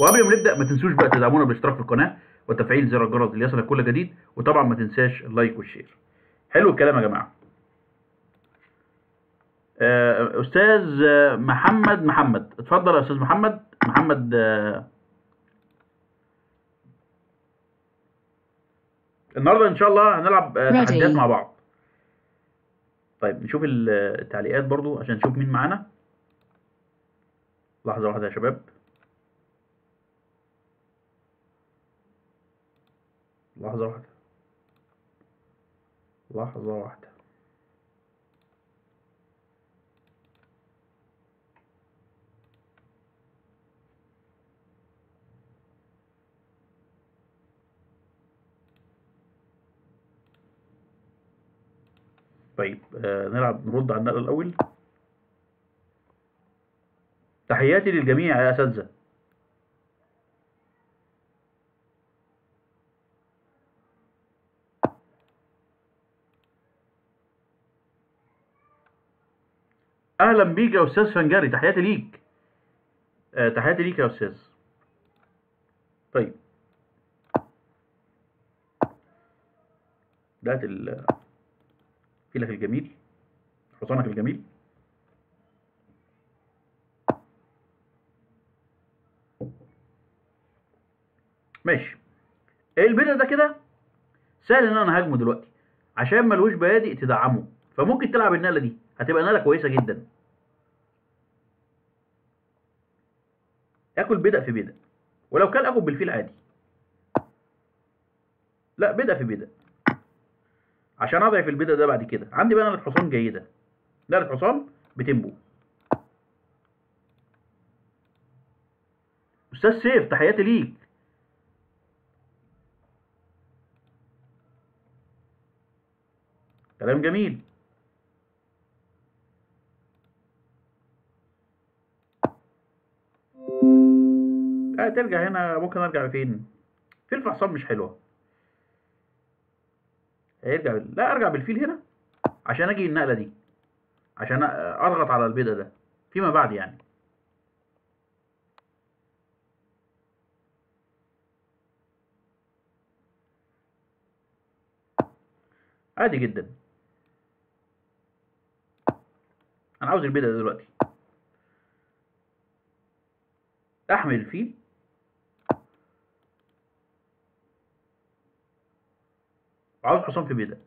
وقبل ما نبدا ما تنسوش بقى تدعمونا بالاشتراك في القناه وتفعيل زر الجرس ليصلك كل جديد وطبعا ما تنساش اللايك والشير حلو الكلام يا جماعه آه، استاذ آه، محمد محمد اتفضل يا استاذ محمد محمد آه، النهارده ان شاء الله هنلعب آه، Ready. تحديات مع بعض طيب نشوف ال- التعليقات برضو عشان نشوف مين معانا لحظة واحدة يا شباب لحظة واحدة لحظة واحدة طيب آه نلعب نرد على النقلة الأول تحياتي للجميع يا أساتذة أهلا بيك يا أستاذ فنجاري تحياتي ليك آه تحياتي ليك يا أستاذ طيب ده ال فيلك الجميل حصانك الجميل ماشي البدء ده كده سهل ان انا هاجمه دلوقتي عشان ملوش بيادق تدعمه فممكن تلعب النقله دي هتبقى نقله كويسه جدا اكل بدء في بدء ولو كان اكل بالفيل عادي لا بدء في بدء عشان اضعف البدء ده بعد كده عندي بقى نقله حصان جيده نقله حصان بتنبو استاذ سيف تحياتي ليك كلام جميل لا ترجع هنا ممكن ارجع فين في الفحصان مش حلوه هيرجع بال- لا ارجع بالفيل هنا عشان اجي النقله دي عشان أ- اضغط على البيضه ده فيما بعد يعني عادي جدا انا عاوز البيضه ده دلوقتي احمل الفيل وعاوز حصان في بيضه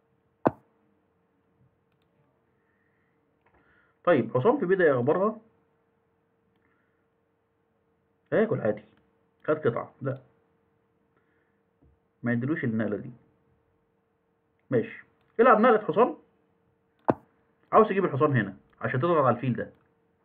طيب حصان في بيضه يخبرها هياكل عادي خد قطعه لا ما يدلوش النقله دي ماشي العب نقله حصان عاوز تجيب الحصان هنا عشان تضغط على الفيل ده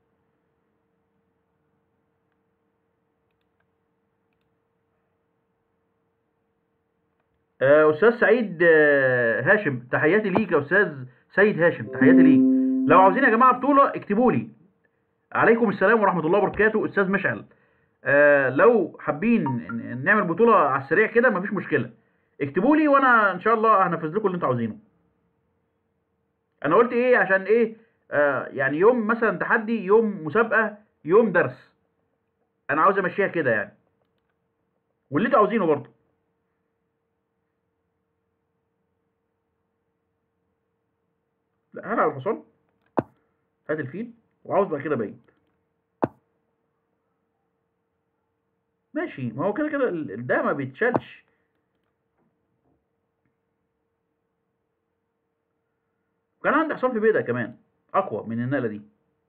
آه، استاذ سعيد آه، هاشم تحياتي ليك يا استاذ سيد هاشم تحياتي ليك لو عاوزين يا جماعه بطوله اكتبوا لي عليكم السلام ورحمه الله وبركاته استاذ مشعل آه، لو حابين ن- نعمل بطوله على السريع كده مفيش مشكله اكتبوا لي وانا ان شاء الله هنفذ لكم اللي انتوا عاوزينه انا قلت ايه عشان ايه آه يعني يوم مثلا تحدي يوم مسابقه يوم درس انا عاوز امشيها كده يعني واللي انتوا عاوزينه برضه لا هلعب الحصان هات الفيل وعاوز بقى كده بعيد ماشي ما هو كده كده ال- ده ما بيتشالش كان عندي حصان في بيضة كمان اقوى من النقله دي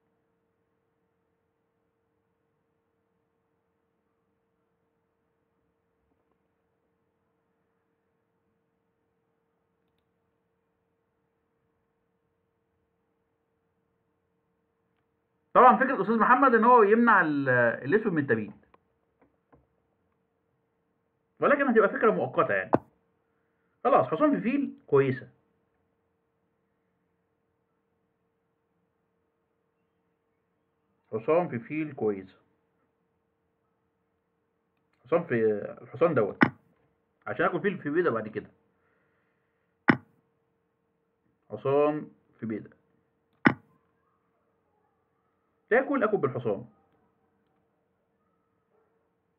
طبعا فكره الاستاذ محمد ان هو يمنع ال- الاسود من التبييض ولكن هتبقى فكره مؤقته يعني خلاص حصان في فيل كويسه حصان في فيل كويسه حصان في الحصان دوت عشان اكل فيل في بيضه بعد كده حصان في بيضه تاكل اكل بالحصان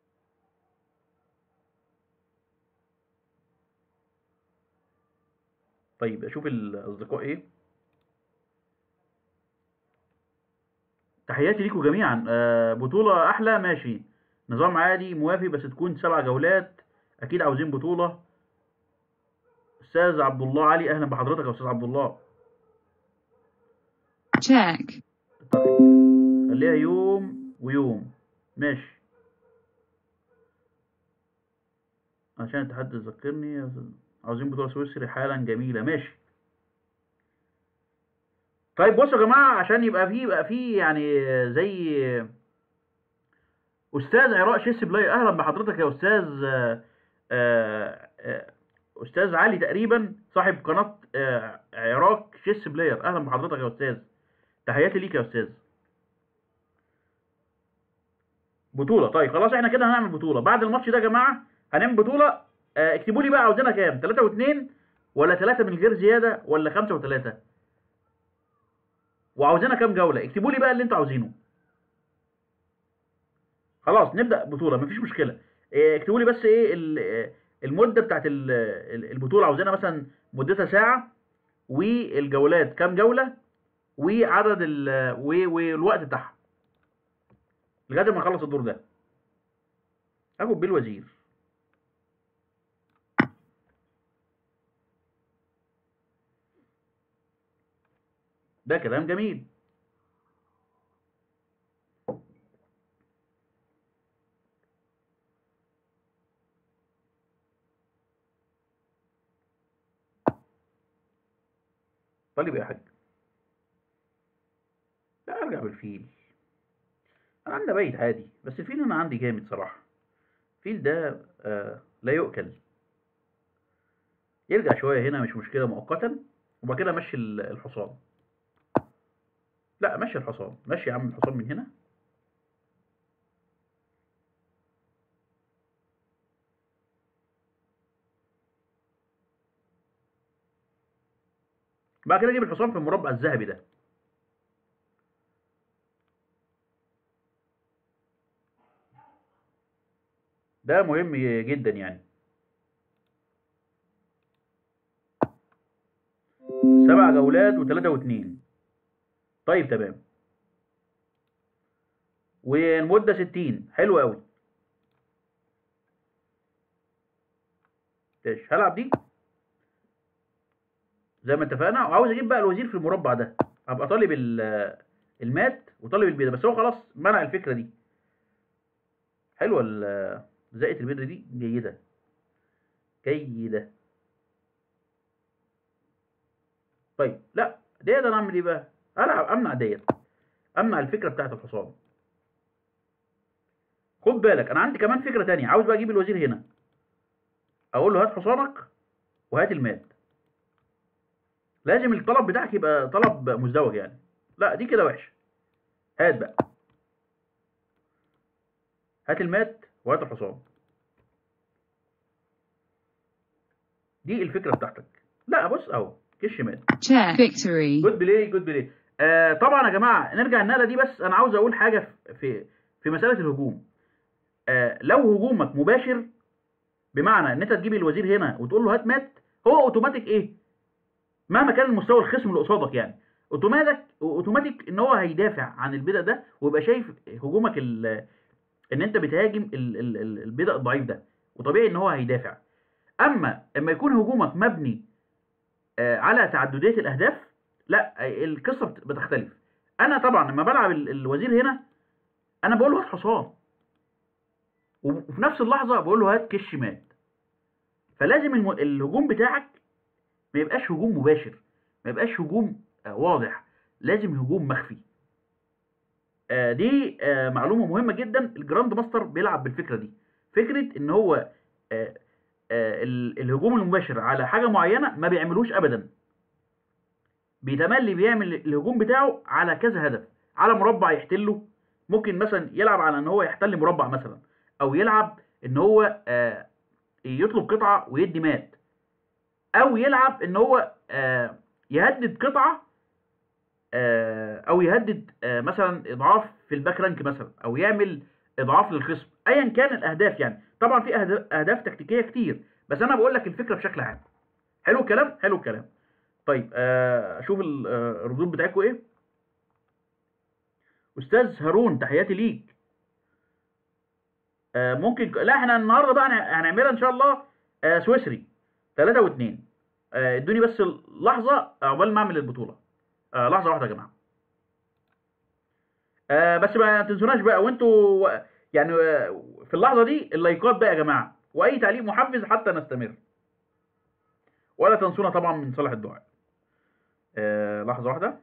طيب اشوف الاصدقاء ايه تحياتي ليكم جميعا آه، بطولة احلى ماشي نظام عادي موافي بس تكون سبع جولات اكيد عاوزين بطولة استاذ عبد الله علي اهلا بحضرتك يا استاذ عبد الله check, خليها يوم ويوم ماشي عشان الاتحاد تذكرني يا أستاذ. عاوزين بطولة سويسري حالا جميلة ماشي طيب بصوا يا جماعة عشان يبقى فيه يبقى فيه يعني زي أستاذ عراء شيس بلاي أهلا بحضرتك يا أستاذ آه، آه، آه، أستاذ علي تقريبا صاحب قناة آه، عراق شيس بلاير أهلا بحضرتك يا أستاذ تحياتي ليك يا أستاذ بطولة طيب خلاص احنا كده هنعمل بطولة بعد الماتش ده يا جماعة هنعمل بطولة آه، اكتبوا لي بقى عاوزينها كام 3 و2 ولا 3 من غير زيادة ولا 5 و3 وعاوزينها كام جولة اكتبوا لي بقى اللي انتوا عاوزينه خلاص نبدأ بطولة مفيش مشكلة آه، اكتبوا لي بس ايه ال- آه، المدة بتاعت ال- ال- البطولة عاوزينها مثلا مدتها ساعة والجولات كام جولة وعدد ال و- والوقت بتاعها لغايه ما اخلص الدور ده اخد بيه الوزير ده كلام جميل طالب إيه يا حاج لا ارجع بالفيل انا عندي بيت عادي بس الفيل انا عندي جامد صراحه الفيل ده آه لا يؤكل يرجع شويه هنا مش مشكله مؤقتا وبعد كده مشي ال- الحصان لا مشي الحصان مشي يا عم الحصان من هنا بعد كده اجيب الحصان في المربع الذهبي ده ده مهم جدا يعني سبع جولات وثلاثة واثنين طيب تمام والمدة ستين حلو قوي ايش هلعب دي زي ما اتفقنا وعاوز اجيب بقى الوزير في المربع ده هبقى طالب ال- المات وطالب البيضة بس هو خلاص منع الفكرة دي حلوة ال- زائد البيضة دي جيدة جيدة طيب لا ديت انا اعمل ايه بقى العب امنع ديت امنع الفكرة بتاعت الحصان خد بالك انا عندي كمان فكرة تانية عاوز بقى اجيب الوزير هنا اقول له هات حصانك وهات المات لازم الطلب بتاعك يبقى طلب مزدوج يعني لا دي كده وحشه هات بقى هات المات وهات الحصان دي الفكره بتاعتك لا بص اهو كش مات check, victory, جود بلاي جود بلاي آه طبعا يا جماعه نرجع النقله دي بس انا عاوز اقول حاجه في في مساله الهجوم آه لو هجومك مباشر بمعنى ان انت تجيب الوزير هنا وتقول له هات مات هو اوتوماتيك ايه مهما كان المستوى الخصم اللي قصادك يعني اوتوماتيك اوتوماتيك ان هو هيدافع عن البدء ده ويبقى شايف هجومك ال ان انت بتهاجم ال- ال- ال- البدء الضعيف ده وطبيعي ان هو هيدافع اما اما يكون هجومك مبني آه، على تعدديه الاهداف لا آه، القصه بت- بتختلف انا طبعا لما بلعب ال- الوزير هنا انا بقول له هات حصان وفي نفس اللحظه بقول له هات كش مات فلازم الم- الهجوم بتاعك ما يبقاش هجوم مباشر ما يبقاش هجوم آه، واضح لازم هجوم مخفي آه، دي آه، معلومة مهمة جدا الجراند ماستر بيلعب بالفكرة دي فكرة ان هو آه، آه، ال- الهجوم المباشر على حاجة معينة ما بيعملوش ابدا بيتملي بيعمل الهجوم بتاعه على كذا هدف على مربع يحتله ممكن مثلا يلعب على ان هو يحتل مربع مثلا او يلعب ان هو آه، يطلب قطعة ويدي مات او يلعب ان هو آه، يهدد قطعه آه، او يهدد آه، مثلا اضعاف في الباك رانك مثلا او يعمل اضعاف للخصم ايا كان الاهداف يعني طبعا في أهد- اهداف تكتيكيه كتير بس انا بقول لك الفكره بشكل عام حلو الكلام حلو الكلام طيب آه، اشوف ال- آه، الردود بتاعتكم ايه استاذ هارون تحياتي ليك آه، ممكن لا احنا النهارده بقى هن- هنعملها ان شاء الله آه، سويسري 3 و2 ادوني بس لحظه عقبال ما اعمل البطوله آه، لحظه واحده يا جماعه آه، بس ما تنسوناش بقى وانتوا يعني آه، في اللحظه دي اللايكات بقى يا جماعه واي تعليق محفز حتى نستمر ولا تنسونا طبعا من صالح الدعاء آه، لحظه واحده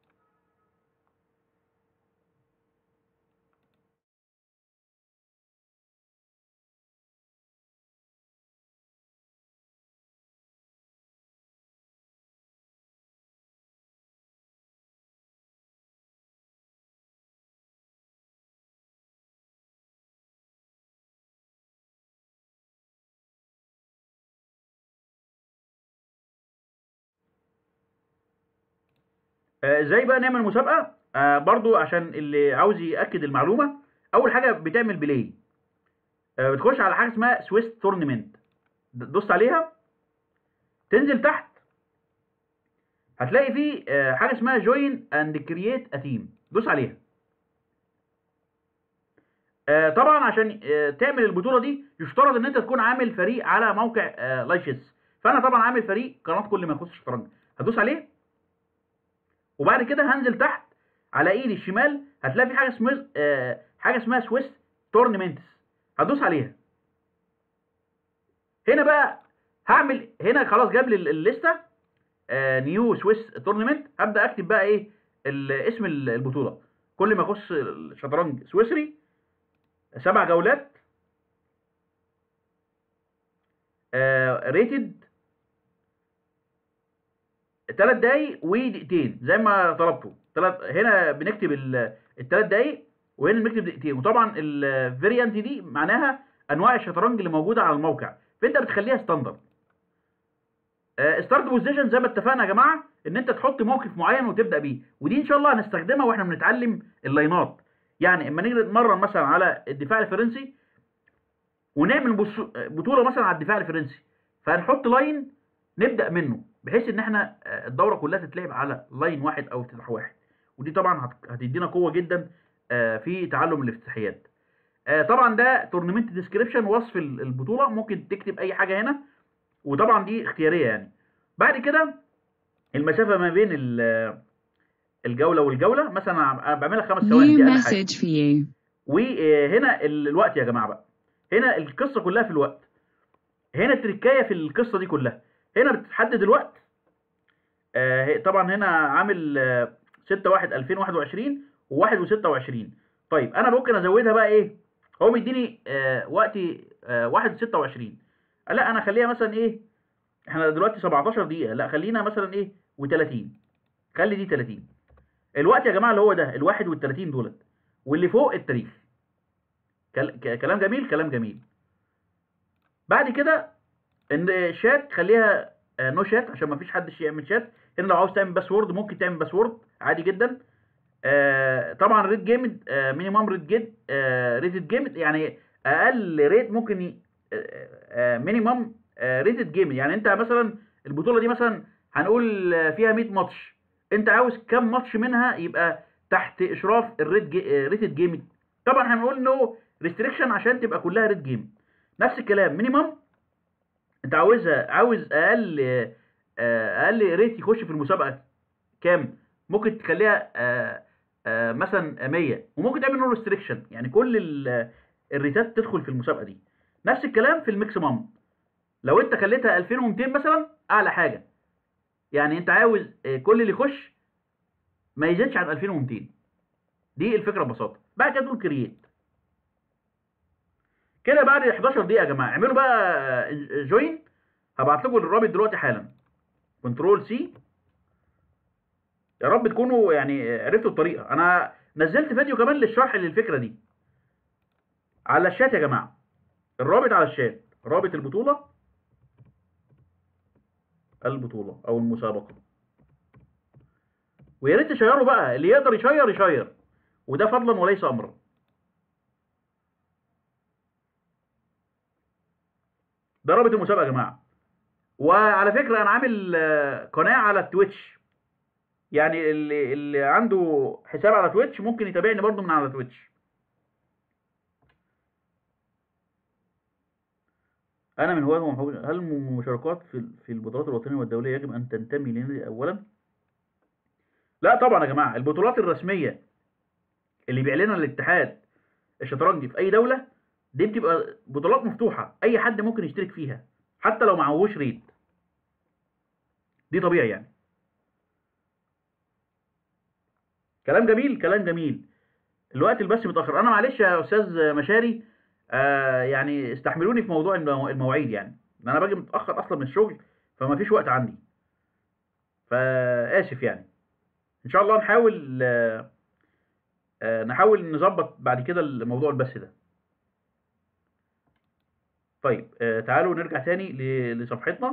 آه، ازاي بقى نعمل مسابقه آه، برضو عشان اللي عاوز ياكد المعلومه اول حاجه بتعمل بلاي آه، بتخش على حاجه اسمها سويس تورنمنت دوست عليها تنزل تحت هتلاقي فيه آه، حاجه اسمها جوين اند كرييت ا تيم دوس عليها آه، طبعا عشان آه، تعمل البطوله دي يشترط ان انت تكون عامل فريق على موقع آه، لايشيس فانا طبعا عامل فريق قناه كل ما يخص الشطرنج هدوس عليه وبعد كده هنزل تحت على ايدي الشمال هتلاقي في حاجه اسمها آه حاجه اسمها سويس تورنمنتس هدوس عليها هنا بقى هعمل هنا خلاص جاب لي ال- الليسته آه نيو سويس تورنمنت هبدا اكتب بقى ايه ال- اسم ال- البطوله كل ما يخص الشطرنج سويسري سبع جولات آه ريتد ثلاث دقايق ودقيقتين زي ما طلبته ثلاث هنا بنكتب الثلاث دقايق وهنا بنكتب دقيقتين وطبعا الفيريانت دي معناها انواع الشطرنج اللي موجوده على الموقع فانت بتخليها ستاندرد ستارت بوزيشن زي ما اتفقنا يا جماعه ان انت تحط موقف معين وتبدا بيه ودي ان شاء الله هنستخدمها واحنا بنتعلم اللاينات يعني اما نيجي نتمرن مثلا على الدفاع الفرنسي ونعمل بص- بطوله مثلا على الدفاع الفرنسي فهنحط لاين نبدا منه بحيث ان احنا آه، الدوره كلها تتلعب على لاين واحد او افتتاح واحد ودي طبعا هت- هتدينا قوه جدا آه، في تعلم الافتتاحيات آه، طبعا ده تورنمنت ديسكريبشن وصف ال- البطوله ممكن تكتب اي حاجه هنا وطبعا دي اختياريه يعني بعد كده المسافه ما بين ال- الجوله والجوله مثلا أنا بعملها خمس ثواني New دي اقل حاجه message for you. وهنا ال- الوقت يا جماعه بقى هنا القصه كلها في الوقت هنا التركايه في القصه دي كلها هنا بتحدد الوقت آه هي- طبعا هنا عامل آه 6 1 2021 و1 و26 طيب انا ممكن ازودها بقى ايه هو مديني آه وقتي آه 1 26 لا انا اخليها مثلا ايه احنا دلوقتي 17 دقيقه لا خلينا مثلا ايه و30 خلي دي 30 الوقت يا جماعه اللي هو ده الواحد وال30 دولت واللي فوق التاريخ كل- ك- كلام جميل كلام جميل بعد كده ان شات خليها آه، نو شات عشان ما فيش حد يعمل شات هنا لو عاوز تعمل باسورد ممكن تعمل باسورد عادي جدا آه، طبعا ريت جيمد مينيمم ريت جيد ريتد جيمد يعني اقل ريت ممكن مينيمم ريتد جيمد يعني انت مثلا البطوله دي مثلا هنقول آه، فيها 100 ماتش انت عاوز كام ماتش منها يبقى تحت اشراف الريت ريتد جيمد طبعا هنقول نو ريستريكشن عشان تبقى كلها ريت جيم نفس الكلام مينيمم انت عاوزها عاوز اقل آه، اقل ريت يخش في المسابقه كام ممكن تخليها آه، آه، مثلا 100 وممكن تعمل نو ريستريكشن يعني كل ال- الريتات تدخل في المسابقه دي نفس الكلام في الميكسيمم لو انت خليتها 2200 مثلا اعلى حاجه يعني انت عاوز آه، كل اللي يخش ما يزيدش عن 2200 دي الفكره ببساطه بعد كده تقول كرييت كده بعد 11 دقيقه يا جماعه اعملوا بقى جوين هبعت لكم الرابط دلوقتي حالا كنترول سي يا رب تكونوا يعني عرفتوا الطريقه انا نزلت فيديو كمان للشرح للفكره دي على الشات يا جماعه الرابط على الشات رابط البطوله البطوله او المسابقه ويا ريت تشيروا بقى اللي يقدر يشير يشير وده فضلا وليس امرا ده رابط المسابقه يا جماعه وعلى فكره انا عامل آه، قناه على التويتش يعني اللي اللي عنده حساب على تويتش ممكن يتابعني برضو من على تويتش انا من هواة ومحبوب هل المشاركات في في البطولات الوطنيه والدوليه يجب ان تنتمي لنادي اولا لا طبعا يا جماعه البطولات الرسميه اللي بيعلنها الاتحاد الشطرنجي في اي دوله دي بتبقى بطولات مفتوحه اي حد ممكن يشترك فيها حتى لو معهوش ريد دي طبيعي يعني كلام جميل كلام جميل الوقت البث متاخر انا معلش يا استاذ مشاري آه يعني استحملوني في موضوع المو- المواعيد يعني إن انا باجي متاخر اصلا من الشغل فما فيش وقت عندي فاسف يعني ان شاء الله نحاول آه آه نحاول نظبط بعد كده الموضوع البث ده طيب آه تعالوا نرجع تاني ل- لصفحتنا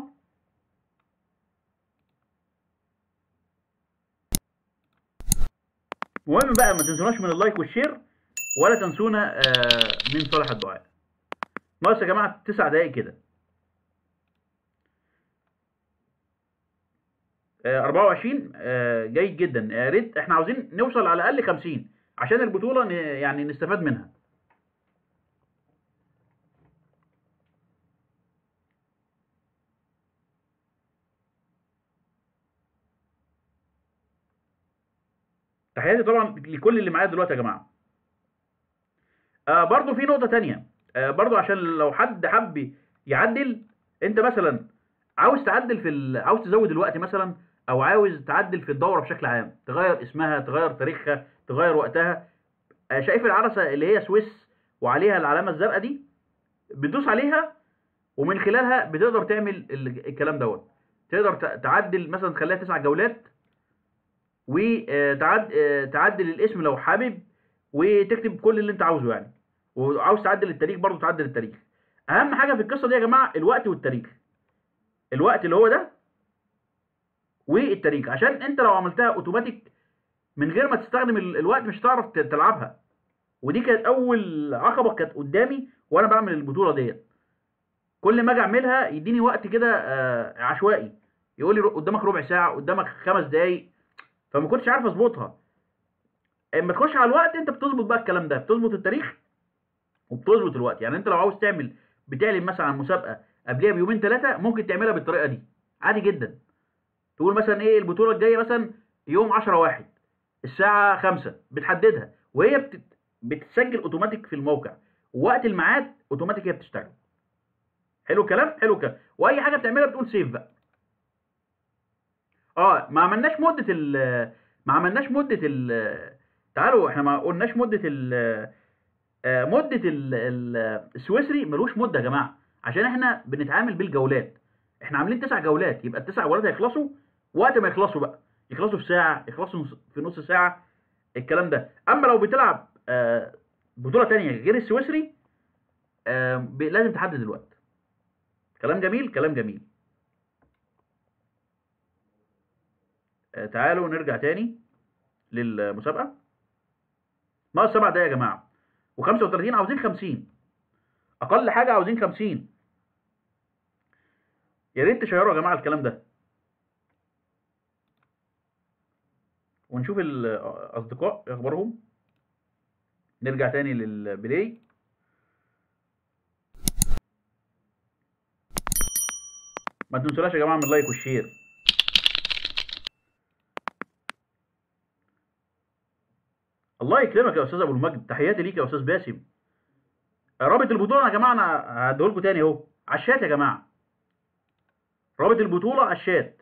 المهم بقى ما تنسوناش من اللايك والشير ولا تنسونا آه، من صالح الدعاء ناقص يا جماعه تسع دقايق كده آه، 24 آه، جيد جدا يا ريت احنا عاوزين نوصل على الاقل 50 عشان البطوله ن- يعني نستفاد منها تحياتي طبعا لكل اللي معايا دلوقتي يا جماعه آه برضو في نقطة تانية آه برضو عشان لو حد حب يعدل انت مثلا عاوز تعدل في ال... عاوز تزود الوقت مثلا او عاوز تعدل في الدورة بشكل عام تغير اسمها تغير تاريخها تغير وقتها آه شايف العدسة اللي هي سويس وعليها العلامة الزرقاء دي بتدوس عليها ومن خلالها بتقدر تعمل ال- الكلام دوت تقدر ت- تعدل مثلا تخليها تسع جولات وتعدل الاسم لو حابب وتكتب كل اللي انت عاوزه يعني وعاوز تعدل التاريخ برضه تعدل التاريخ اهم حاجه في القصه دي يا جماعه الوقت والتاريخ الوقت اللي هو ده والتاريخ عشان انت لو عملتها اوتوماتيك من غير ما تستخدم ال- الوقت مش هتعرف ت- تلعبها ودي كانت اول عقبه كانت قدامي وانا بعمل البطوله ديت كل ما اجي اعملها يديني وقت كده آه، عشوائي يقول لي قدامك ربع ساعه قدامك خمس دقايق فما كنتش عارف اظبطها اما تخش على الوقت انت بتظبط بقى الكلام ده بتظبط التاريخ وبتظبط الوقت يعني انت لو عاوز تعمل بتعلن مثلا عن مسابقه قبلها بيومين ثلاثه ممكن تعملها بالطريقه دي عادي جدا تقول مثلا ايه البطوله الجايه مثلا يوم 10 واحد الساعه 5 بتحددها وهي بتت... بتسجل اوتوماتيك في الموقع ووقت الميعاد اوتوماتيك هي بتشتغل حلو الكلام حلو الكلام واي حاجه بتعملها بتقول سيف بقى اه ما عملناش مده ال ما عملناش مده ال تعالوا احنا ما قلناش مده ال آه، مده ال- ال- السويسري ملوش مده يا جماعه عشان احنا بنتعامل بالجولات احنا عاملين تسع جولات يبقى التسع جولات هيخلصوا وقت ما يخلصوا بقى يخلصوا في ساعه يخلصوا نص- في نص ساعه الكلام ده اما لو بتلعب آه، بطوله تانية غير السويسري آه، ب- لازم تحدد الوقت كلام جميل كلام جميل آه، تعالوا نرجع تاني للمسابقه ناقص سبع دقايق يا جماعه و35 عاوزين 50 اقل حاجه عاوزين 50 يا ريت تشيروا يا جماعه الكلام ده ونشوف الاصدقاء إيه اخبارهم نرجع تاني للبلاي ما تنسولاش يا جماعه من اللايك والشير الله يكرمك يا استاذ ابو المجد تحياتي ليك يا استاذ باسم رابط البطوله يا جماعه انا هديه لكم تاني اهو على الشات يا جماعه رابط البطوله على الشات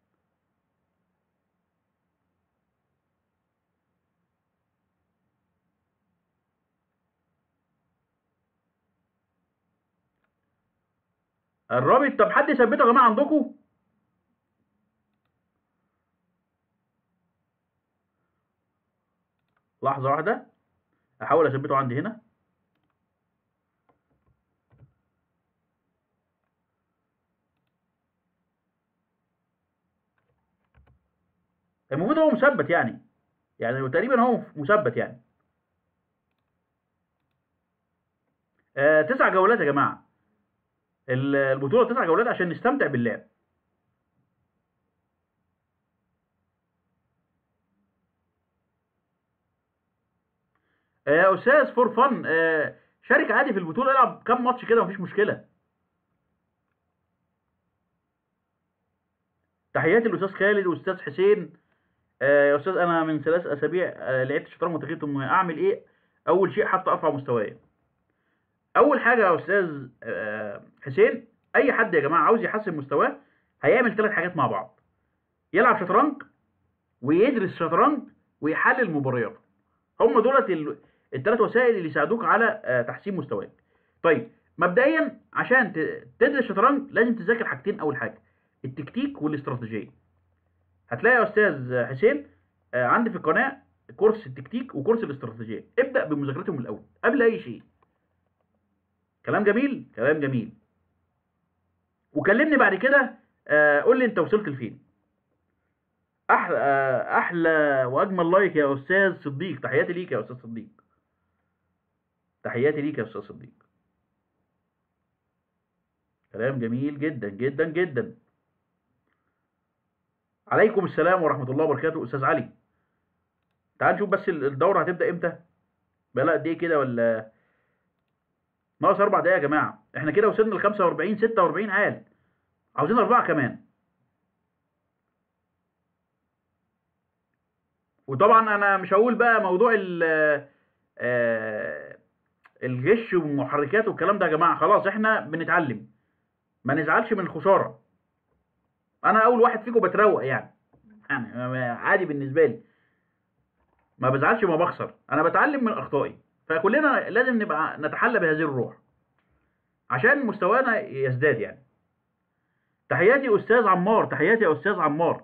الرابط طب حد يثبته يا جماعه عندكم لحظه واحده احاول اثبته عندي هنا المفروض هو مثبت يعني يعني تقريبا هو مثبت يعني آه تسع جولات يا جماعه ال- البطوله تسع جولات عشان نستمتع باللعب يا استاذ فور فن شارك عادي في البطوله العب كام ماتش كده مفيش مشكله تحياتي الاستاذ خالد واستاذ حسين آه، يا استاذ انا من ثلاث اسابيع آه، لعبت شطرنج وتغيرت انه اعمل ايه اول شيء حتى ارفع مستواي اول حاجه يا استاذ آه، حسين اي حد يا جماعه عاوز يحسن مستواه هيعمل ثلاث حاجات مع بعض يلعب شطرنج ويدرس شطرنج ويحلل مبارياته هم دولت الثلاث وسائل اللي يساعدوك على آه، تحسين مستواك طيب مبدئيا عشان ت- تدرس شطرنج لازم تذاكر حاجتين اول حاجه التكتيك والاستراتيجيه هتلاقي يا استاذ حسين آه، عندي في القناه كورس التكتيك وكورس الاستراتيجيه ابدا بمذاكرتهم الاول قبل اي شيء كلام جميل كلام جميل وكلمني بعد كده آه، قول لي انت وصلت لفين احلى آه، احلى واجمل لايك يا استاذ صديق تحياتي ليك يا استاذ صديق تحياتي ليك يا استاذ صديق كلام جميل جدا جدا جدا عليكم السلام ورحمة الله وبركاته أستاذ علي تعال نشوف بس ال- الدورة هتبدأ إمتى بقى قد إيه كده ولا ناقص أربع دقايق يا جماعة إحنا كده وصلنا ل 45 46 عال عاوزين أربعة كمان وطبعا أنا مش هقول بقى موضوع ال آه، الغش والمحركات والكلام ده يا جماعة خلاص إحنا بنتعلم ما نزعلش من الخسارة انا اول واحد فيكم بتروق يعني يعني عادي بالنسبه لي ما بزعلش ما بخسر انا بتعلم من اخطائي فكلنا لازم نبقى نتحلى بهذه الروح عشان مستوانا يزداد يعني تحياتي استاذ عمار تحياتي يا استاذ عمار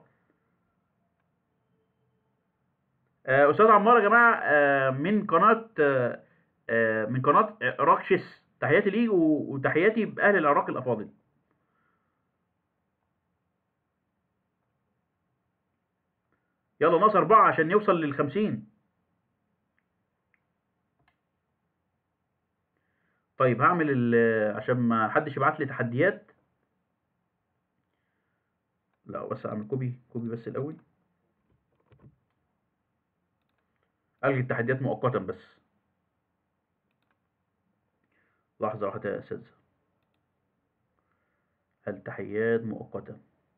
آه، استاذ عمار يا جماعه آه، من قناه آه، آه، من قناه راكشس تحياتي ليه و- وتحياتي باهل العراق الافاضل يلا ناقص أربعة عشان يوصل للخمسين طيب هعمل ال عشان ما حدش يبعت لي تحديات لا بس اعمل كوبي كوبي بس الأول ألغي التحديات مؤقتا بس لحظة واحدة يا أستاذ التحيات مؤقتا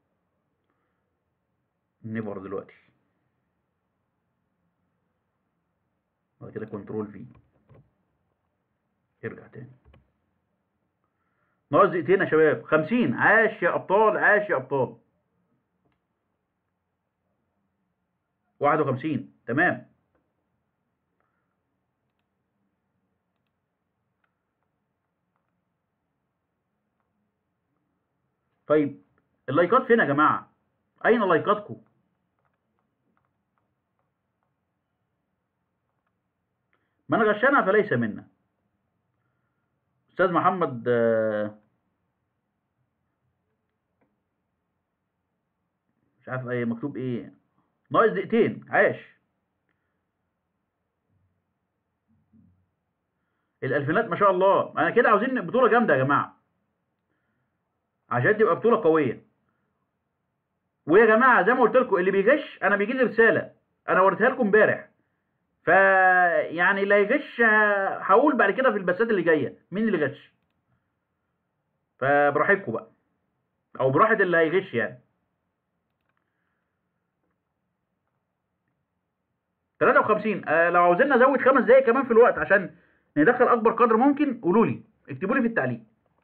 نيفر دلوقتي بعد كده كنترول في ارجع تاني ناقص دقيقتين يا شباب 50 عاش يا ابطال عاش يا ابطال 51 تمام طيب اللايكات فين يا جماعه اين لايكاتكم من غشنا فليس منا استاذ محمد آه، مش عارف ايه مكتوب ايه ناقص دقيقتين عاش الالفينات ما شاء الله انا كده عاوزين بطوله جامده يا جماعه عشان تبقى بطوله قويه ويا جماعه زي ما قلت لكم اللي بيغش انا بيجي لي رساله انا وريتها لكم امبارح ف يعني اللي هيغش ه- هقول بعد كده في البثات اللي جايه مين اللي غش فبراحتكم بقى او براحه اللي هيغش يعني 53 آه لو عاوزين نزود خمس دقايق كمان في الوقت عشان ندخل اكبر قدر ممكن قولوا لي اكتبوا لي في التعليق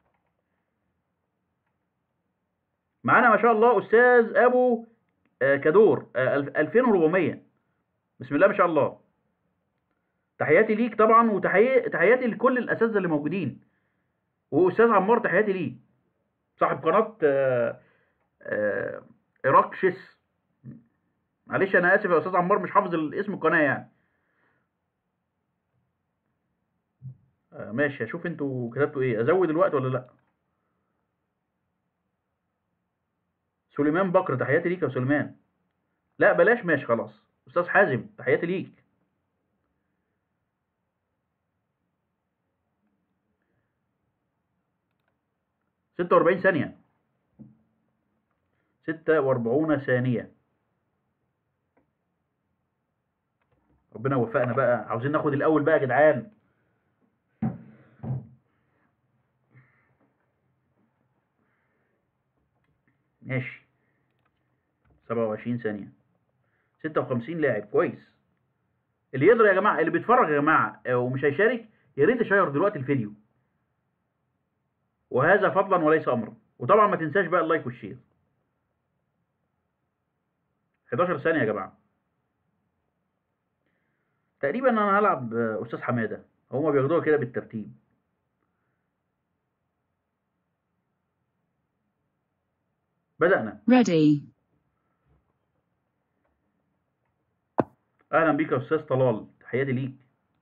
معانا ما شاء الله استاذ ابو آه كدور آه 2400 بسم الله ما شاء الله تحياتي ليك طبعا وتحياتي لكل الاساتذه اللي موجودين واستاذ عمار تحياتي ليه صاحب قناه آه، آه، اراكشس معلش انا اسف يا استاذ عمار مش حافظ اسم القناه يعني آه، ماشي هشوف انتوا كتبتوا ايه ازود الوقت ولا لا سليمان بكر تحياتي ليك يا سليمان لا بلاش ماشي خلاص استاذ حازم تحياتي ليك ستة وأربعين ثانية ستة وأربعون ثانية ربنا يوفقنا بقى عاوزين ناخد الاول بقى يا جدعان ماشي 27 ثانية 56 لاعب كويس اللي يقدر يا جماعة اللي بيتفرج يا جماعة آه، ومش هيشارك يا ريت يشير دلوقتي الفيديو وهذا فضلا وليس امرا وطبعا ما تنساش بقى اللايك والشير 11 ثانية يا جماعة تقريبا انا هلعب آه، استاذ حمادة هما بياخدوها كده بالترتيب بدأنا Ready. اهلا بيك يا استاذ طلال تحياتي ليك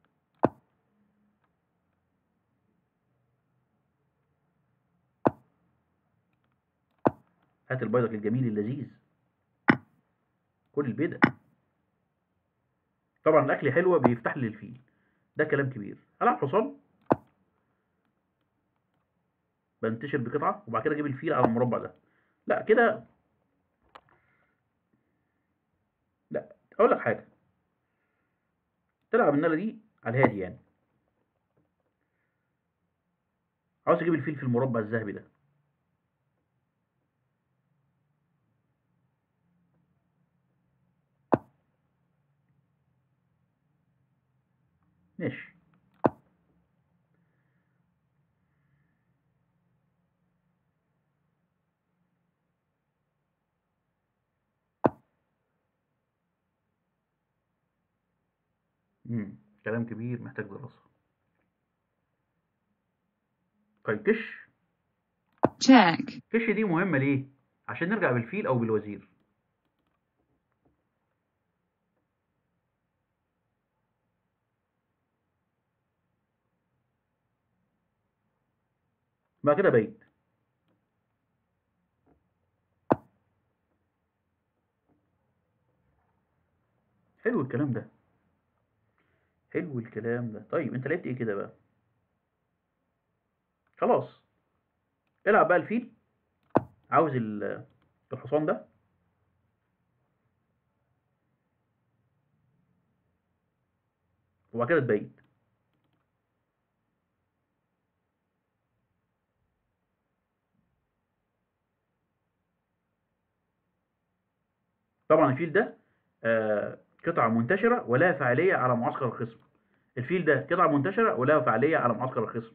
هات البيضك الجميل اللذيذ كل البيضة طبعا الاكل حلوة بيفتح لي الفيل ده كلام كبير العب حصان بنتشر بقطعة وبعد كده اجيب الفيل على المربع ده لا كده لا اقول لك حاجة تلعب النالة دي على الهادي يعني عاوز اجيب الفيل في المربع الذهبي ده ماشي امم كلام كبير محتاج دراسة طيب كش Check. كش دي مهمة ليه؟ عشان نرجع بالفيل أو بالوزير بعد كده بيت حلو الكلام ده حلو الكلام ده طيب انت لعبت ايه كده بقى خلاص العب بقى الفيل عاوز ال- الحصان ده وبعد كده تبيت طبعا الفيل ده آه، قطعة منتشرة ولا فعالية على معسكر الخصم الفيل ده قطعة منتشرة ولا فعالية على معسكر الخصم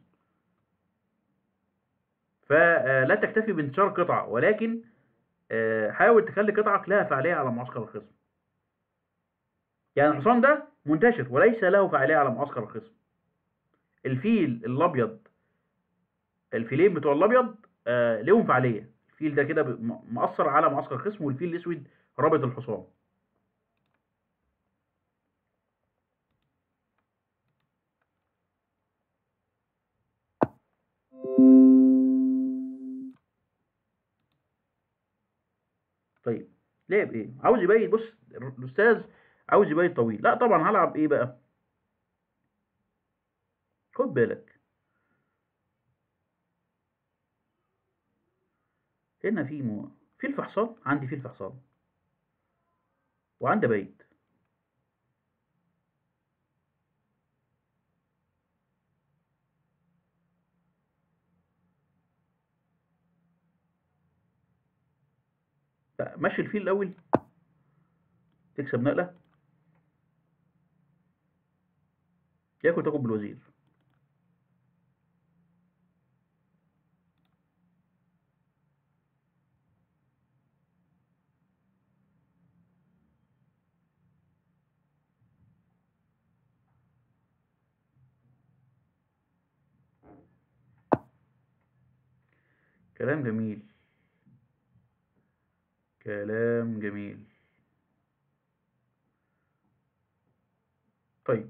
فلا تكتفي بانتشار قطعة ولكن آه، حاول تخلي قطعك لها فعالية على معسكر الخصم يعني الحصان ده منتشر وليس له فعالية على معسكر الخصم الفيل الأبيض الفيلين بتوع الأبيض آه، لهم فعالية الفيل ده كده ب- م- مأثر على معسكر الخصم والفيل الأسود رابط الحصان طيب لعب ايه عاوز يبيت بص الاستاذ عاوز يبيت طويل لا طبعا هلعب ايه بقى خد بالك هنا في مو... في الفحصان عندي في الفحصان وعندي بيت لا مشي الفيل الاول تكسب نقله ياكل تاكل بالوزير كلام جميل كلام جميل طيب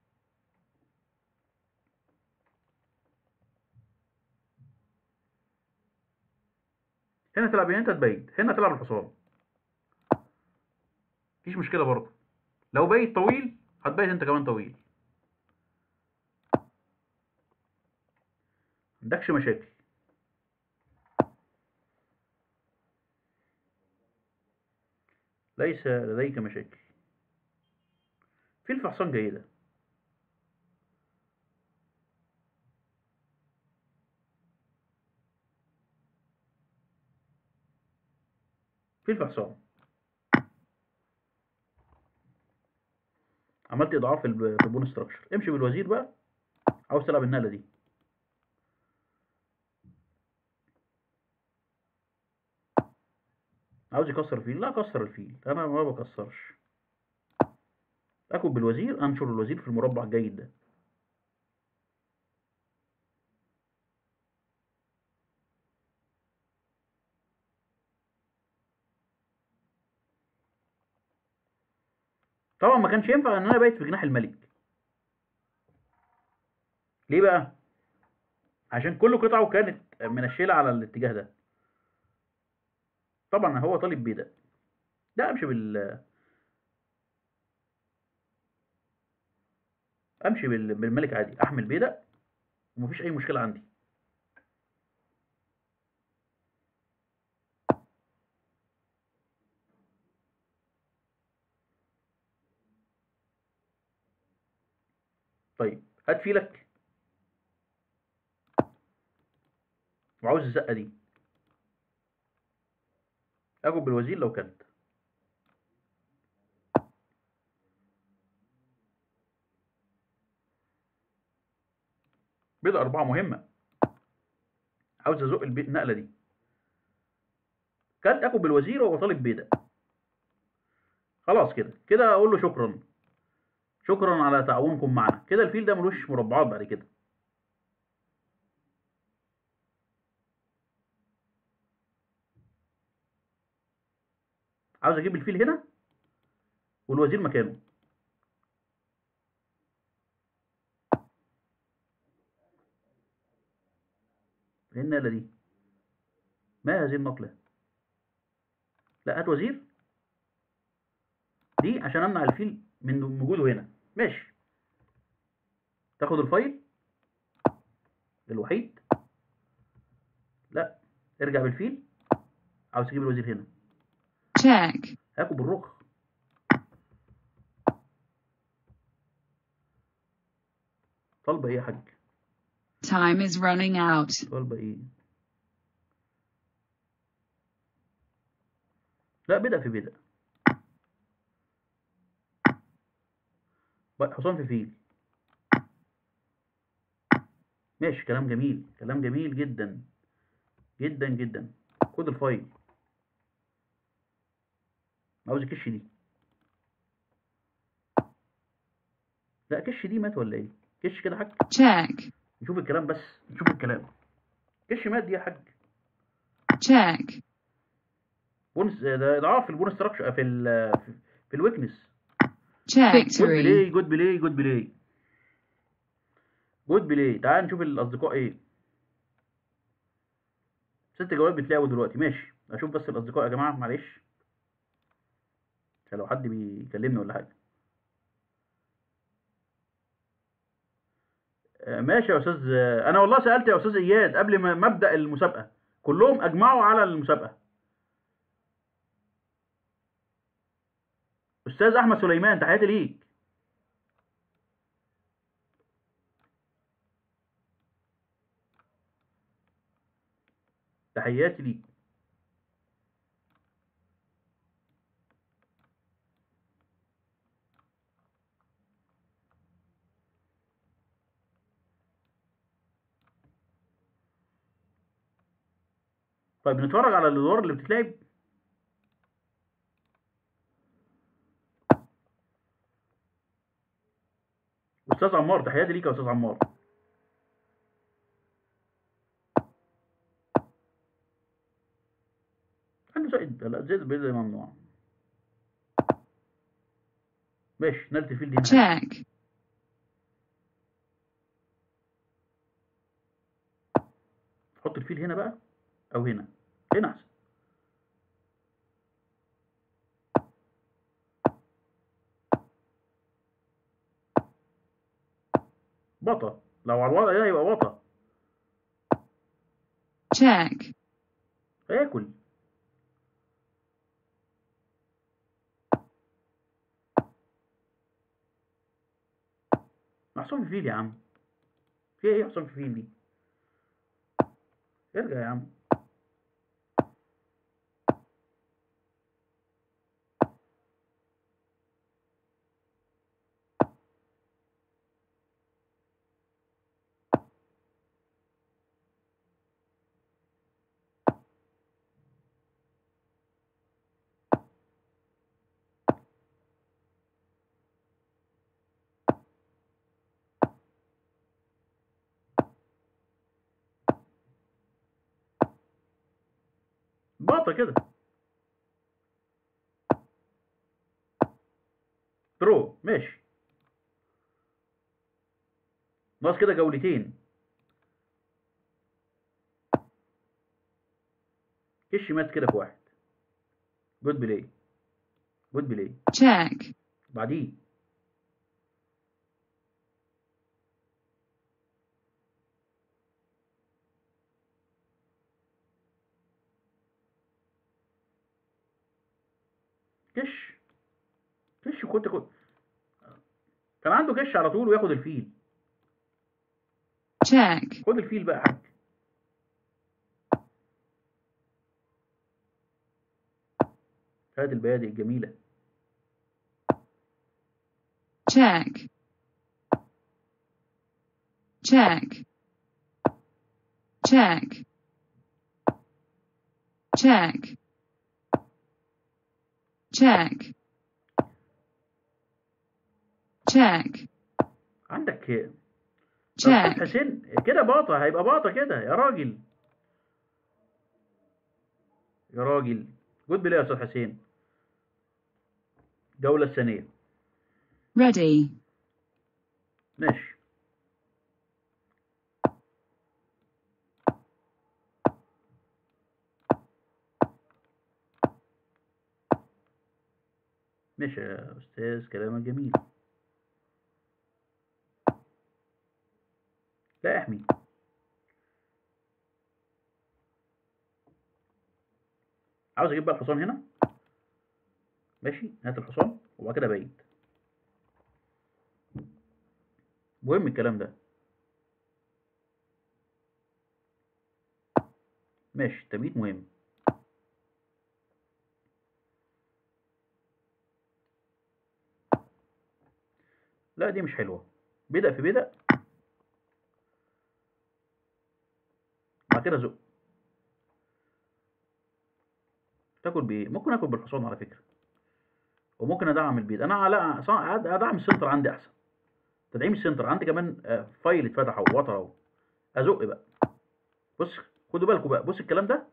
هنا تلعب هنا انت تبيت هنا تلعب الحصان مفيش مشكلة برضه لو بيت طويل هتبيت انت كمان طويل عندكش مشاكل ليس لديك مشاكل فيل في حصان جيدة فيل في حصان عملت اضعاف في الب- في البون ستراكشر امشي بالوزير بقى عاوز تلعب النقله دي عاوز يكسر الفيل لا كسر الفيل انا ما بكسرش اكل بالوزير انشر الوزير في المربع الجيد ده طبعا ما كانش ينفع ان انا بايت في جناح الملك ليه بقى عشان كل قطعه كانت منشله على الاتجاه ده طبعا هو طالب بيه ده لا امشي بال امشي بال- بالملك عادي احمل بيدق ومفيش اي مشكله عندي طيب هات فيلك وعاوز الزقه دي اخد بالوزير لو كانت بيضة أربعة مهمة عاوز أزق البي- النقلة دي كانت أخد بالوزير وهو طالب بيدق خلاص كده كده أقول له شكرا شكرا على تعاونكم معنا كده الفيل ده ملوش مربعات بعد كده عاوز اجيب الفيل هنا والوزير مكانه ايه النقله دي ما هذه النقله لا هات وزير دي عشان امنع الفيل من وجوده هنا ماشي تاخد الفايل الوحيد لا ارجع بالفيل عاوز تجيب الوزير هنا check, هاكل بالرخ طالبه ايه يا حاج time is running out, طالبه ايه لا بدأ في بدأ بقى حصان في فيل ماشي كلام جميل كلام جميل جدا جدا جدا خد الفايل عاوز الكش دي لا كش دي مات ولا ايه كش كده حاج check, نشوف الكلام بس نشوف الكلام كش مات دي يا حاج check, بونس ده اضعاف في البون ستراكشر في ال في الويكنس check, جود victory, بلاي جود بلاي جود بلاي جود بلاي تعال نشوف الاصدقاء ايه ست جوابات بتلاقوا دلوقتي ماشي اشوف بس الاصدقاء يا جماعه معلش عشان لو حد بيكلمني ولا حاجه آه، ماشي يا استاذ آه، انا والله سالت يا استاذ اياد قبل ما ما ابدا المسابقه كلهم اجمعوا على المسابقه استاذ احمد سليمان تحياتي ليك تحياتي ليك طيب نتفرج على الادوار اللي بتتلعب استاذ عمار تحياتي ليك يا استاذ عمار عنده زائد لا زائد البيض زي ممنوع ماشي نالت الفيل دي هنا check, حط الفيل هنا بقى او هنا هنا احسن بطة لو على الوضع ده يبقى بطة check, هياكل حصان في فيل يا عم في ايه حصان في فيل دي ارجع يا عم باطة كده درو ماشي ناقص كده جولتين كش مات كده في واحد جود بلاي جود بلاي check, بعديه كش كش كنت كنت كان عنده كش على طول وياخد الفيل check, خد الفيل بقى يا حاج هات البيادق الجميلة check, check, check, check, check, check, عندك يا check, أستاذ حسين كده باطة هيبقى باطة كده يا راجل يا راجل جود بلاي يا أستاذ حسين الجولة الثانية ready, ماشي ماشي يا أستاذ كلامك جميل لا احمي عاوز اجيب بقى الحصان هنا ماشي هات الحصان وبعد كده بعيد مهم الكلام ده ماشي التبييت مهم لا دي مش حلوة بدأ في بدأ بعد كده زق تاكل بايه ممكن اكل بالحصان على فكرة وممكن ادعم البيض انا لا صا- ادعم السنتر عندي احسن تدعيم السنتر عندي كمان آه، فايل اتفتح اهو وتر اهو ازق بقى بص خدوا بالكم بقى بص الكلام ده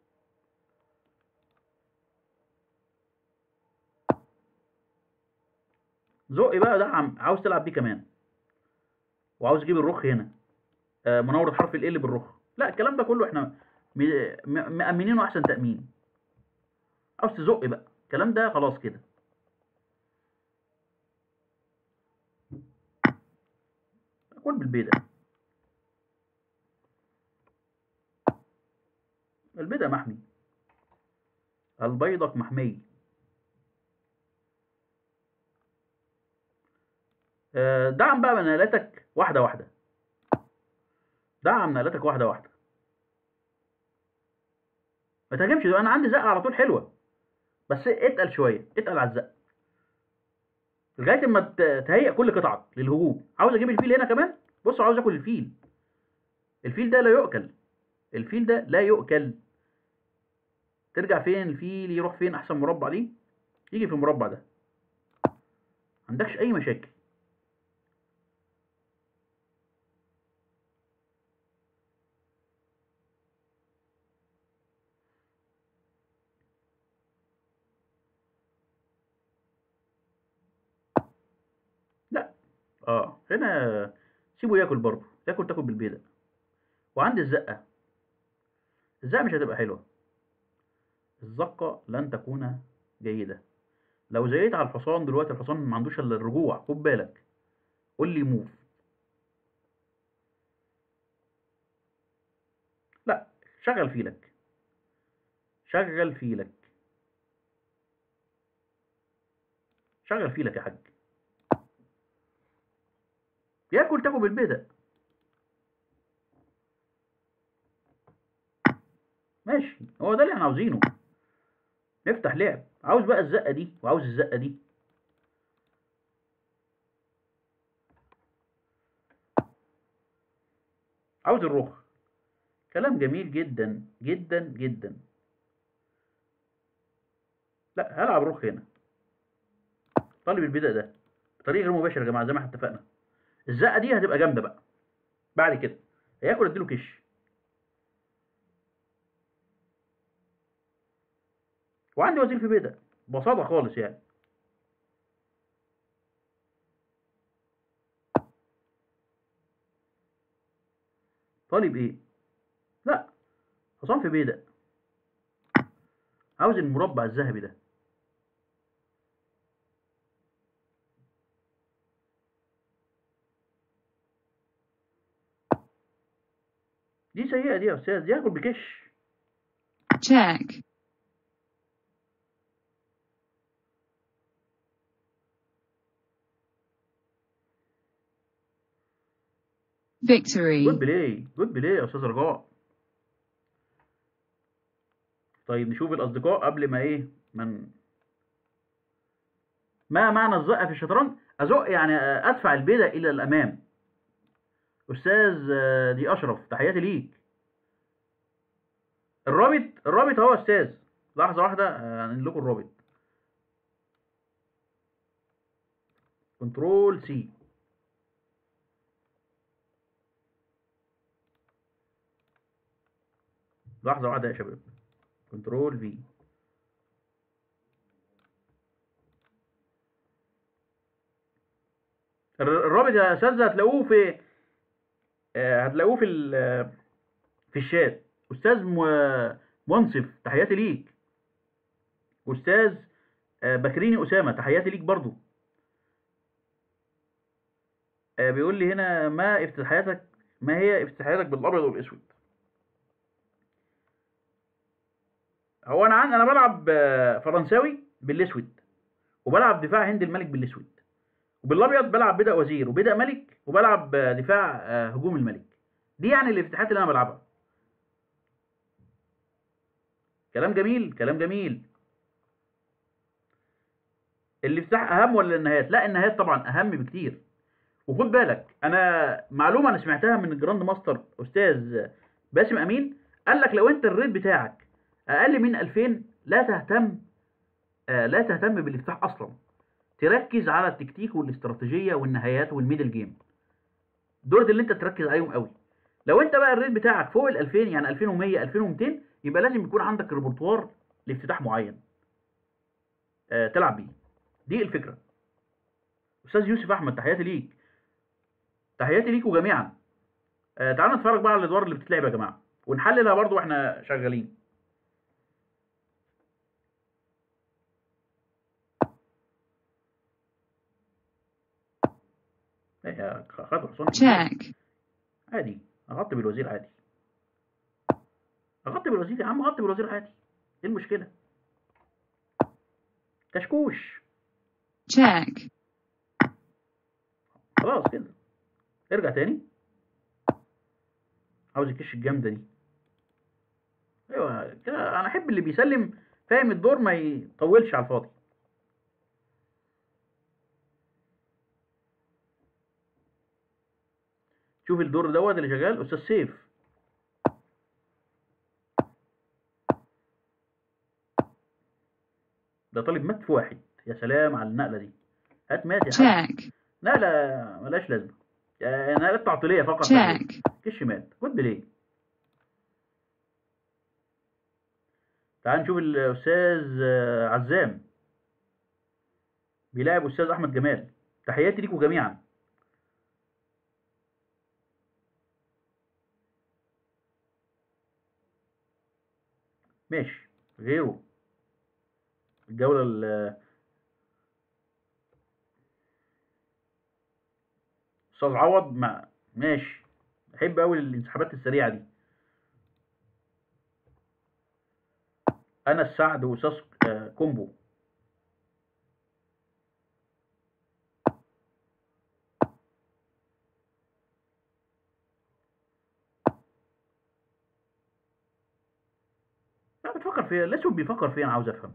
زق بقى دعم عاوز تلعب بيه كمان وعاوز تجيب الرخ هنا آه، مناورة حرف ال بالرخ لا الكلام ده كله احنا م- م- مأمنينه احسن تأمين عاوز تزق بقى الكلام ده خلاص كده كل بالبيضة البيضة محمي البيضك محمي آه، دعم بقى منالاتك واحدة واحدة دعم منالاتك واحدة واحدة ما تهاجمش ده انا عندي زقة على طول حلوة بس اتقل شوية اتقل على الزق لغاية اما ت- تهيئ كل قطعك للهجوم عاوز اجيب الفيل هنا كمان بصوا عاوز اكل الفيل الفيل ده لا يؤكل الفيل ده لا يؤكل ترجع فين الفيل يروح فين احسن مربع ليه يجي في المربع ده عندكش اي مشاكل لا اه هنا سيبه ياكل برضه ياكل تاكل بالبيضة وعندي الزقة الزقة مش هتبقى حلوة الزقة لن تكون جيدة لو زيت على الحصان دلوقتي الحصان ما عندوش الا الرجوع خد بالك قول لي موف لا شغل فيلك شغل فيلك شغل فيلك يا حاج ياكل تاكل بالبدء ماشي هو ده اللي احنا عاوزينه نفتح لعب عاوز بقى الزقه دي وعاوز الزقه دي عاوز الرخ كلام جميل جدا جدا جدا لا هلعب رخ هنا طالب البدء ده بطريقه غير مباشره يا جماعه زي ما احنا اتفقنا الزقه دي هتبقى جامده بقى بعد كده هياكل اديله كش وعندي وزير في بيدق بساطه خالص يعني طالب ايه لا حصان في بيدق عاوز المربع الذهبي ده دي سيئة دي يا أستاذ دي ياكل بكش check, victory, جود بلاي جود بلاي يا أستاذ رجاء طيب نشوف الأصدقاء قبل ما إيه من ما معنى الزقة في الشطرنج؟ أزق يعني أدفع البيدة إلى الأمام أستاذ آه، دي أشرف تحياتي ليك الرابط الرابط أهو يا أستاذ لحظة واحدة آه، هنقول لكم الرابط كنترول سي لحظة واحدة يا شباب كنترول في الرابط يا أستاذ هتلاقوه في آه، هتلاقوه في ال- في الشات أستاذ م- منصف تحياتي ليك أستاذ آه، بكريني أسامة تحياتي ليك برضو آه، بيقول لي هنا ما افتتاحياتك ما هي افتتاحياتك بالابيض والاسود هو انا عن انا بلعب آه، فرنساوي بالاسود وبلعب دفاع هند الملك بالاسود وبالابيض بلعب بدأ وزير وبدأ ملك وبلعب آه، دفاع آه، هجوم الملك دي يعني الافتتاحات اللي انا بلعبها كلام جميل كلام جميل الافتتاح اهم ولا النهايات لا النهايات طبعا اهم بكتير وخد بالك انا معلومه انا سمعتها من الجراند ماستر استاذ باسم امين قال لك لو انت الريت بتاعك اقل من 2000 لا تهتم آه لا تهتم بالافتتاح اصلا تركز على التكتيك والاستراتيجيه والنهايات والميدل جيم دول اللي انت تركز عليهم قوي لو انت بقى الريت بتاعك فوق ال 2000 يعني 2100 2200 يبقى لازم يكون عندك ريبرتوار لافتتاح معين آه تلعب بيه دي الفكره استاذ يوسف احمد تحياتي ليك تحياتي ليكم جميعا آه تعالوا نتفرج بقى على الادوار اللي بتتلعب يا جماعه ونحللها برضو واحنا شغالين ايه خدوا حصان check, عادي اغطي بالوزير عادي اغطي بالوزير يا عم اغطي بالوزير عادي ايه المشكله كشكوش check, خلاص كده ارجع تاني عاوز الكش الجامده دي ايوه كده انا احب اللي بيسلم فاهم الدور ما يطولش على الفاضي شوف الدور دوت اللي شغال استاذ سيف ده طالب مات في واحد يا سلام على النقله دي هات مات يا حاج check, نقله ملهاش لازمه آه، نقلات تعطيليه فقط لا غير. check, كش مات جود بلاي تعال نشوف الاستاذ آه، عزام بيلاعب استاذ احمد جمال تحياتي ليكم جميعا ماشي غيره الجولة ال استاذ عوض مع ماشي بحب قوي الانسحابات السريعة دي انا السعد واستاذ آه، كومبو بتفكر في ايه الاسود بيفكر في ايه انا عاوز افهم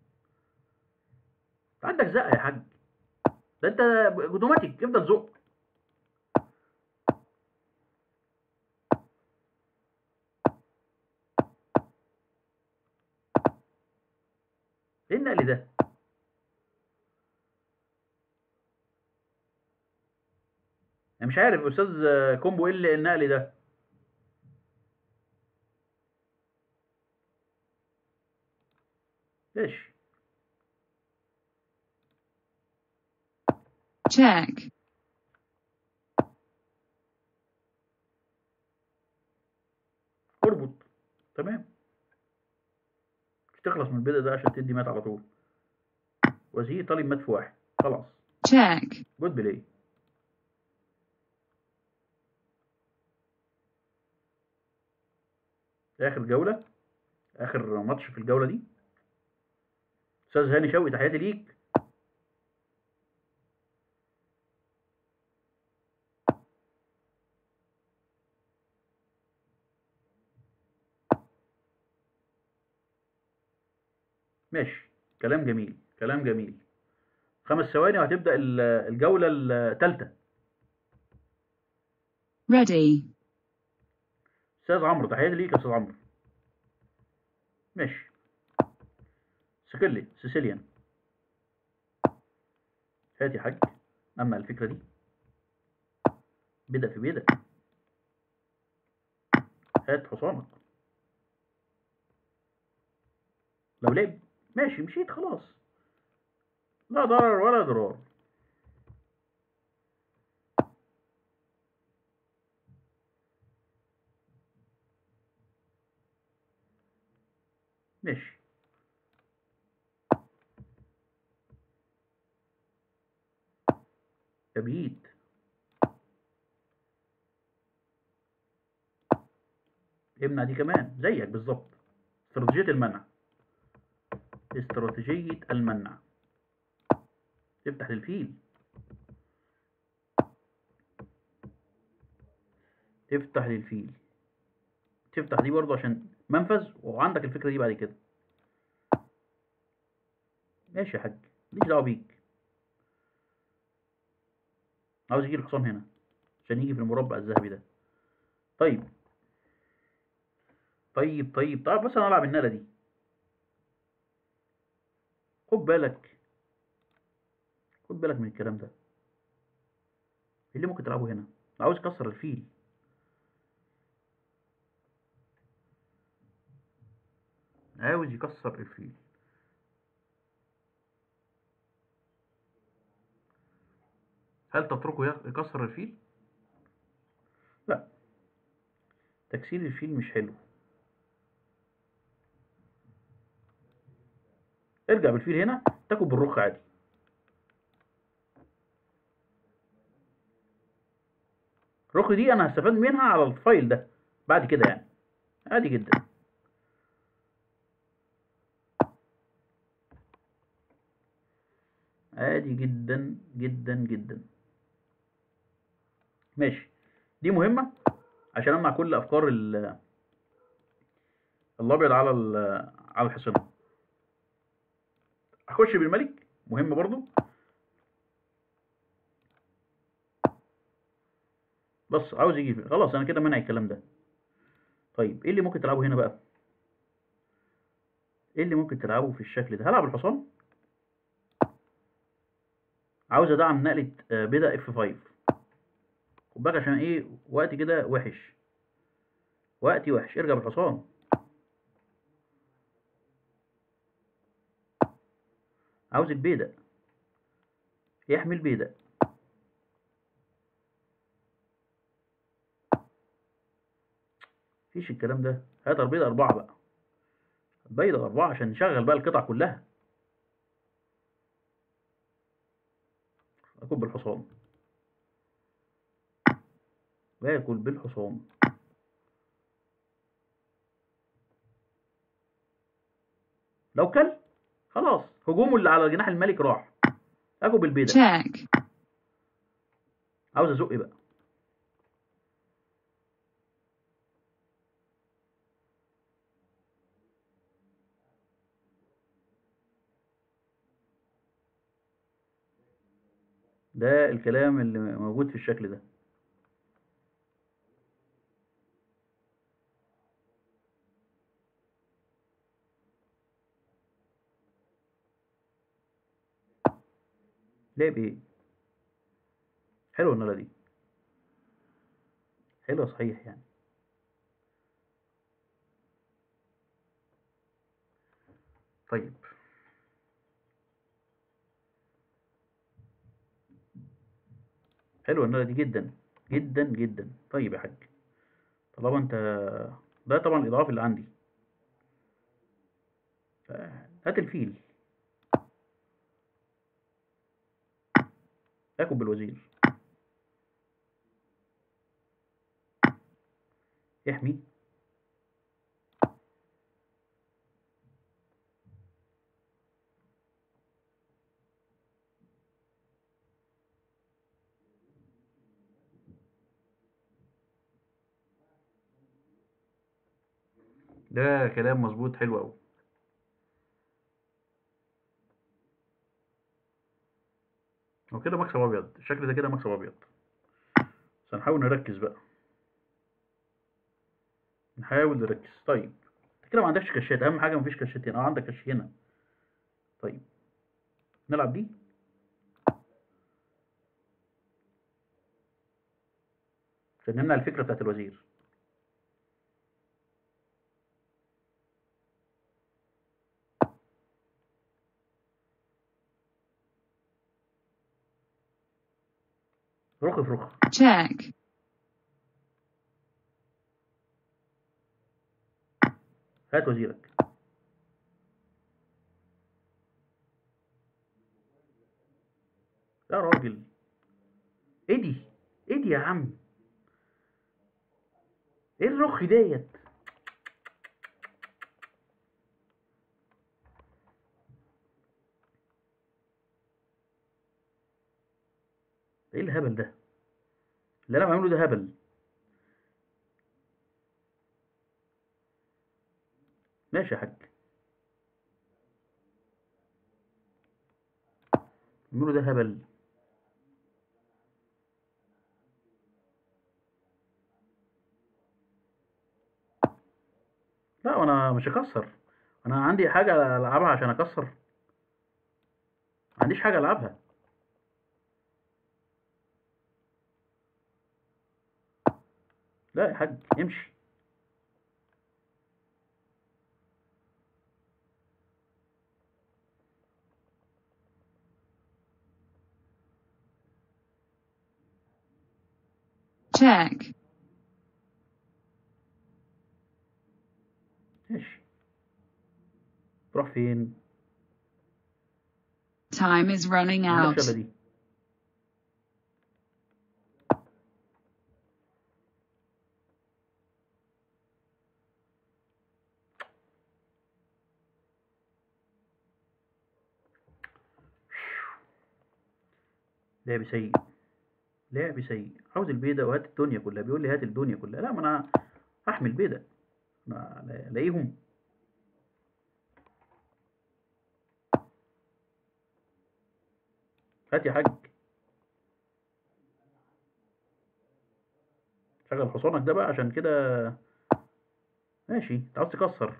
أنت عندك زق يا حاج ده انت اوتوماتيك افضل زق ايه النقل ده انا مش عارف استاذ كومبو ايه اللي- النقل ده ماشي check, اربط تمام مش تخلص من البدء ده عشان تدي مات على طول وزير طالب مات في واحد خلاص check, جود بلاي اخر جولة اخر ماتش في الجولة دي استاذ هاني شوقي تحياتي ليك ماشي كلام جميل كلام جميل خمس ثواني وهتبدأ ال- الجولة الثالثة ready, استاذ عمرو تحياتي ليك يا استاذ عمرو ماشي سكلي سيسيليان هات يا حاج اما الفكره دي بدأ في بدأ هات حصانك لو لعب ماشي مشيت خلاص لا ضرر ولا ضرار ماشي تبييت امنع دي كمان زيك بالظبط استراتيجية المنع استراتيجية المنع تفتح للفيل تفتح للفيل تفتح دي برضه عشان منفذ وعندك الفكرة دي بعد كده ماشي يا حاج ماليش دعوة بيك عاوز يجي الحصان هنا عشان يجي في المربع الذهبي ده طيب طيب طيب طيب بس انا العب النقلة دي خد بالك خد بالك من الكلام ده ايه اللي ممكن تلعبه هنا عاوز يكسر الفيل عاوز يكسر الفيل هل تتركه يك- يكسر الفيل لا تكسير الفيل مش حلو ارجع بالفيل هنا تاكل بالرخ عادي الرخ دي انا هستفاد منها على الفايل ده بعد كده يعني عادي جدا عادي جدا جدا جدا ماشي دي مهمة عشان امنع كل افكار ال- الابيض على ال- على الحصان اخش بالملك مهم برضو بس عاوز يجي خلاص انا كده منع الكلام ده طيب ايه اللي ممكن تلعبه هنا بقى ايه اللي ممكن تلعبه في الشكل ده هلعب الحصان عاوز ادعم نقلة آه، بدا اف 5 خد بالك عشان ايه وقتي كده وحش وقتي وحش ارجع بالحصان عاوز البيدق يحمي البيدق مفيش الكلام ده هات البيضة أربعة بقى البيضة أربعة عشان نشغل بقى القطع كلها أكل بالحصان باكل بالحصان لو كل خلاص هجومه اللي على جناح الملك راح اكل بالبيضة check, عاوز ازق بقى ده الكلام اللي موجود في الشكل ده لعب ايه حلوه النوله دي حلوه صحيح يعني طيب حلوه النوله دي جدا جدا جدا طيب يا حاج طالما انت ده طبعا الاضعاف اللي عندي هات الفيل اكل بالوزير احمي ده كلام مظبوط حلو قوي هو كده مكسب ابيض الشكل ده كده مكسب ابيض بس هنحاول نركز بقى نحاول نركز طيب انت كده ما عندكش كشات اهم حاجه مفيش كشات هنا اه عندك كش هنا طيب نلعب دي عشان نمنع الفكره بتاعت الوزير رخ في رخ check, هات وزيرك يا راجل ايه دي ايه دي يا عم ايه الرخ ديت ايه الهبل ده اللي انا بعمله ده هبل ماشي يا حاج بعمله ده هبل لا انا مش هكسر انا عندي حاجه العبها عشان اكسر ما عنديش حاجه العبها لا يا حاج امشي check, ماشي تروح فين time is running عندك out, شبه دي لعب سيء لعب سيء عاوز البيضة وهات الدنيا كلها بيقول لي هات الدنيا كلها لا ما انا احمل بيضة انا الاقيهم هات يا حاج شغل حصانك ده بقى عشان كده ماشي انت عاوز تكسر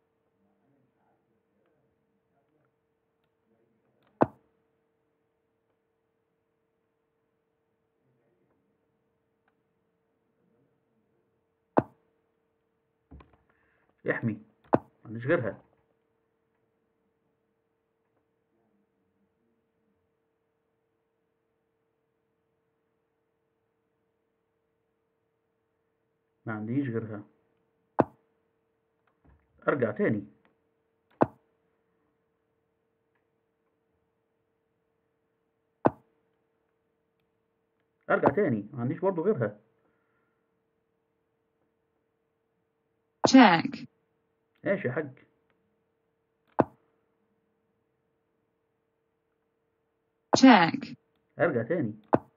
احمي ما عنديش غيرها ما عنديش غيرها ارجع تاني ارجع تاني ما عنديش برضه غيرها check, ماشي يا حاج check, ارجع تاني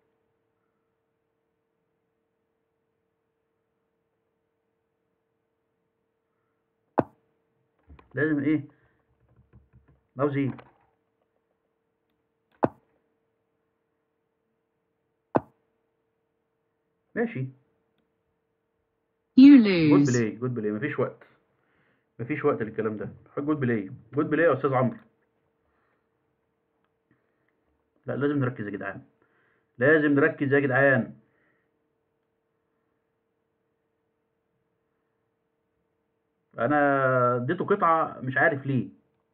لازم ايه عاوز ايه ماشي You جود lose. بلاي جود بلاي مفيش وقت مفيش وقت للكلام ده جود بلاي جود بلاي يا استاذ عمرو لا لازم نركز يا جدعان لازم نركز يا جدعان انا اديته قطعه مش عارف ليه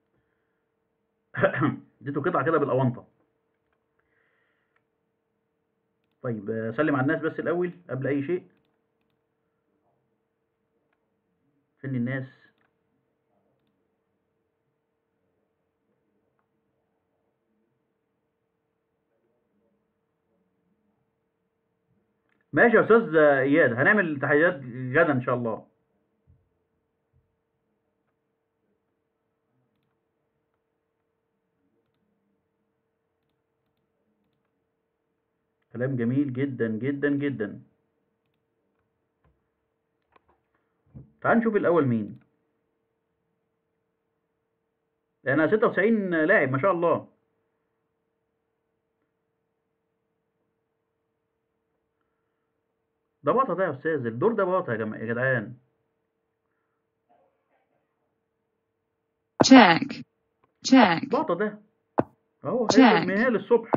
اديته قطعه كده بالاونطه طيب آه، سلم على الناس بس الاول قبل اي شيء فين الناس ماشي يا استاذ اياد هنعمل تحيات غدا ان شاء الله كلام جميل جدا جدا جدا تعال نشوف الاول مين انا 96 لاعب ما شاء الله ده باطا ده يا استاذ الدور ده باطا يا جماعه يا جدعان Check. Check. باطا ده اهو Check. هياكل من هنا للصبح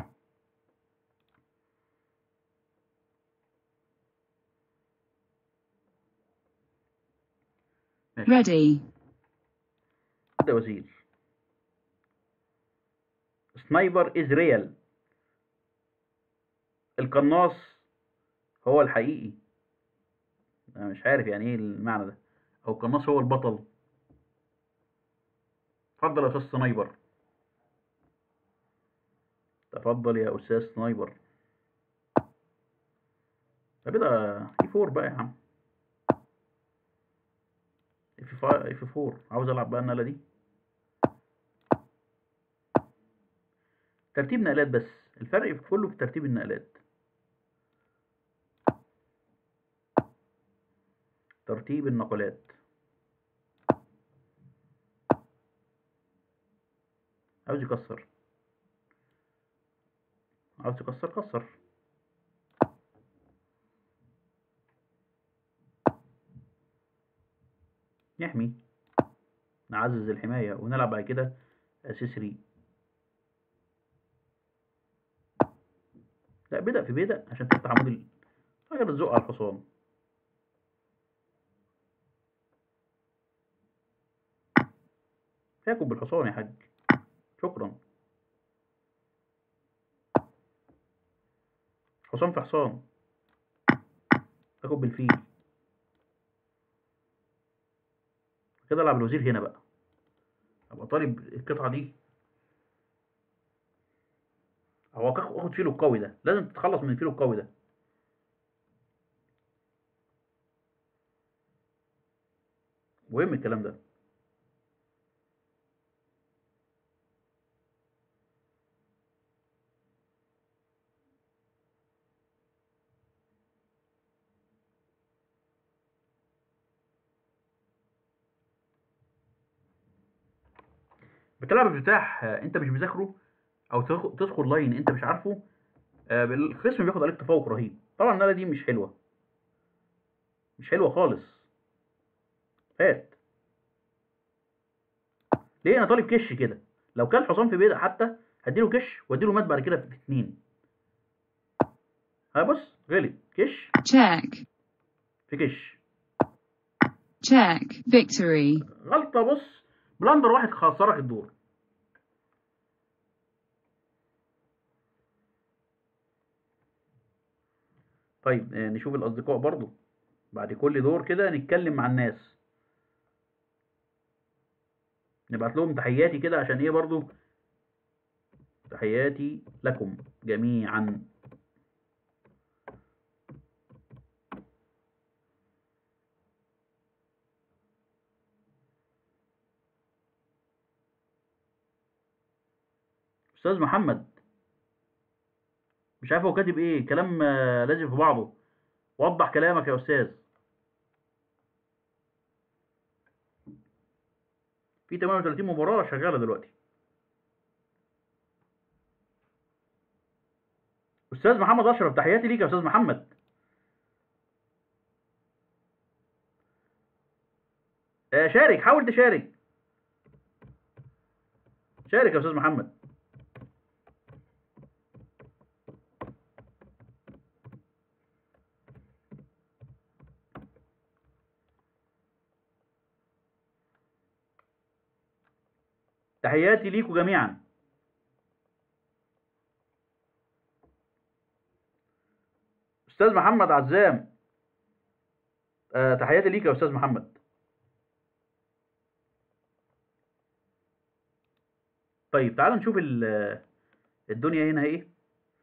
ماشي Ready. ده وزير سنايبر از ريال القناص هو الحقيقي انا مش عارف يعني ايه المعنى ده او القناص هو البطل اتفضل يا استاذ سنايبر تفضل يا استاذ سنايبر طب ده في فور بقى يا عم اف فا- اف فور عاوز العب بقى النقله دي ترتيب نقلات بس الفرق في كله في ترتيب النقلات ترتيب النقلات عاوز يكسر عاوز تكسر كسر نحمي نعزز الحماية ونلعب بعد كده اسيسري لا بدأ في بدأ عشان تفتح عمود ال... حاجة بتزق على الحصان تاكل بالحصان يا حاج شكرا حصان في حصان تاكل بالفيل كده العب الوزير هنا بقى ابقى طالب القطعه دي هو اخد فيلو القوي ده لازم تتخلص من الفيلو القوي ده مهم الكلام ده بتلعب افتتاح آه، انت مش مذاكره او تخ- تدخل لاين انت مش عارفه آه، الخصم بياخد عليك تفوق رهيب طبعا النقله دي مش حلوه مش حلوه خالص فات ليه انا طالب كش كده لو كان حصان في بيضة حتى هديله كش واديله مات بعد كده في اتنين ها بص غلط كش Check. في كش Check. Victory. غلطه بص بلندر واحد خسرك الدور طيب آه، نشوف الاصدقاء برضو بعد كل دور كده نتكلم مع الناس نبعت لهم تحياتي كده عشان ايه برضو تحياتي لكم جميعا استاذ محمد مش عارف هو كاتب ايه كلام آه، لازم في بعضه وضح كلامك يا استاذ في 38 مباراة شغالة دلوقتي استاذ محمد اشرف تحياتي ليك يا استاذ محمد آه شارك حاول تشارك شارك يا استاذ محمد تحياتي ليكم جميعا استاذ محمد عزام آه تحياتي ليك يا استاذ محمد طيب تعال نشوف ال- الدنيا هنا ايه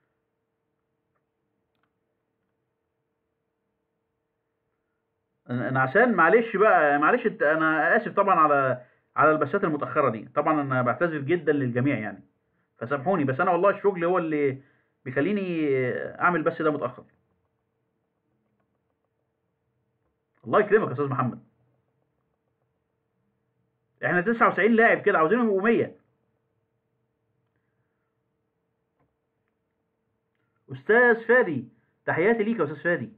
انا أنا عشان معلش بقى معلش انت- انا اسف طبعا على على البثات المتاخره دي طبعا انا بعتذر جدا للجميع يعني فسامحوني بس انا والله الشغل هو اللي بيخليني اعمل بس ده متاخر الله يكرمك يا استاذ محمد احنا 99 لاعب كده عاوزينهم يبقوا 100 استاذ فادي تحياتي ليك يا استاذ فادي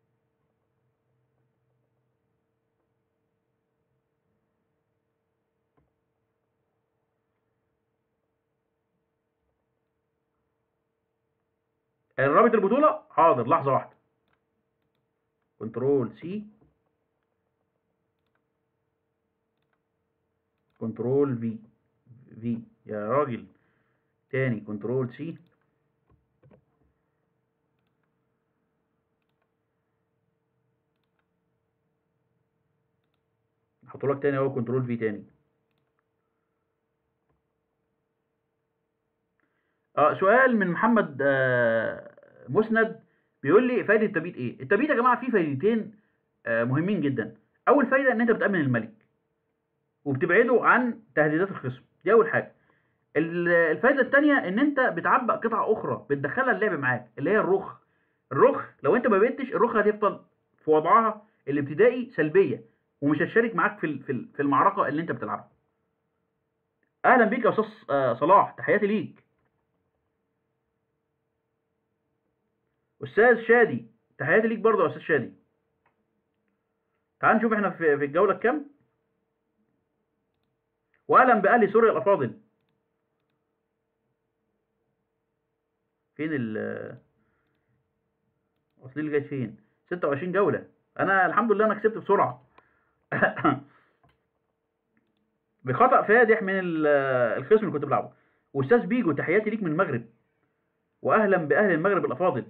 رابط البطولة حاضر لحظة واحدة كنترول سي كنترول في في يا راجل تاني كنترول سي احط لك تاني اهو كنترول في تاني اه سؤال من محمد آه مسند بيقول لي فايده التبييت ايه التبييت يا جماعه فيه فايدتين آه مهمين جدا اول فايده ان انت بتامن الملك وبتبعده عن تهديدات الخصم دي اول حاجه ال- الفايده الثانيه ان انت بتعبأ قطع اخرى بتدخلها اللعب معاك اللي هي الرخ الرخ لو انت ما بيتش الرخ هتفضل في وضعها الابتدائي سلبيه ومش هتشارك معاك في ال- في ال- في المعركه اللي انت بتلعبها اهلا بيك يا استاذ آه، صلاح تحياتي ليك استاذ شادي تحياتي ليك برضه يا استاذ شادي تعال نشوف احنا في في الجوله الكام واهلا باهل سوريا الافاضل فين ال واصلين لغايه فين 26 جوله انا الحمد لله انا كسبت بسرعه بخطأ فادح من ال- الخصم اللي كنت بلعبه واستاذ بيجو تحياتي ليك من المغرب واهلا باهل المغرب الافاضل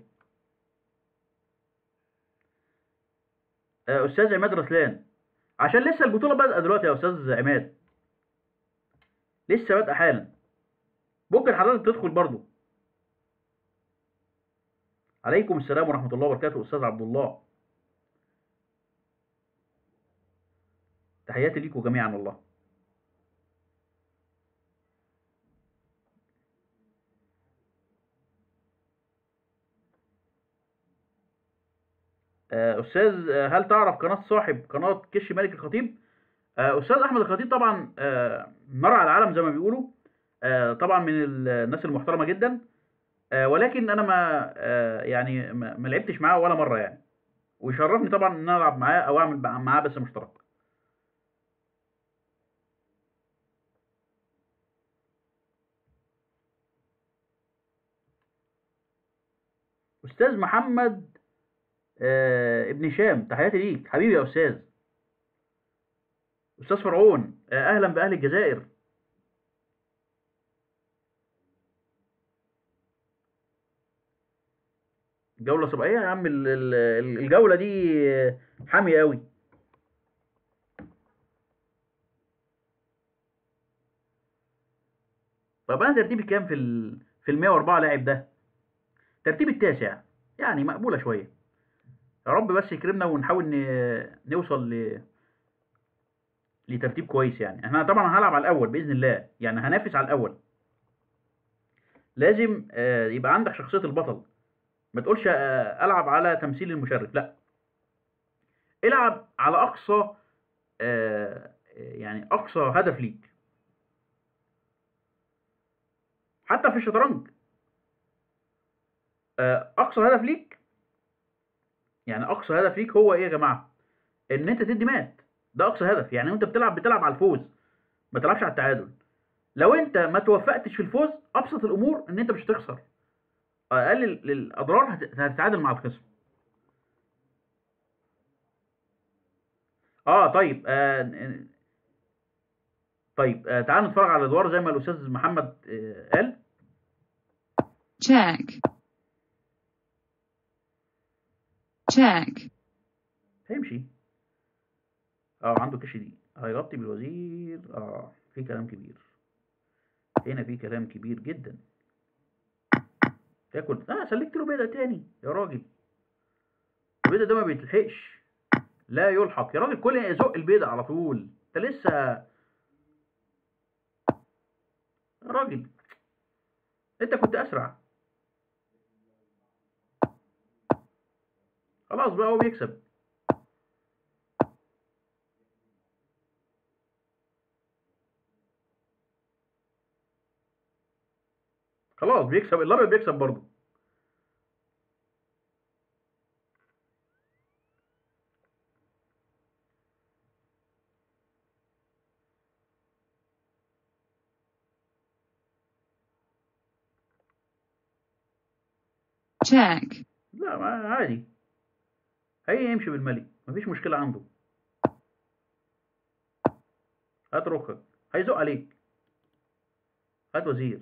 آه، استاذ عماد رسلان عشان لسه البطوله بادئه دلوقتي يا استاذ عماد لسه بادئه حالا ممكن حضرتك تدخل برضو عليكم السلام ورحمه الله وبركاته استاذ عبد الله تحياتي ليكم جميعا والله آه، استاذ آه، هل تعرف قناه صاحب قناه كش ملك الخطيب آه، استاذ احمد الخطيب طبعا آه، نار على العالم زي ما بيقولوا آه، طبعا من ال- الناس المحترمه جدا آه، ولكن انا ما آه، يعني ما ما لعبتش معاه ولا مره يعني ويشرفني طبعا ان انا العب معاه او اعمل معاه بس مشترك استاذ محمد آه، ابن هشام تحياتي ليك حبيبي يا استاذ استاذ فرعون آه، اهلا باهل الجزائر جولة سباقية يا عم ال- ال- الجولة دي آه، حامية قوي طب انا ترتيبي كام في ال في ال 104 لاعب ده ترتيبي التاسع يعني مقبولة شوية يا رب بس يكرمنا ونحاول ن- نوصل ل لترتيب كويس يعني احنا طبعا هلعب على الاول باذن الله يعني هنافس على الاول لازم آه، يبقى عندك شخصية البطل ما تقولش آه، العب على تمثيل المشرف لا العب على اقصى آه، يعني اقصى هدف ليك حتى في الشطرنج آه، اقصى هدف ليك يعني اقصى هدف ليك هو ايه يا جماعه ان انت تدي مات ده اقصى هدف يعني انت بتلعب بتلعب على الفوز ما تلعبش على التعادل لو انت ما توفقتش في الفوز ابسط الامور ان انت مش هتخسر اقل ال- الاضرار هت- هتتعادل مع الخصم اه طيب آه ن- طيب آه تعالوا نتفرج على الادوار زي ما الاستاذ محمد آه قال check, check, هيمشي اه عنده كش دي هيغطي بالوزير اه في كلام كبير هنا في كلام كبير جدا تاكل اه سلكت له بيضه تاني يا راجل البيضه ده ما بيتلحقش لا يلحق يا راجل كل يزق البيضه على طول انت لسه يا راجل انت كنت اسرع خلاص بقى هو بيكسب خلاص بيكسب الابيض بيكسب برضه check, لا ما عادي هي يمشي بالملك مفيش مشكلة عنده هات ركك هيزق عليك هات وزير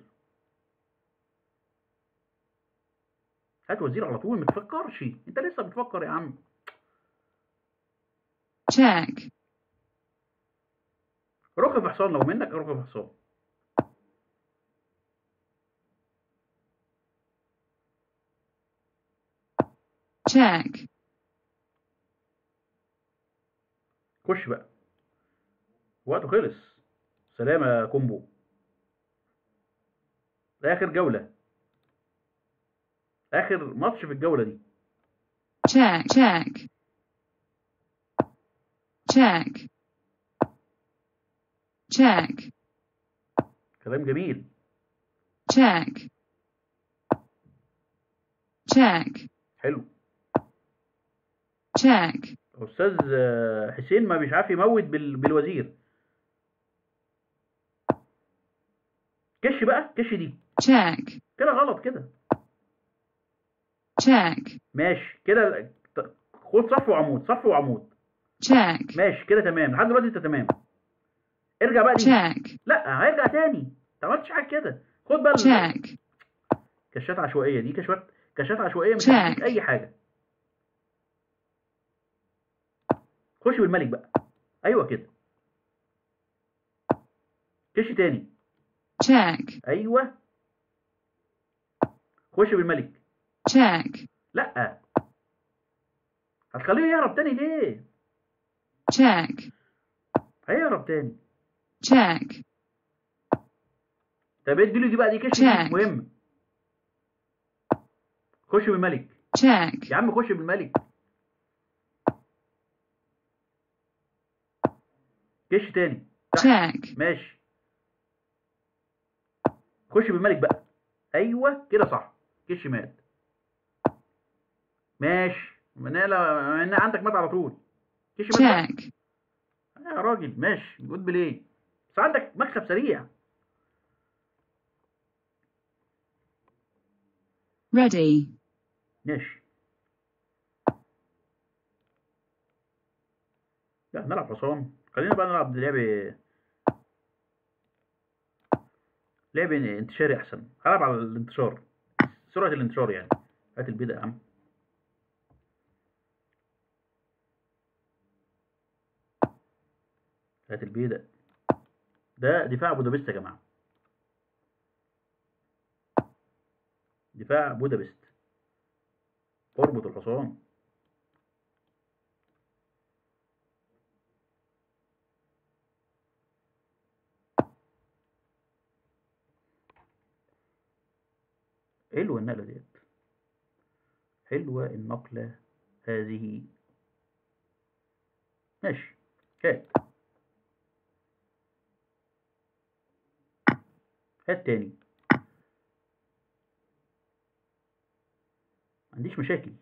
هات وزير على طول ما تفكرش انت لسه بتفكر يا عم check, ركب في حصان لو منك ركب في حصان check, خش بقى وقته خلص سلام يا كومبو ده اخر جولة اخر ماتش في الجولة دي check, check, check, check, كلام جميل check, check, حلو check, استاذ آه، حسين ما مش عارف يموت بال... بالوزير كش بقى كش دي check, كده غلط كده check, ماشي كده ت- خد صف وعمود صف وعمود check, ماشي كده تمام لحد دلوقتي انت تمام ارجع بقى دي check, لا هيرجع تاني انت ما عملتش حاجه كده خد بقى ال- check, كشات عشوائيه دي كشات كشات عشوائيه مش Check. هتديك اي حاجه خش بالملك بقى ايوه كده كش تاني check, ايوه خش بالملك check, لا هتخليه يهرب تاني ليه check, هيهرب تاني check, طب اديله دي بقى دي كش دي Check. مهم خش بالملك check, يا عم خش بالملك كش تاني تحت. check, ماشي خش بالملك بقى ايوه كده صح كش مات ماشي من من عندك مات على طول كش مات بقى. check, يا راجل ماشي جود بلاي بس عندك مكسب سريع ready, ماشي لا نلعب حصان خلينا بقى نلعب لعب لعب انتشاري احسن هلعب على الانتشار سرعة الانتشار يعني هات البيضة يا عم هات البيضة ده دفاع بودابست يا جماعة دفاع بودابست اربط الحصان حلوة النقلة ديت حلوة النقلة هذه ماشي هات هات تاني ما عنديش مشاكل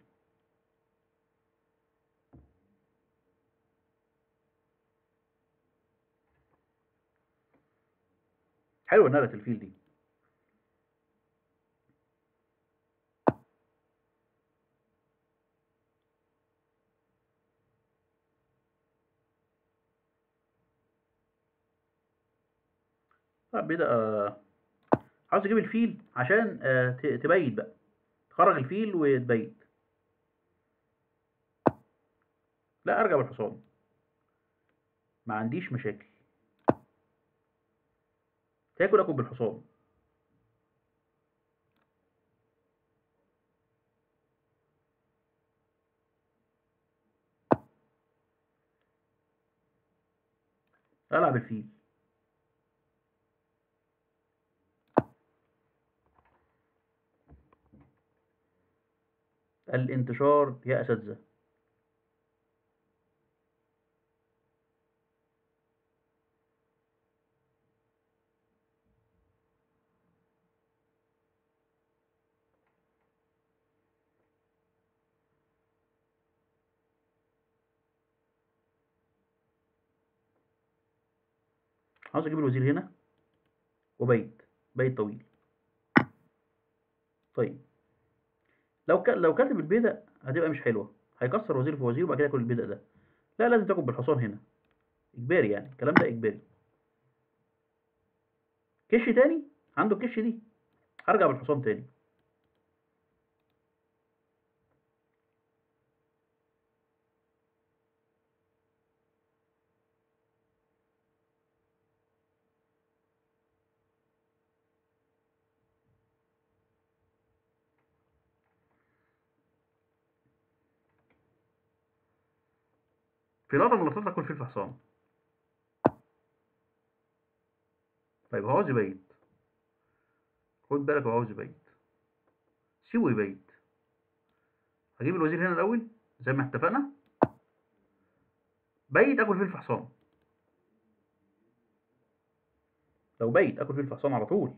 حلوه نقله الفيل دي طب بدأ آه، عاوز اجيب الفيل عشان آه، ت- تبيت بقى تخرج الفيل وتبيت لا ارجع بالحصان ما عنديش مشاكل تاكل اكل بالحصان العب الفيل الانتشار يا اساتذه عاوز اجيب الوزير هنا وبيت بيت طويل طيب لو ك... لو كاتب البيدق هتبقى مش حلوه هيكسر وزير في وزير وبعد كده ياكل البيدق ده لا لازم تاكل بالحصان هنا اجباري يعني الكلام ده اجباري كش تاني عنده الكش دي هرجع بالحصان تاني في لقطة من اللقطات اكل فيه الحصان طيب هو عاوز يبيت خد بالك هو عاوز يبيت سيبه يبيت هجيب الوزير هنا الاول زي ما اتفقنا بيت اكل فيه الحصان لو بيت اكل فيه الحصان على طول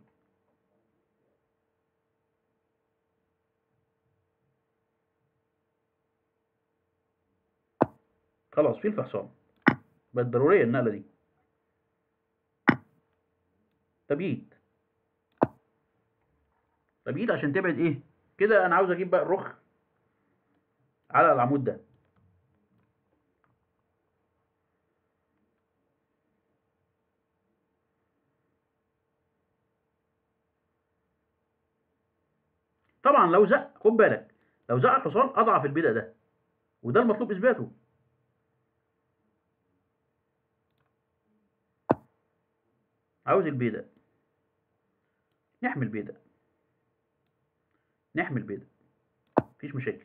خلاص في الفحصان بقت ضرورية النقلة دي تبييت تبييت عشان تبعد ايه كده انا عاوز اجيب بقى الرخ على العمود ده طبعا لو زق خد بالك لو زق الحصان اضعف البدء ده وده المطلوب اثباته عاوز البيدق نحمي البيدق نحمي البيدق مفيش مشاكل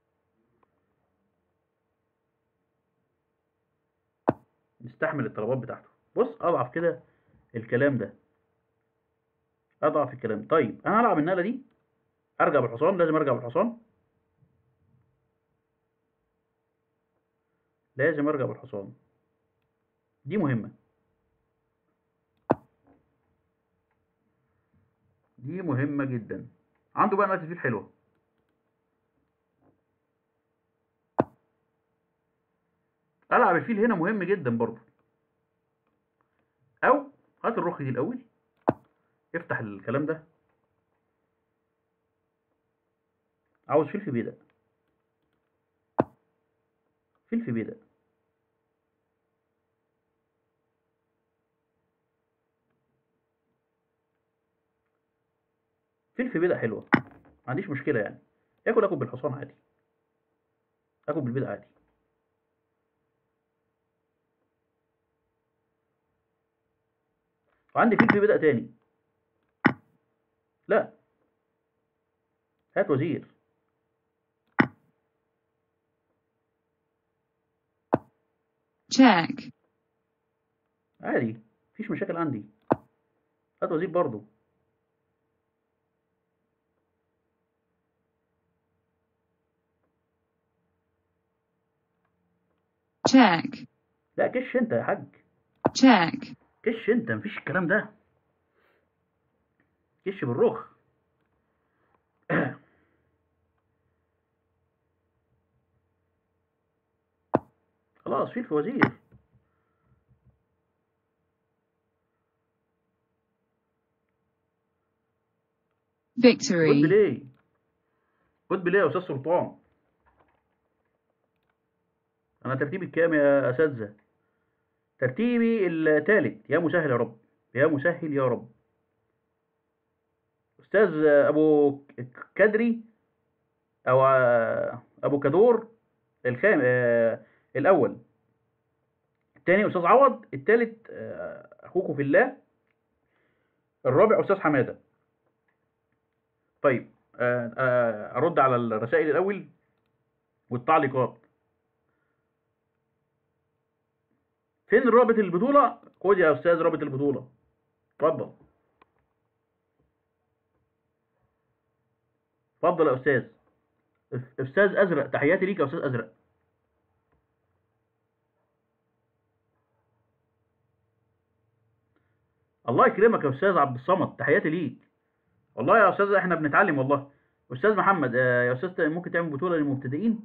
نستحمل الطلبات بتاعته بص اضعف كده الكلام ده اضعف الكلام طيب انا هلعب النقله دي ارجع بالحصان لازم ارجع بالحصان لازم ارجع بالحصان دي مهمه دي مهمة جدا عنده بقى نقطة الفيل حلوة ألعب الفيل هنا مهم جدا برضو أو هات الرخ دي الأول افتح الكلام ده عاوز فيل في بيدق فيل في بيدق فيل في بيدق حلوة ما عنديش مشكلة يعني اكل اكل بالحصان عادي اكل بالبيدق عادي وعندي فيل في بيدق تاني لا هات وزير check, عادي مفيش مشاكل عندي هات وزير برضو check, لا كش انت يا حاج check, كش انت مفيش الكلام ده كش بالرخ خلاص فيل في وزير خد victory, بلاي خد بلاي يا استاذ سلطان انا ترتيبي الكام يا اساتذه ترتيبي الثالث يا مسهل يا رب يا مسهل يا رب استاذ ابو ك- كدري او آه، ابو كدور الخام آه، الاول الثاني استاذ عوض الثالث آه، اخوكم في الله الرابع استاذ حماده طيب آه، آه، ارد على الرسائل الاول والتعليقات فين رابط البطوله خد يا استاذ رابط البطوله اتفضل اتفضل يا استاذ أس- استاذ ازرق تحياتي ليك يا استاذ ازرق الله يكرمك يا استاذ عبد الصمد تحياتي ليك والله يا استاذ احنا بنتعلم والله استاذ محمد آه، يا استاذ ممكن تعمل بطوله للمبتدئين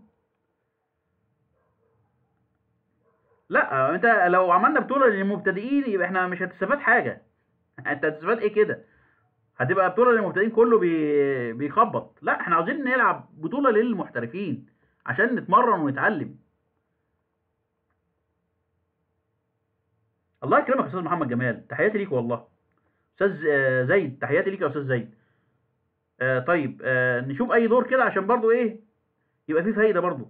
لا آه، انت لو عملنا بطوله للمبتدئين يبقى احنا مش هتستفاد حاجه انت هتستفاد ايه كده هتبقى بطوله للمبتدئين كله بي... بيخبط لا احنا عاوزين نلعب بطوله للمحترفين عشان نتمرن ونتعلم الله يكرمك يا استاذ محمد جمال تحياتي ليك والله استاذ آه، زيد تحياتي ليك يا استاذ زيد آه طيب آه نشوف اي دور كده عشان برضو ايه يبقى فيه فايده برضو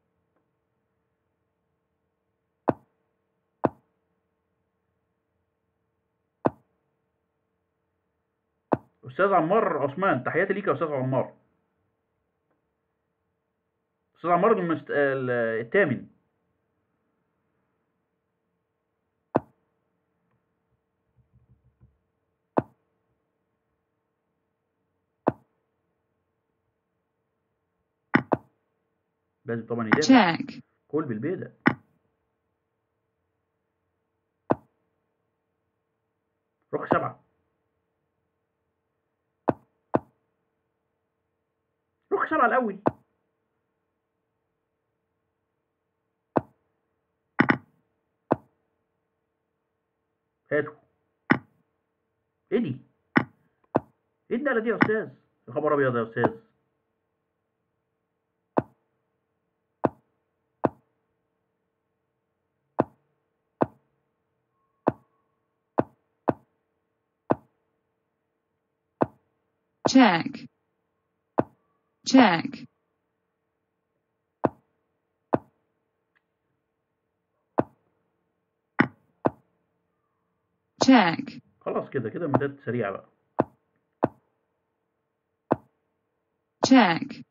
استاذ عمار عثمان تحياتي ليك يا استاذ عمار استاذ عمار المست... ال- الثامن لازم طبعا يدافع check, كل بالبيضة رخ سبعة رخ سبعة الأول هاتوا ايه دي؟ ايه النقلة دي يا أستاذ؟ يا خبر أبيض يا أستاذ check, check, check, خلاص كده كده مدات سريعة بقى check,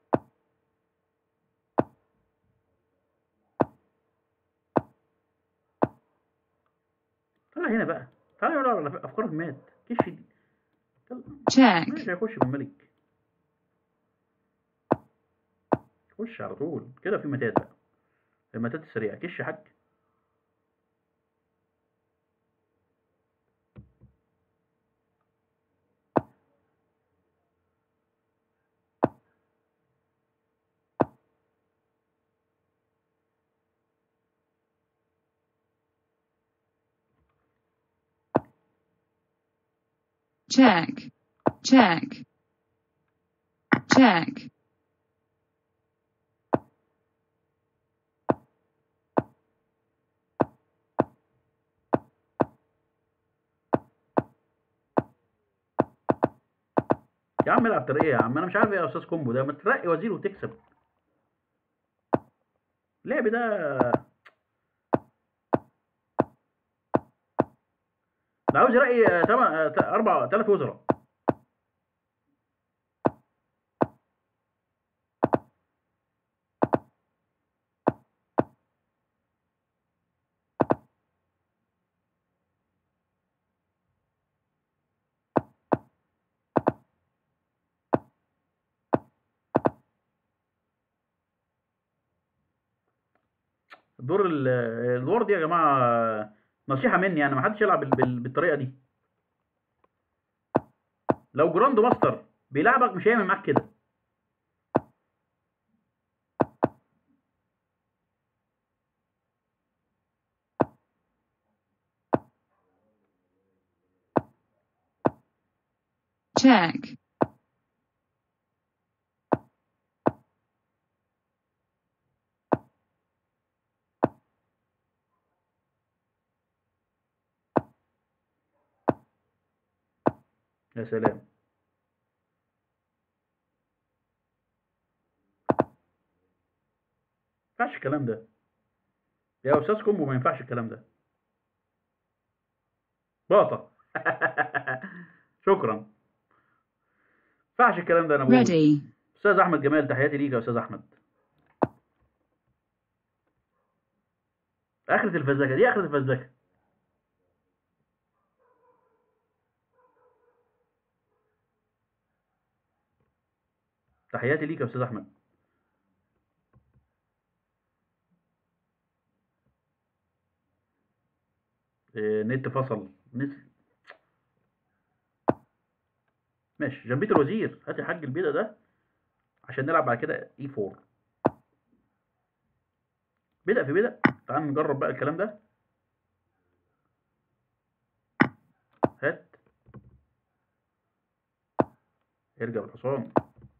تعالى هنا بقى تعالى نقول على أفكار المات كش دي يلا. check, ماشي هيخش بالملك خش على طول كده في متات بقى المتات السريعة كش يا حاج check, check, check, يا عم العب ترقية يا عم انا مش عارف ايه يا استاذ كومبو ده ما ترقي وزير وتكسب اللعب ده ده عاوز يرقي تمن اربع ثلاث وزراء الدور ال- الدور دي يا جماعة نصيحة مني يعني ما حدش يلعب بال- بال- بالطريقة دي لو جراند ماستر بيلعبك مش هيعمل معاك كده check, يا سلام ما ينفعش الكلام ده يا استاذ كومبو ما ينفعش الكلام ده باطة شكرا ما ينفعش الكلام ده انا بقول ready, استاذ احمد جمال تحياتي ليك يا استاذ احمد اخرة الفزلكه دي اخرة الفزلكه تحياتي ليك يا استاذ احمد إيه، نت فصل نت ماشي جنبيت الوزير هات يا حاج البيضه ده عشان نلعب بعد كده اي 4 بدأ في بدأ تعال نجرب بقى الكلام ده هات ارجع بالحصان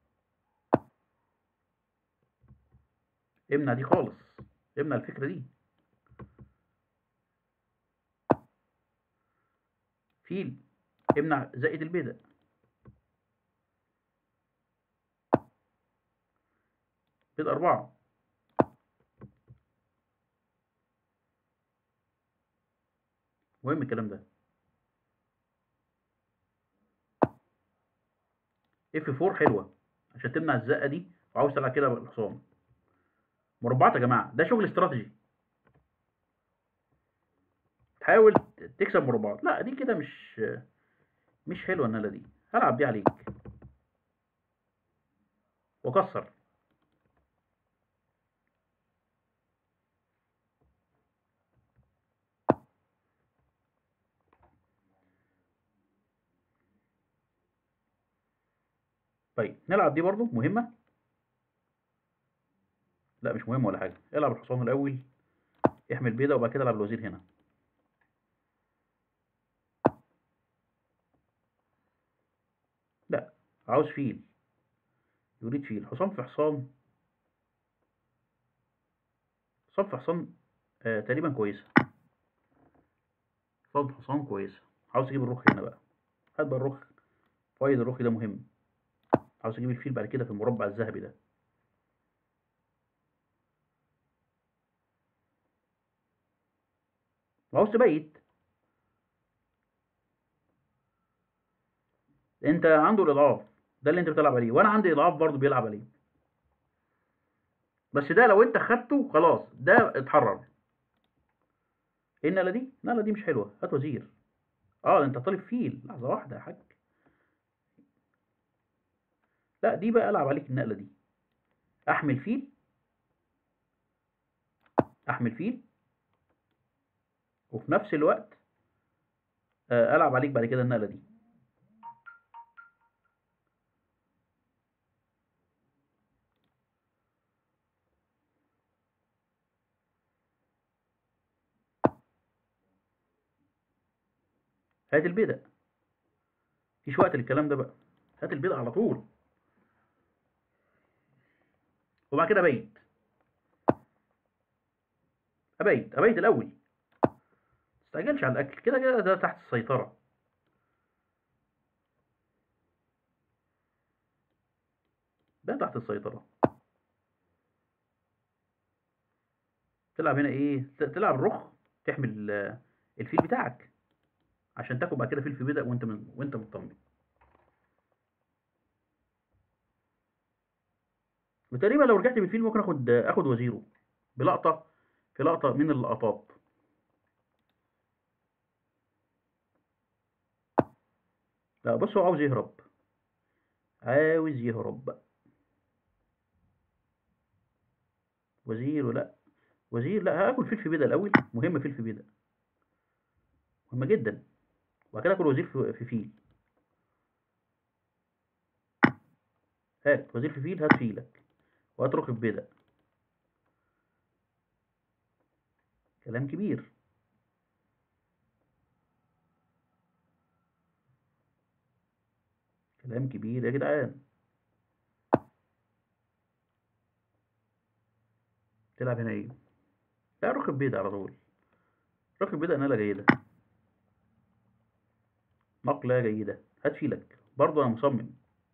امنع دي خالص امنع الفكرة دي فيل امنع زائد البيضة بيض أربعة مهم الكلام ده اف 4 حلوه عشان تمنع الزقه دي وعاوز تلعب كده بالحصان مربعات يا جماعه ده شغل استراتيجي تحاول تكسب مربعات لا دي كده مش مش حلوه الناله دي هلعب دي عليك واكسر طيب نلعب دي برضو مهمة لا مش مهمة ولا حاجة العب الحصان الأول احمل بيضة وبعد كده العب الوزير هنا لا عاوز فيل يريد فيل حصان في حصان حصان في حصان آه تقريبا كويسة حصان في حصان كويسة عاوز اجيب الرخ هنا بقى هات بقى الرخ فايد الرخ ده مهم عاوز اجيب الفيل بعد كده في المربع الذهبي ده وعاوز تبيت انت عنده الاضعاف ده اللي انت بتلعب عليه وانا عندي اضعاف برضه بيلعب عليه بس ده لو انت خدته خلاص ده اتحرر ايه النقله دي النقله دي مش حلوه هات وزير اه ده انت طالب فيل لحظه واحده يا حاج لا دي بقى العب عليك النقله دي احمل فيل احمل فيل وفي نفس الوقت آه، العب عليك بعد كده النقله دي هات البيضة مفيش وقت للكلام ده بقى هات البيضة على طول وبعد كده ابيت ابيت ابيت الاول تستعجلش على الاكل كده كده ده تحت السيطره ده تحت السيطره تلعب هنا ايه ت- تلعب الرخ تحمل آه، الفيل بتاعك عشان تاكل بعد كده فيل في بيضك وانت من... وانت مطمن وتقريبا لو رجعت بالفيل ممكن اخد اخد وزيره بلقطه في لقطه من اللقطات لا بص هو عاوز يهرب عاوز يهرب وزير ولا وزير لا هاكل فيل في بيضه الاول مهم فيل في بيضه مهمه جدا وبعد كده اكل وزير في في فيل هات وزير في فيل هات فيلك واترك البيضه كلام كبير كلام كبير يا جدعان تلعب هنا ايه لا روح البيضة على طول روح البيضة نقلة جيدة نقلة جيدة هات فيلك برضه انا مصمم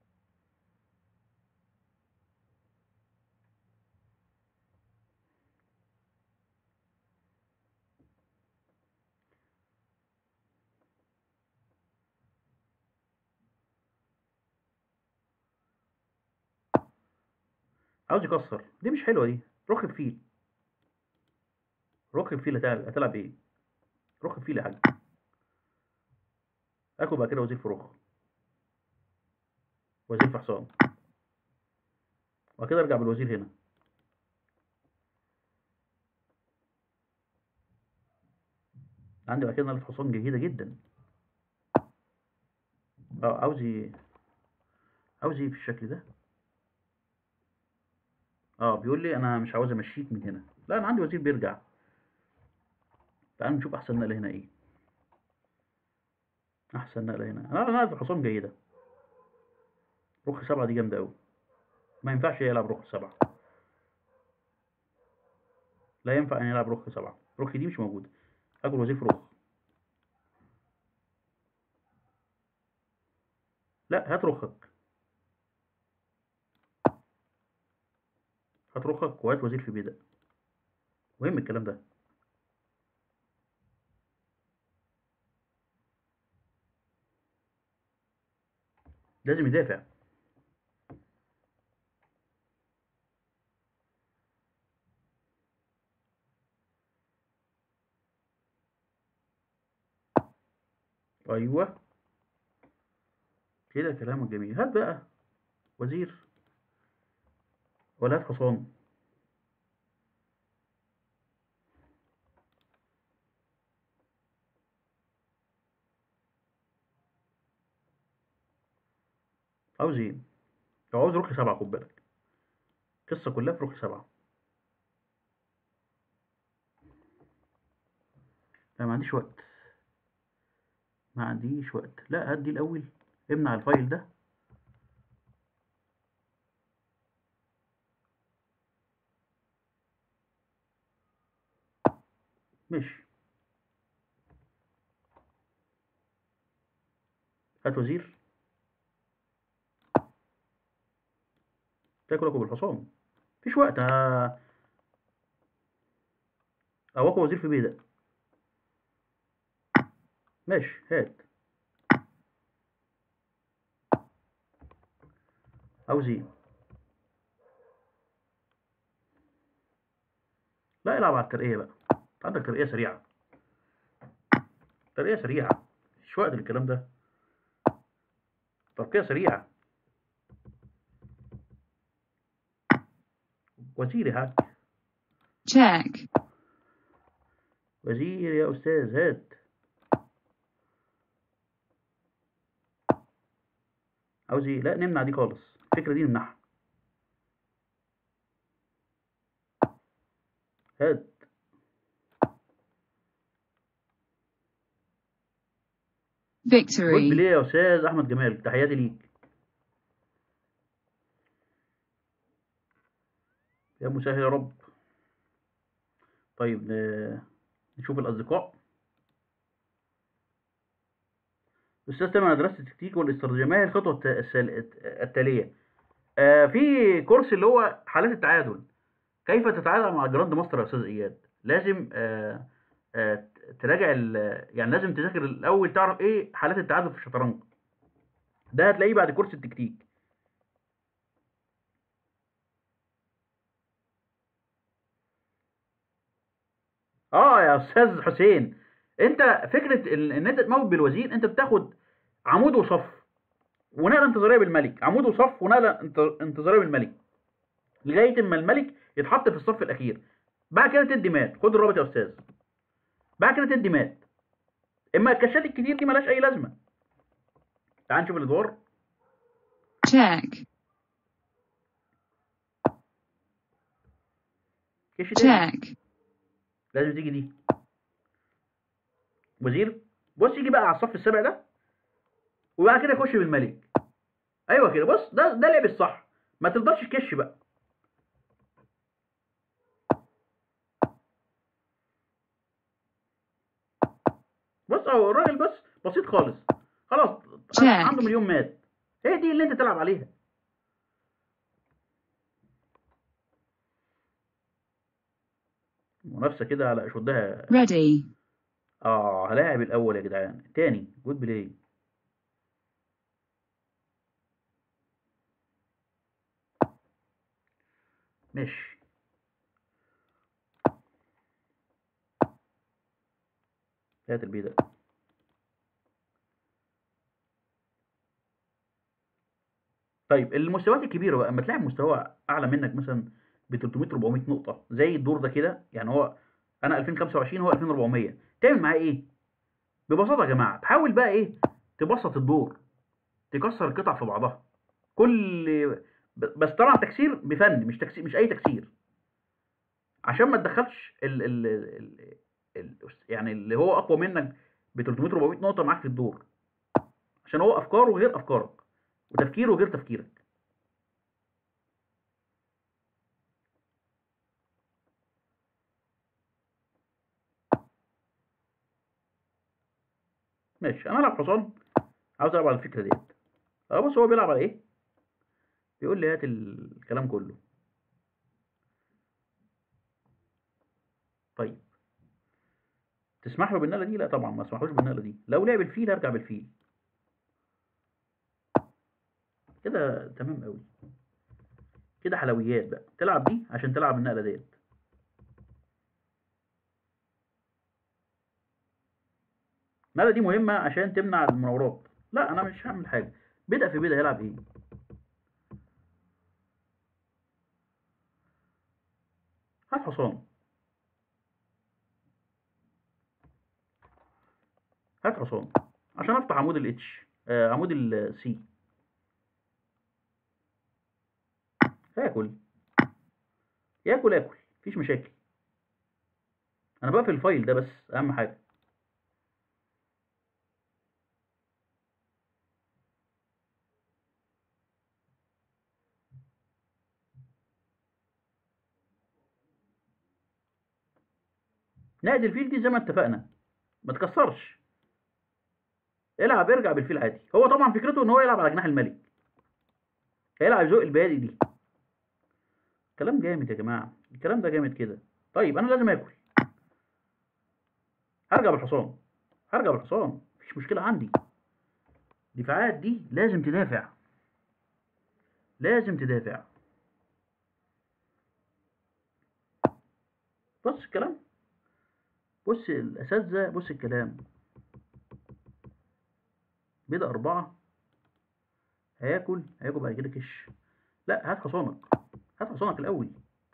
عاوز يكسر دي مش حلوه دي رخ بفيل رخ بفيل هتلعب هتلعب ايه رخ بفيل يا حاج اكل بقى كده وزير في رخ وزير في حصان وبعد كده ارجع بالوزير هنا عندي بقى كده نقلة حصان جيدة جدا اه عاوز ي- عاوز ايه في الشكل ده اه بيقول لي انا مش عاوز امشيك من هنا لا انا عندي وزير بيرجع تعال نشوف احسن نقلة هنا ايه احسن نقلة هنا انا نقلة الحصان جيدة رخ سبعة دي جامدة اوي ما ينفعش يلعب رخ سبعة لا ينفع ان يلعب رخ سبعة رخ دي مش موجودة اكل وزير في رخ لا هات رخك هات رخك وهات وزير في بيدق مهم الكلام ده لازم يدافع ايوه كده كلامك جميل هات بقى وزير ولا هات حصان عاوز ايه هو عاوز رخ سبعة خد بالك القصة كلها في رخ سبعة لا ما عنديش وقت ما عنديش وقت لا هدي الأول امنع الفايل ده ماشي هات وزير تاكل اكل بالحصان مفيش وقت ها او وزير في بيدق ماشي هات عاوز ايه لا العب على الترقية بقى عندك ترقية سريعة ترقية سريعة مش وقت للكلام ده ترقية سريعة وزير يا حاج check, وزير يا أستاذ هات عاوز ايه لا نمنع دي خالص الفكرة دي نمنعها هات جود victory, بلاي يا أستاذ أحمد جمال تحياتي ليك يا مسهل يا رب طيب ن- نشوف الأصدقاء أستاذ تامر أنا درست التكتيك والاستراتيجية ما هي الخطوة الت- السال- التالية آه في كورس اللي هو حالات التعادل كيف تتعامل مع الجراند ماستر يا أستاذ إياد لازم آه آه تراجع ال- يعني لازم تذاكر الأول تعرف إيه حالات التعادل في الشطرنج ده هتلاقيه بعد كورس التكتيك اه يا استاذ حسين انت فكره ال- ان انت تموت بالوزير انت بتاخد عمود وصف ونقله انتظاريه بالملك عمود وصف ونقله انت- انتظاريه بالملك لغايه اما الملك يتحط في الصف الاخير بعد كده تدي مات خد الرابط يا استاذ بعد كده تدي مات اما الكشات الكتير دي ملهاش اي لازمه تعال نشوف الادوار check, كش تاني check, لازم تيجي دي وزير بص يجي بقى على الصف السابع ده وبعد كده يخش بالملك ايوه كده بص ده ده لعب الصح ما تفضلش تكش بقى بص اهو الراجل بس بسيط خالص خلاص Check. عنده مليون مات هي دي اللي انت تلعب عليها منافسه كده على اشدها Ready. اه هلاعب الاول يا جدعان تاني جود بلاي ماشي هات البيضة طيب المستويات الكبيرة بقى اما تلاعب مستوى اعلى منك مثلا ب 300 400 نقطة زي الدور ده كده يعني هو انا 2025 هو 2400 تعمل معاه ايه؟ ببساطة يا جماعة تحاول بقى ايه تبسط الدور تكسر القطع في بعضها كل ب- بس طبعا تكسير بفن مش تكسير مش اي تكسير عشان ما تدخلش ال ال ال ال يعني اللي هو اقوى منك ب 300 400 نقطة معاك في الدور عشان هو افكاره غير افكارك وتفكيره غير تفكيرك ماشي انا العب حصان عاوز العب على الفكره ديت اه بص هو بيلعب على ايه بيقول لي هات الكلام كله طيب تسمح له بالنقله دي لا طبعا ما اسمحلوش بالنقله دي لو لعب الفيل هرجع بالفيل كده تمام قوي كده حلويات بقى تلعب دي عشان تلعب النقله ديت النقله دي مهمه عشان تمنع المناورات لا انا مش هعمل حاجه بدأ في بدأ يلعب ايه هات حصان هات حصان عشان افتح عمود الاتش آه عمود السي هاكل ياكل اكل مفيش مشاكل انا بقفل الفايل ده بس اهم حاجه نقد الفيل دي زي ما اتفقنا ما تكسرش العب ارجع بالفيل عادي هو طبعا فكرته ان هو يلعب على جناح الملك هيلعب ذوق البادي دي كلام جامد يا جماعه الكلام ده جامد كده طيب انا لازم اكل هرجع بالحصان هرجع بالحصان مفيش مشكله عندي دفاعات دي لازم تدافع لازم تدافع بص الكلام بص الاساتذه بص الكلام بيضة أربعة هياكل هياكل بعد كده كش لا هات حصانك هات حصانك الأول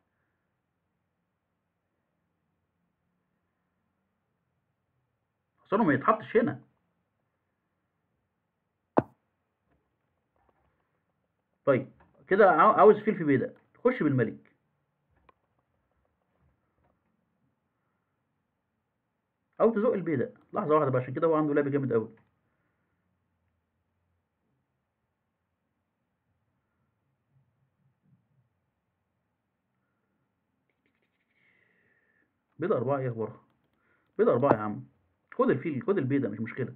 حصانه ما يتحطش هنا طيب كده عاو- عاوز فيل في بيضة خش بالملك أو تزق البيضة لحظة واحدة بقى عشان كده هو عنده لعب جامد أوي بيضة أربعة إيه أخبارها؟ بيضة أربعة يا عم خد الفيل خد البيضة مش مشكلة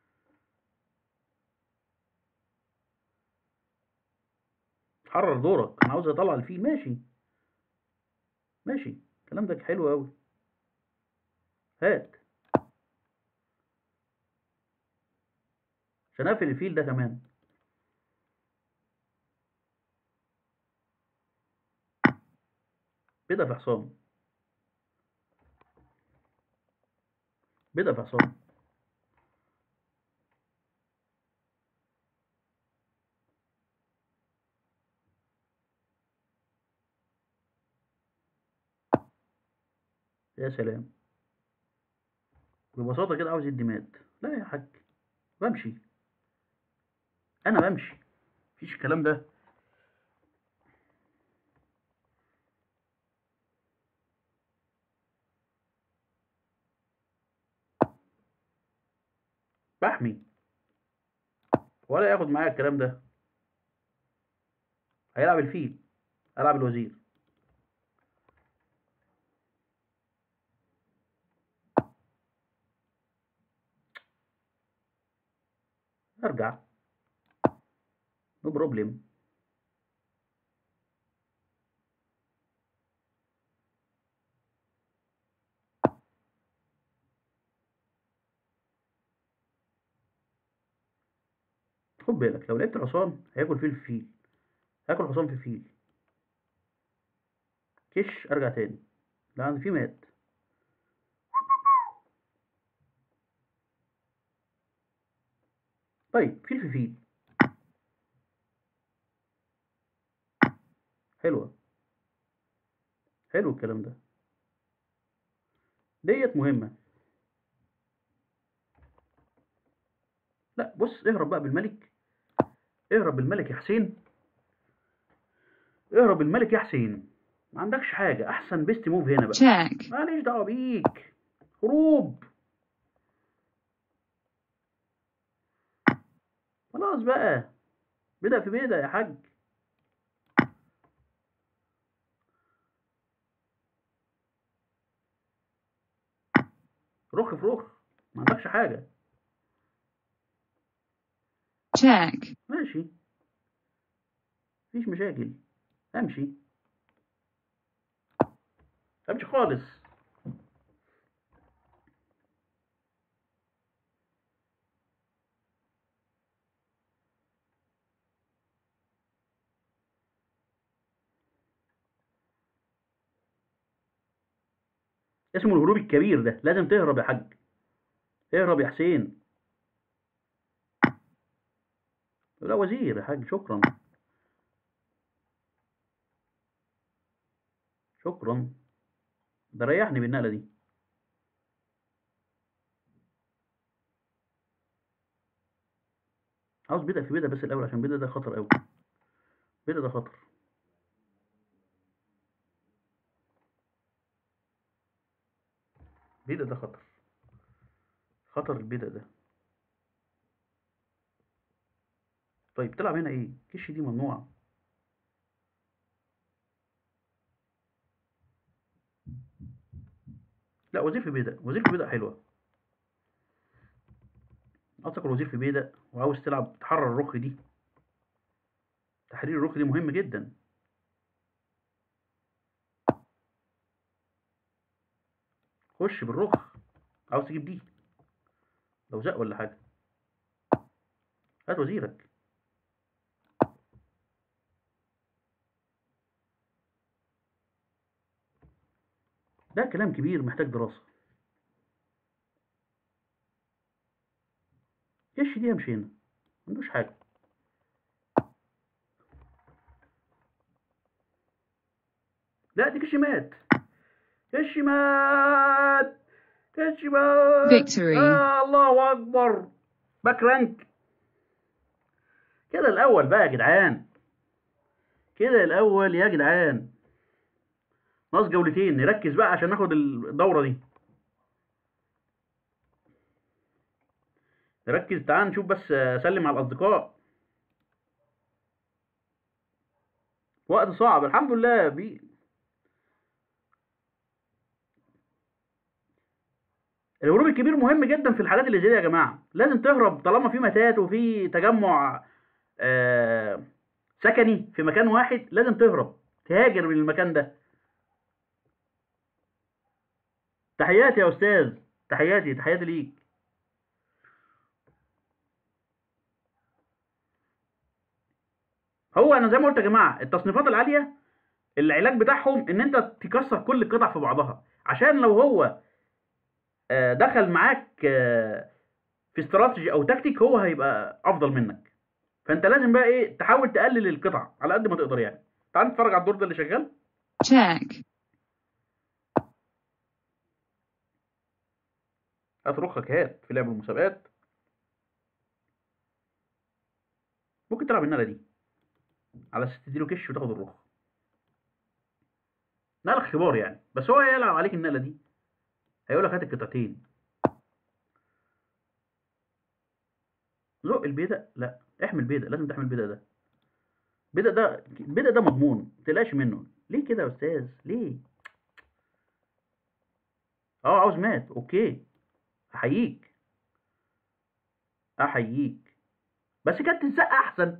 حرر دورك أنا عاوز أطلع الفيل ماشي ماشي الكلام ده حلو أوي هات عشان أقفل الفيل ده كمان بيضة في حصان بيضة في حصان يا سلام ببساطة كده عاوز يدي مات لا يا حاج بمشي أنا بمشي مفيش الكلام ده بحمي ولا ياخد معايا الكلام ده هيلعب الفيل العب الوزير ارجع نو بروبلم خد بالك لو لعبت الحصان هياكل فيل في فيل هاكل حصان في فيل كش ارجع تاني لا عندي فيه مات طيب فيل في فيل حلوة حلو الكلام ده ديت مهمة لا بص اهرب بقى بالملك اهرب بالملك يا حسين اهرب بالملك يا حسين ما عندكش حاجة احسن بيست موف هنا بقى check, ماليش دعوة بيك هروب خلاص بقى بدأ في بدأ يا حاج رخ في رخ ما عندكش حاجة check, ماشي مفيش مشاكل امشي امشي خالص اسمه الهروب الكبير ده لازم تهرب يا حاج اهرب يا حسين لا وزير يا حاج شكرا شكرا ده ريحني بالنقلة دي عاوز بدأ في بدأ بس الأول عشان بدأ ده خطر أوي بدأ ده خطر بدأ ده خطر خطر البدأ ده طيب تلعب هنا ايه كش دي ممنوعة لا وزير في بيدق وزير في بيدق حلوة أعتقد وزير في بيدق وعاوز تلعب تحرر الرخ دي تحرير الرخ دي مهم جدا خش بالرخ عاوز تجيب دي لو زق ولا حاجة هات وزيرك ده كلام كبير محتاج دراسة كش دي مشينا مندوش حاجة لا دي كش مات كش مات كش مات Victory. آه الله أكبر باك رانك كده الأول بقى يا جدعان كده الأول يا جدعان ناقص جولتين نركز بقى عشان ناخد الدورة دي نركز تعال نشوف بس اسلم على الاصدقاء وقت صعب الحمد لله بي الهروب الكبير مهم جدا في الحالات اللي زي دي يا جماعه لازم تهرب طالما في متات وفي تجمع آه سكني في مكان واحد لازم تهرب تهاجر من المكان ده تحياتي يا استاذ تحياتي تحياتي ليك هو انا زي ما قلت يا جماعه التصنيفات العاليه العلاج بتاعهم ان انت تكسر كل القطع في بعضها عشان لو هو آه، دخل معاك آه، في استراتيجي او تكتيك هو هيبقى افضل منك فانت لازم بقى ايه تحاول تقلل القطع على قد ما تقدر يعني تعال نتفرج على الدور ده اللي شغال check, هات رخك هات في لعب المسابقات ممكن تلعب النقله دي على اساس تديله كش وتاخد الرخ نقله اختبار يعني بس هو هيلعب عليك النقله دي هيقول لك هات القطعتين زق البيدق لا احمل بيدق لازم تحمل بيدق ده بيدق ده البيدق ده مضمون ما تقلقش منه ليه كده يا استاذ ليه اه عاوز مات اوكي احييك احييك بس كانت الزقه احسن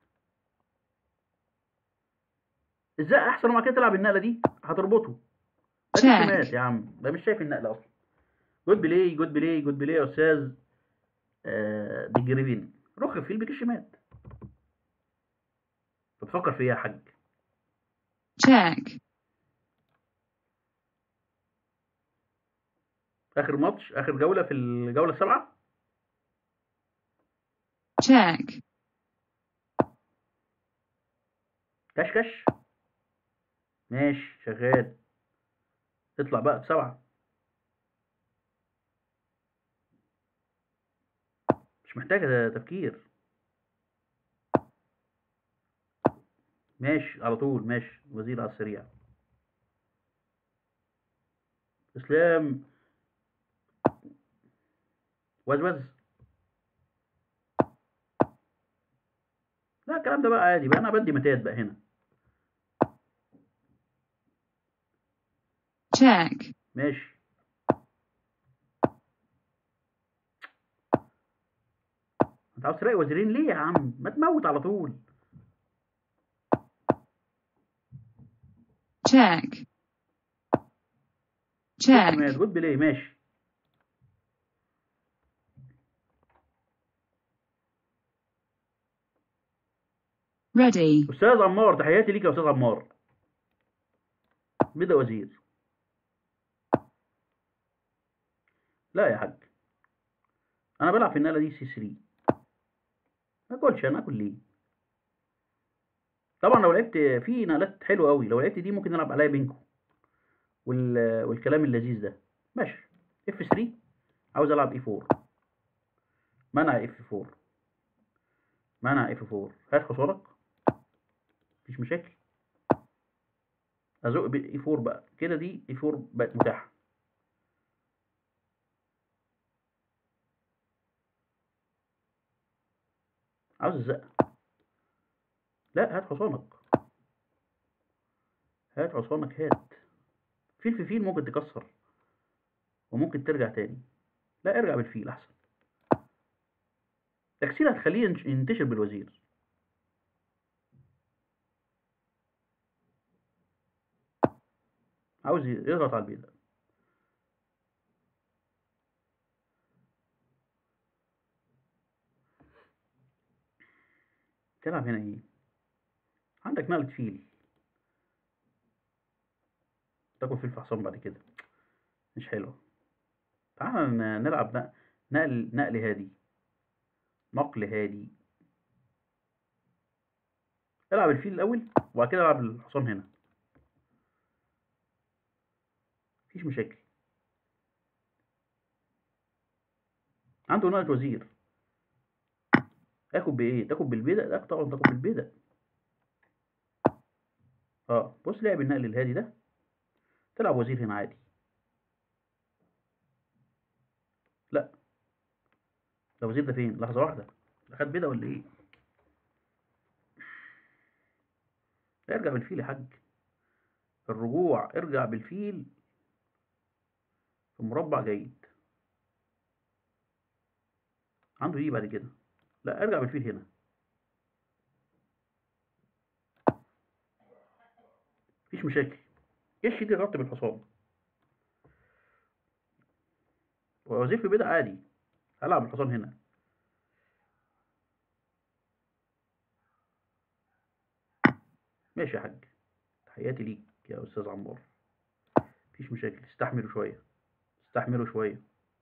الزقه احسن وبعد كده تلعب النقله دي هتربطه ده Check. مات يا عم ده مش شايف النقله اصلا جود بلاي جود بلاي جود بلاي يا استاذ آه دي جريفين رخ في البيك الشمال بتفكر في ايه يا حاج check, اخر ماتش اخر جوله في الجوله السابعه check, كش كش ماشي شغال اطلع بقى بسبعة مش محتاجة تفكير ماشي على طول ماشي وزير على السريع اسلام وز وز لا الكلام ده بقى عادي بقى انا بدي متات بقى هنا check, ماشي انت عاوز تلاقي وزيرين ليه يا عم ما تموت على طول check, مات check, جود بلاي ماشي ready, استاذ عمار تحياتي ليك يا استاذ عمار بدا وزير لا يا حاج انا بلعب في النقله دي سي 3 ما اكلش انا اكل ليه طبعا لو لعبت في نقلات حلوه قوي لو لعبت دي ممكن نلعب عليها بينكو وال... والكلام اللذيذ ده ماشي اف 3 عاوز العب اي 4 منع اف 4 منع اف 4 هات حصانك مفيش مشاكل ازق باي 4 بقى كده دي اي 4 بقت متاحه عاوز الزقه لا هات حصانك هات حصانك هات فيل في فيل ممكن تكسر وممكن ترجع تاني لا ارجع بالفيل احسن تكسير هتخليه ينش- ينتشر بالوزير عاوز يضغط على البيضة تلعب هنا ايه عندك نقلة فيل تاكل فيل في حصان بعد كده مش حلو تعال ن- نلعب نق- نقل نقل هادي نقل هادي العب الفيل الاول وبعد كده العب الحصان هنا مفيش مشاكل عنده نقلة وزير اخد بايه تاخد بالبيدق لا طبعا تاخد بالبيدق اه بص لعب النقل الهادي ده تلعب وزير هنا عادي لا ده وزير ده فين لحظة واحدة ده خد بيدق ولا ايه لا، ارجع بالفيل يا حاج الرجوع ارجع بالفيل في مربع جيد عنده ايه بعد كده لا ارجع بالفيل هنا مفيش مشاكل ايش دي ربط بالحصان ووزير في بدء عادي هلعب الحصان هنا ماشي يا حاج تحياتي ليك يا استاذ عمار مفيش مشاكل استحملوا شويه استحملوا شويه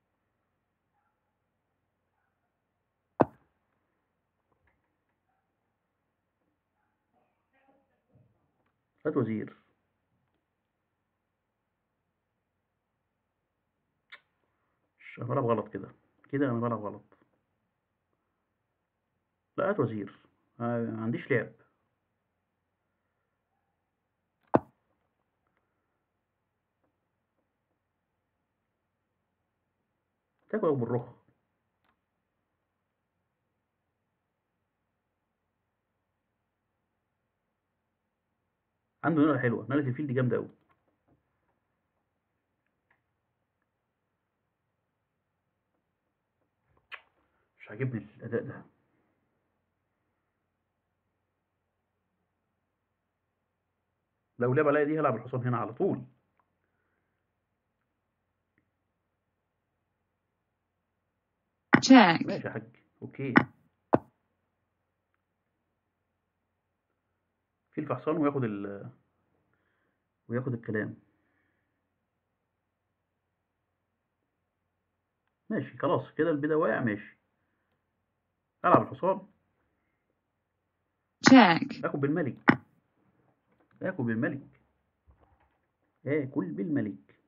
هات وزير مش انا بلعب غلط كده كده انا بلعب غلط لا هات وزير آه، ما عنديش لعب تاكل بالرخ عنده نقلة حلوة نقلة الفيل دي جامدة أوي مش عاجبني الأداء ده لو لعب عليا دي هلعب الحصان هنا على طول check, ماشي يا حاج اوكي في الفحصان وياخد ال وياخد الكلام ماشي خلاص كده البيضة واقع ماشي العب الحصان check, اكل بالملك اكل بالملك اكل بالملك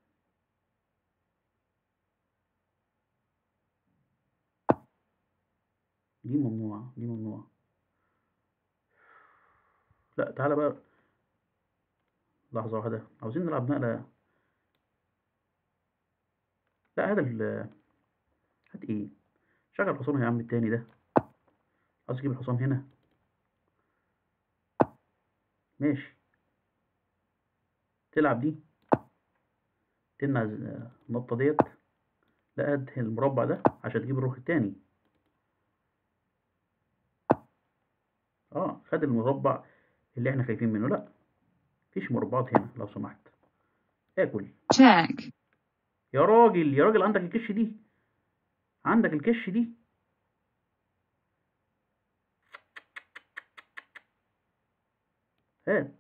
دي ممنوعة دي ممنوعة لا تعالى بقى لحظة واحدة عاوزين نلعب نقلة لا هذا ال هات ايه شغل الحصان يا عم التاني ده عاوز اجيب الحصان هنا ماشي تلعب دي تمنع ز- النطة ديت لا هات المربع ده عشان تجيب الروح التاني اه خد المربع اللي احنا خايفين منه لا مفيش مربعات هنا لو سمحت اكل check, يا راجل يا راجل عندك الكش دي عندك الكش دي هات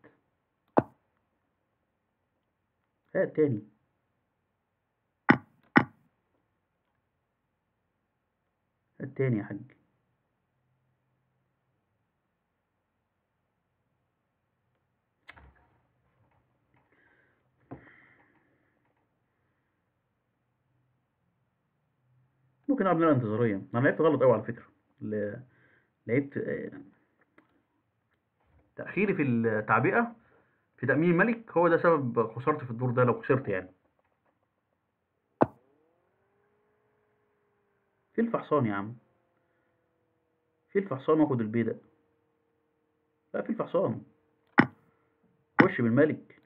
هات تاني هات تاني يا حاج ممكن العب نقله انتظاريه انا لعبت غلط قوي على فكره ل- لعبت آه، تاخيري في التعبئه في تامين الملك هو ده سبب خسارتي في الدور ده لو خسرت يعني في الفحصان يا عم في الفحصان واخد البيدق لا في الفحصان خش بالملك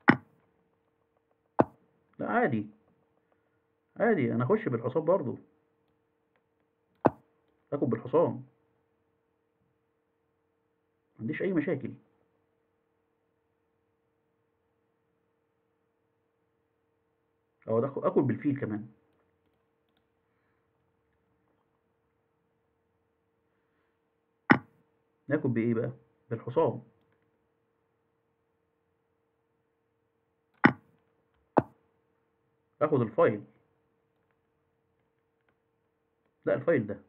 لا عادي عادي انا اخش بالحصان برضو اكل بالحصان ما عنديش اي مشاكل او أدخل- اكل بالفيل كمان ناكل بايه بقى بالحصان اخد الفايل لا الفايل ده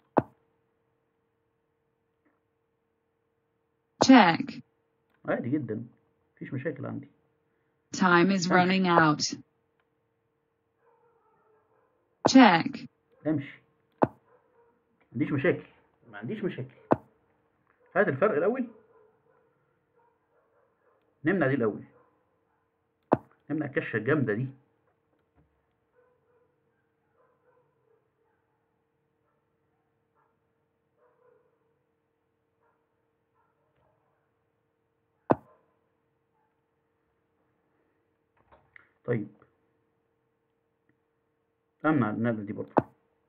check, عادي جدا مفيش مشاكل عندي time is running out. Check, امشي ما عنديش مشاكل ما عنديش مشاكل هات الفرق الاول نمنع دي الاول نمنع الكشه الجامده دي طيب امنع النقله دي برضه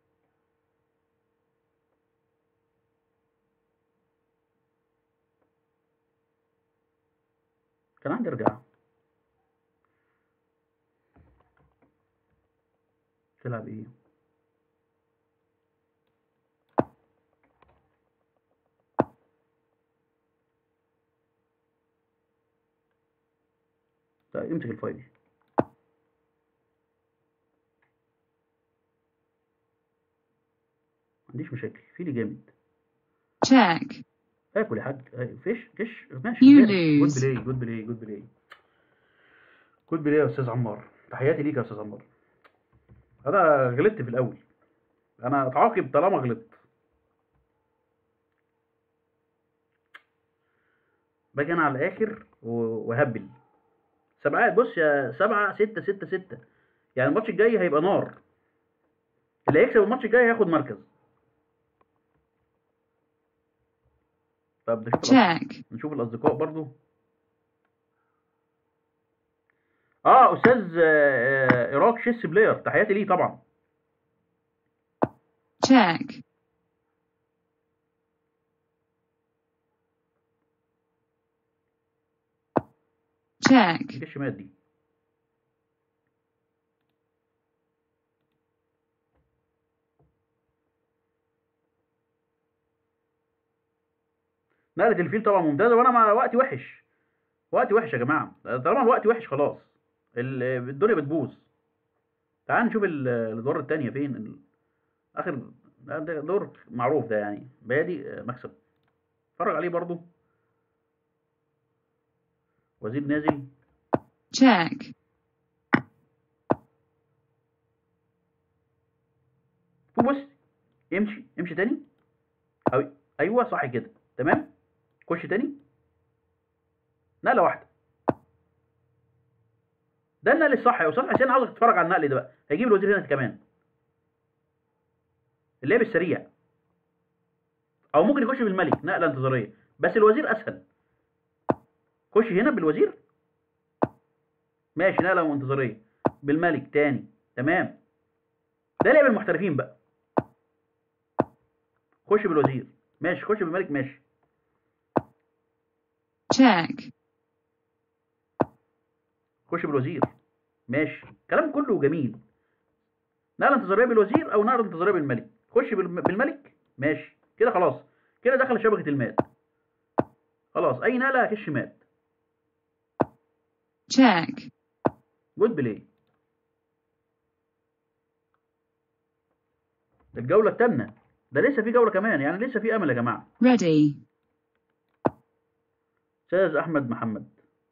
كان عندي رجعة تلعب ايه لا امسك الفايل ما عنديش مشاكل فيلي جامد check, اكل يا حاج آه، فيش كش ماشي You جود lose. بلاي جود بلاي جود بلاي جود بلاي يا استاذ عمار تحياتي ليك يا استاذ عمار انا غلطت في الاول انا اتعاقب طالما غلطت باجي انا على الاخر و- وهبل سبعات بص يا سبعة ستة ستة ستة يعني الماتش الجاي هيبقى نار اللي هيكسب الماتش الجاي هياخد مركز طب نشوف الأص- check, نشوف الأصدقاء برضو اه استاذ آه، آه، ايراك شيس بلاير تحياتي ليه طبعا check, check, دي الشمال دي نقلة الفيل طبعا ممتازة وانا مع وقتي وحش وقتي وحش يا جماعة طالما الوقت وحش خلاص ال- الدنيا بتبوظ تعال نشوف ال- الادوار التانية فين ال- اخر ده ده دور معروف ده يعني بادي آه، مكسب اتفرج عليه برضو وزير نازل check, بص امشي امشي تاني أو ايوه صح كده تمام خش تاني نقله واحده ده النقل الصح يا استاذ حسين عاوزك تتفرج على النقل ده بقى هيجيب الوزير هنا كمان اللعب السريع او ممكن يخش بالملك نقله انتظاريه بس الوزير اسهل خش هنا بالوزير ماشي نقله انتظاريه بالملك تاني تمام ده لعب المحترفين بقى خش بالوزير ماشي خش بالملك ماشي check, خش بالوزير ماشي كلام كله جميل نقله انتظاريه بالوزير او نقله انتظاريه بالملك خش بالم- بالملك ماشي كده خلاص كده دخل شبكه المات خلاص اي نقله هكش مات check, جود بلاي الجوله الثامنه ده لسه في جوله كمان يعني لسه في امل يا جماعه ready, استاذ احمد محمد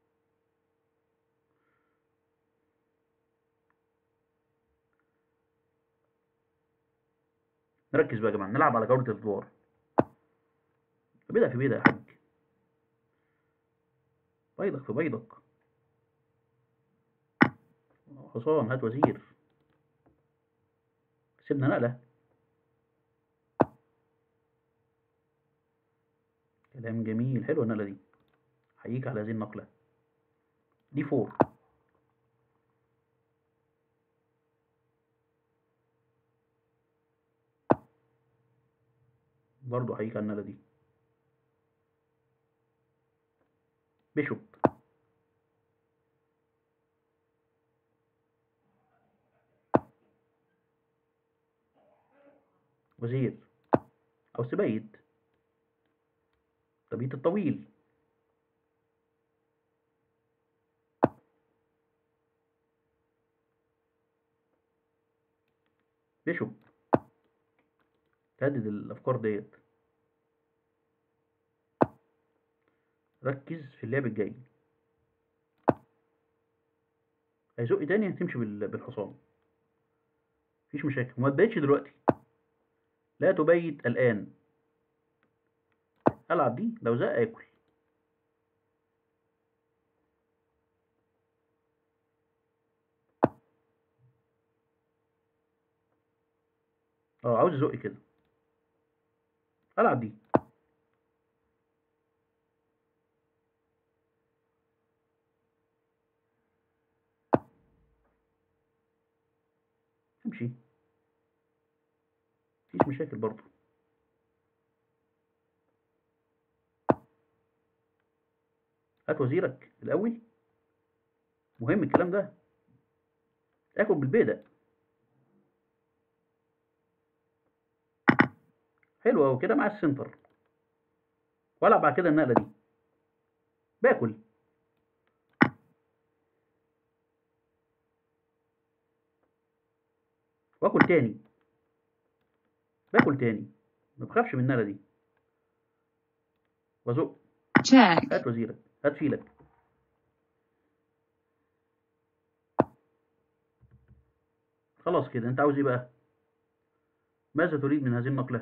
نركز بقى يا جماعه نلعب على جوله الادوار بيضك في بيضك يا حاج بيضك في بيضك حصان هات وزير سيبنا نقله كلام جميل حلوه النقله دي احييك على هذه النقله دي فور برضو احييك على النقله دي بيشوب وزير او سبيد طبيعة الطويل بيشوب تهدد الافكار ديت ركز في اللعب الجاي هيزق تاني هتمشي بال- بالحصان مفيش مشاكل وما تبيتش دلوقتي لا تبيت الآن ألعب دي لو زق آكل اه عاوز ازق كده ألعب دي امشي مفيش مشاكل برضه هات وزيرك الأول مهم الكلام ده اكل بالبيدق حلو أوي كده مع السنتر والعب بعد كده النقلة دي باكل واكل تاني باكل تاني ما بخافش من النقلة دي وازق check, هات وزيرك هات فيلك خلاص كده انت عاوز ايه بقى ماذا تريد من هذه النقلة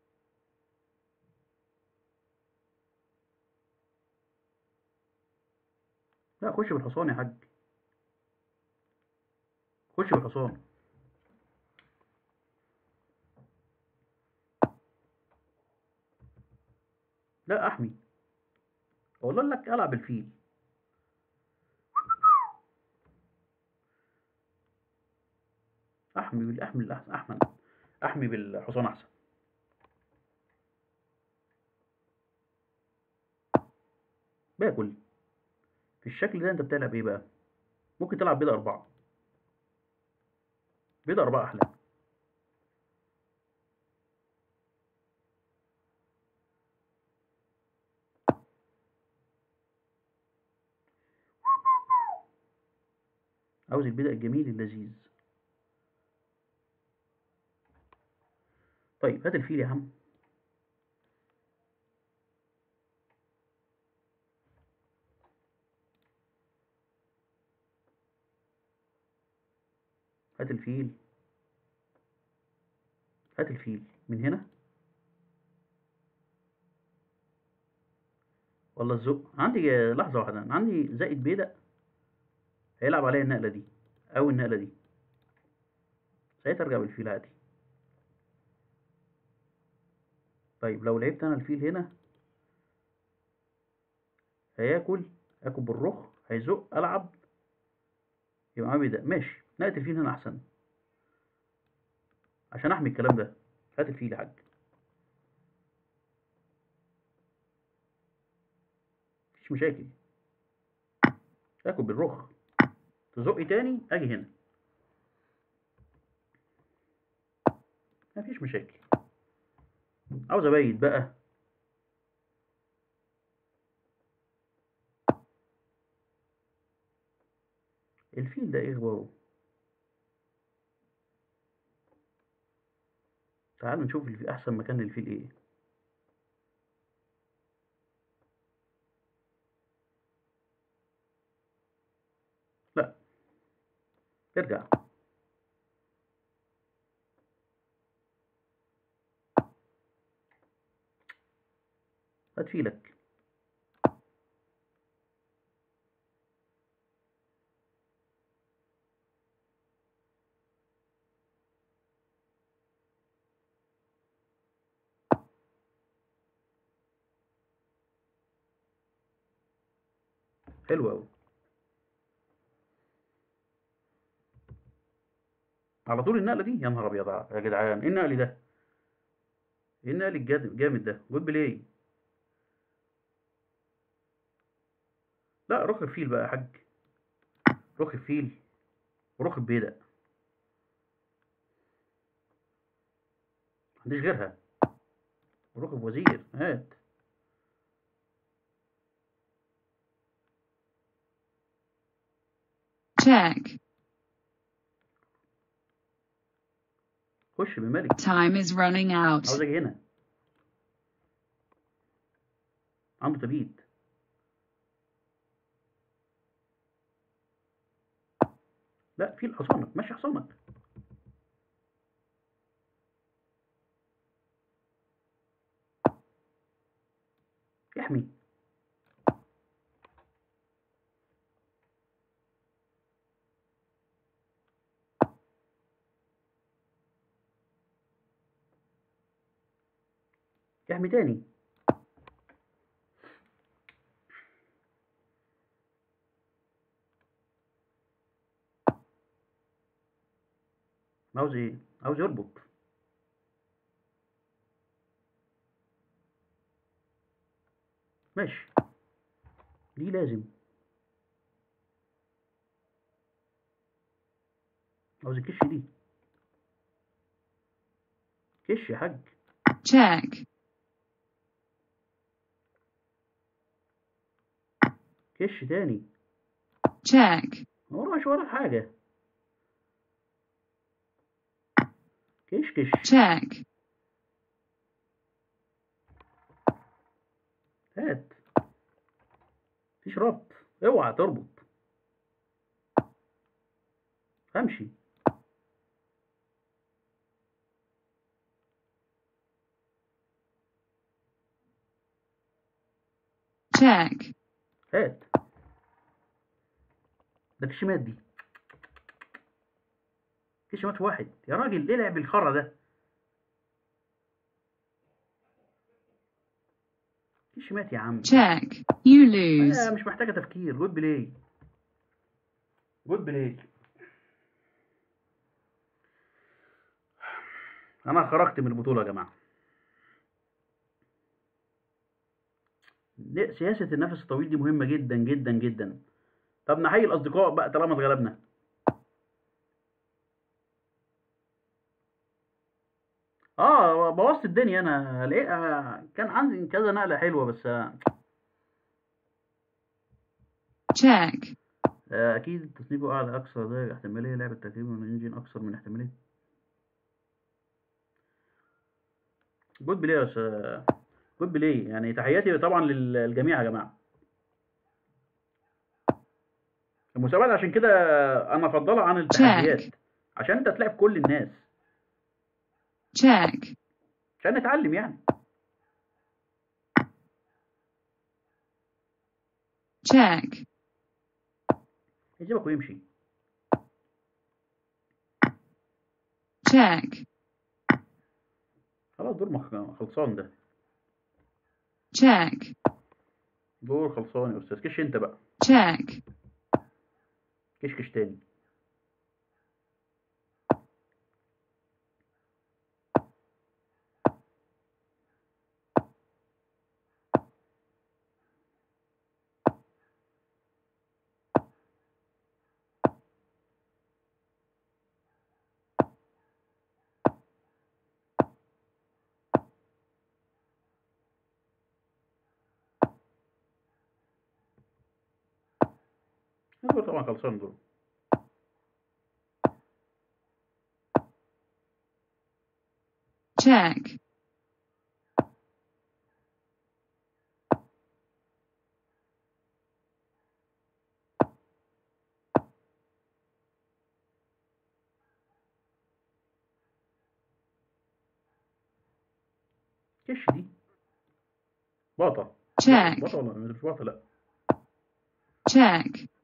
لا خش بالحصان يا حاج خش بالحصان لا احمي اقول لك العب الفيل احمي بالاحمي الاحسن احمد احمي بالحصان احسن باكل في الشكل ده انت بتلعب ايه بقى ممكن تلعب بيضة أربعة بيضة أربعة أحلى عاوز البدء الجميل اللذيذ طيب هات الفيل يا عم هات الفيل هات الفيل من هنا ولا الزق عندي لحظة واحدة أنا عندي زائد بيدق هيلعب عليا النقلة دي أو النقلة دي ساعتها أرجع بالفيل عادي طيب لو لعبت أنا الفيل هنا هياكل آكل بالرخ هيزق ألعب يبقى معاه بيدق ماشي نقلة الفيل هنا أحسن عشان أحمي الكلام ده هات الفيل يا حاج مفيش مشاكل آكل بالرخ تزقي تاني أجي هنا مفيش مشاكل عاوز أبيت بقى الفيل ده ايه اخباره تعال نشوف الفيل احسن مكان للفيل ايه لا ارجع هات فيلك حلو قوي على طول النقله دي يا نهار ابيض يا جدعان ايه النقل ده ايه النقل الجامد الجامد ده جود بلاي لا رخ الفيل بقى يا حاج رخ الفيل ورخ البيدق عنديش غيرها ورخ الوزير هات check, خش بملك time is running out, عاوز اجي هنا عنده تبييت لا في حصانك ماشي حصانك يحمي يحمي تاني عاوز ايه عاوز يربط ماشي دي لازم عاوز الكش دي كش يا حاج check, كش تاني check, ما وراش ورا حاجة كش كش check, هات مفيش ربط اوعى تربط امشي check, هات ده كشمات دي كشمات واحد يا راجل العب بالخرا ده كشمات يا عم check, you lose, آه مش محتاجة تفكير جود بلاي جود بلاي أنا خرجت من البطولة يا جماعة لا، سياسة النفس الطويل دي مهمة جدا جدا جدا طب نحيي الاصدقاء بقى طالما اتغلبنا اه بوظت الدنيا انا ليه آه، كان عندي كذا نقله حلوه بس آه، check, آه، اكيد تصنيفه اعلى اكثر درجه احتماليه لعبه تقريبا من انجن اكثر من احتماليه جود بلاي يا أستاذ- جود بلاي يعني تحياتي طبعا لل- للجميع يا جماعه المسابقات عشان كده انا افضلها عن التحديات عشان انت تلعب كل الناس check, عشان نتعلم يعني check, يسيبك ويمشي check, خلاص دور مخ- خلصان ده check, دور خلصان يا استاذ كش انت بقى check, كشكش تاني دول طبعا خلصان دول check, كش دي باطة check, باطة ولا مش باطة لا check,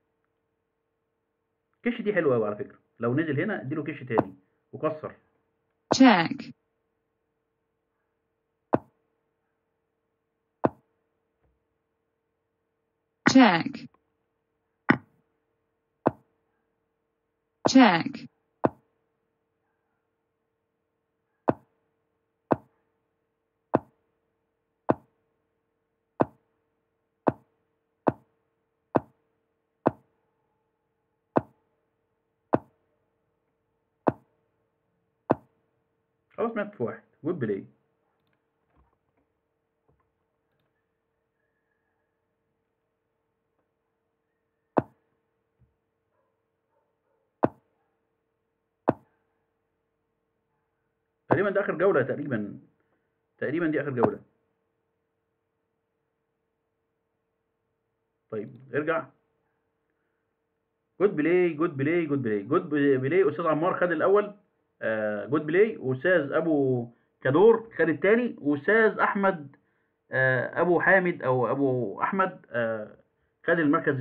كش دي حلوة قوي على فكرة لو نزل هنا اديله كش تاني وكسر check, check, check, خلاص مات في واحد ويب بلاي تقريبا ده اخر جولة تقريبا تقريبا دي اخر جولة طيب ارجع جود بلاي جود بلاي جود بلاي جود بلاي استاذ عمار خد الاول آه جود بلاي واستاذ ابو كدور خد الثاني واستاذ احمد آه ابو حامد او ابو احمد آه خد المركز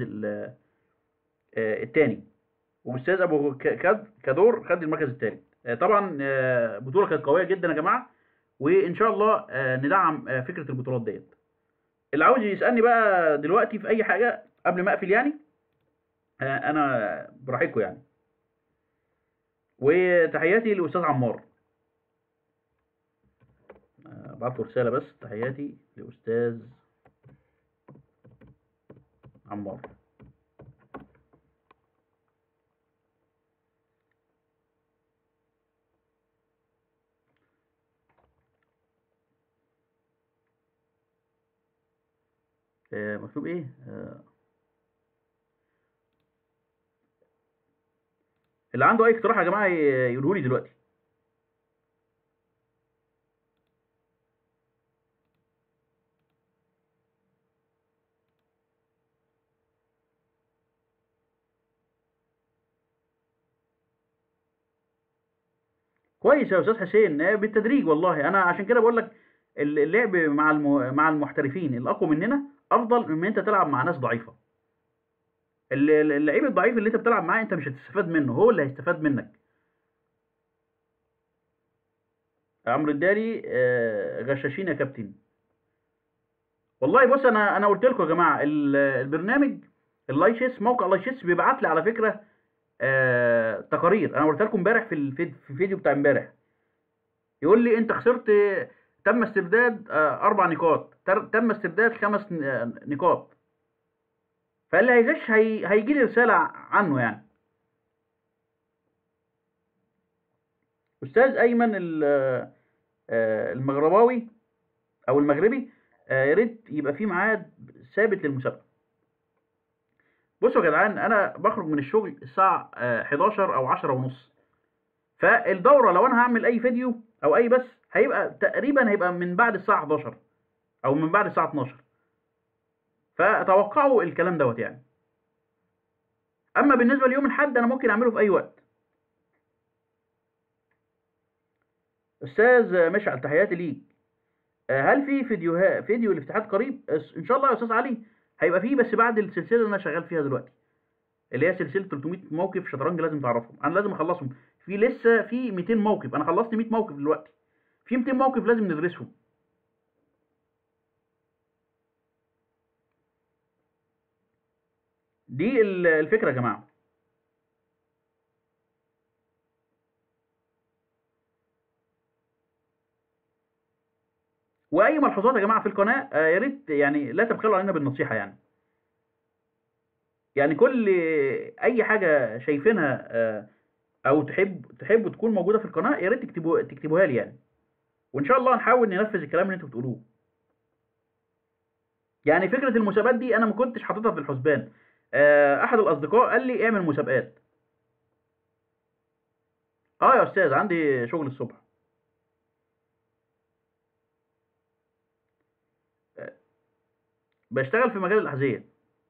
الثاني واستاذ ابو ك- كد كدور خد المركز الثالث آه طبعا آه بطوله كانت قويه جدا يا جماعه وان شاء الله آه ندعم آه فكره البطولات ديت اللي عاوز يسالني بقى دلوقتي في اي حاجه قبل ما اقفل يعني آه انا براحتكم يعني وتحياتي لاستاذ عمار آه، بعت له رساله بس تحياتي لاستاذ عمار آه، مكتوب ايه آه، اللي عنده اي اقتراح يا جماعه يقوله لي دلوقتي كويس يا استاذ حسين آه، بالتدريج والله انا عشان كده بقول لك اللعب مع الم... مع المحترفين الاقوى مننا افضل من ان انت تلعب مع ناس ضعيفه ال- ال- اللعيب الضعيف اللي انت بتلعب معاه انت مش هتستفاد منه هو اللي هيستفاد منك عمرو الداري آه، غشاشين يا كابتن والله بص انا انا قلت لكم يا جماعه ال- البرنامج اللايشيس موقع لايشيس بيبعت لي على فكره آه، تقارير انا قلت لكم امبارح في الفيد- في الفيديو بتاع امبارح يقول لي انت خسرت تم استرداد آه، اربع نقاط تر- تم استرداد خمس ن- آه، نقاط فاللي هيغش هي... هيجي لي رساله عنه يعني استاذ ايمن ال- آه، المغرباوي او المغربي آه، يا ريت يبقى في ميعاد ثابت للمسابقه بصوا يا جدعان انا بخرج من الشغل الساعه آه، 11 او 10 ونص فالدوره لو انا هعمل اي فيديو او اي بس هيبقى تقريبا هيبقى من بعد الساعه 11 او من بعد الساعه 12 فتوقعوا الكلام دوت يعني اما بالنسبه ليوم الاحد انا ممكن اعمله في اي وقت استاذ مشعل تحياتي ليك آه، هل في فيديوهات فيديو الافتتاحات قريب أس- ان شاء الله يا استاذ علي هيبقى فيه بس بعد السلسله اللي انا شغال فيها دلوقتي اللي هي سلسله 300 موقف شطرنج لازم تعرفهم انا لازم اخلصهم في لسه في 200 موقف انا خلصت 100 موقف دلوقتي في 200 موقف لازم ندرسهم دي ال- الفكره يا جماعه واي ملحوظات يا جماعه في القناه آه، يا ريت يعني لا تبخلوا علينا بالنصيحه يعني يعني كل اي حاجه شايفينها آه، او تحب تحبوا تكون موجوده في القناه يا ريت تكتبوا تكتبوها لي يعني وان شاء الله نحاول ننفذ الكلام اللي انتوا بتقولوه يعني فكره المسابقات دي انا ما كنتش حاططها في الحسبان آه، احد الاصدقاء قال لي اعمل مسابقات اه يا استاذ عندي شغل الصبح آه، بشتغل في مجال الاحذيه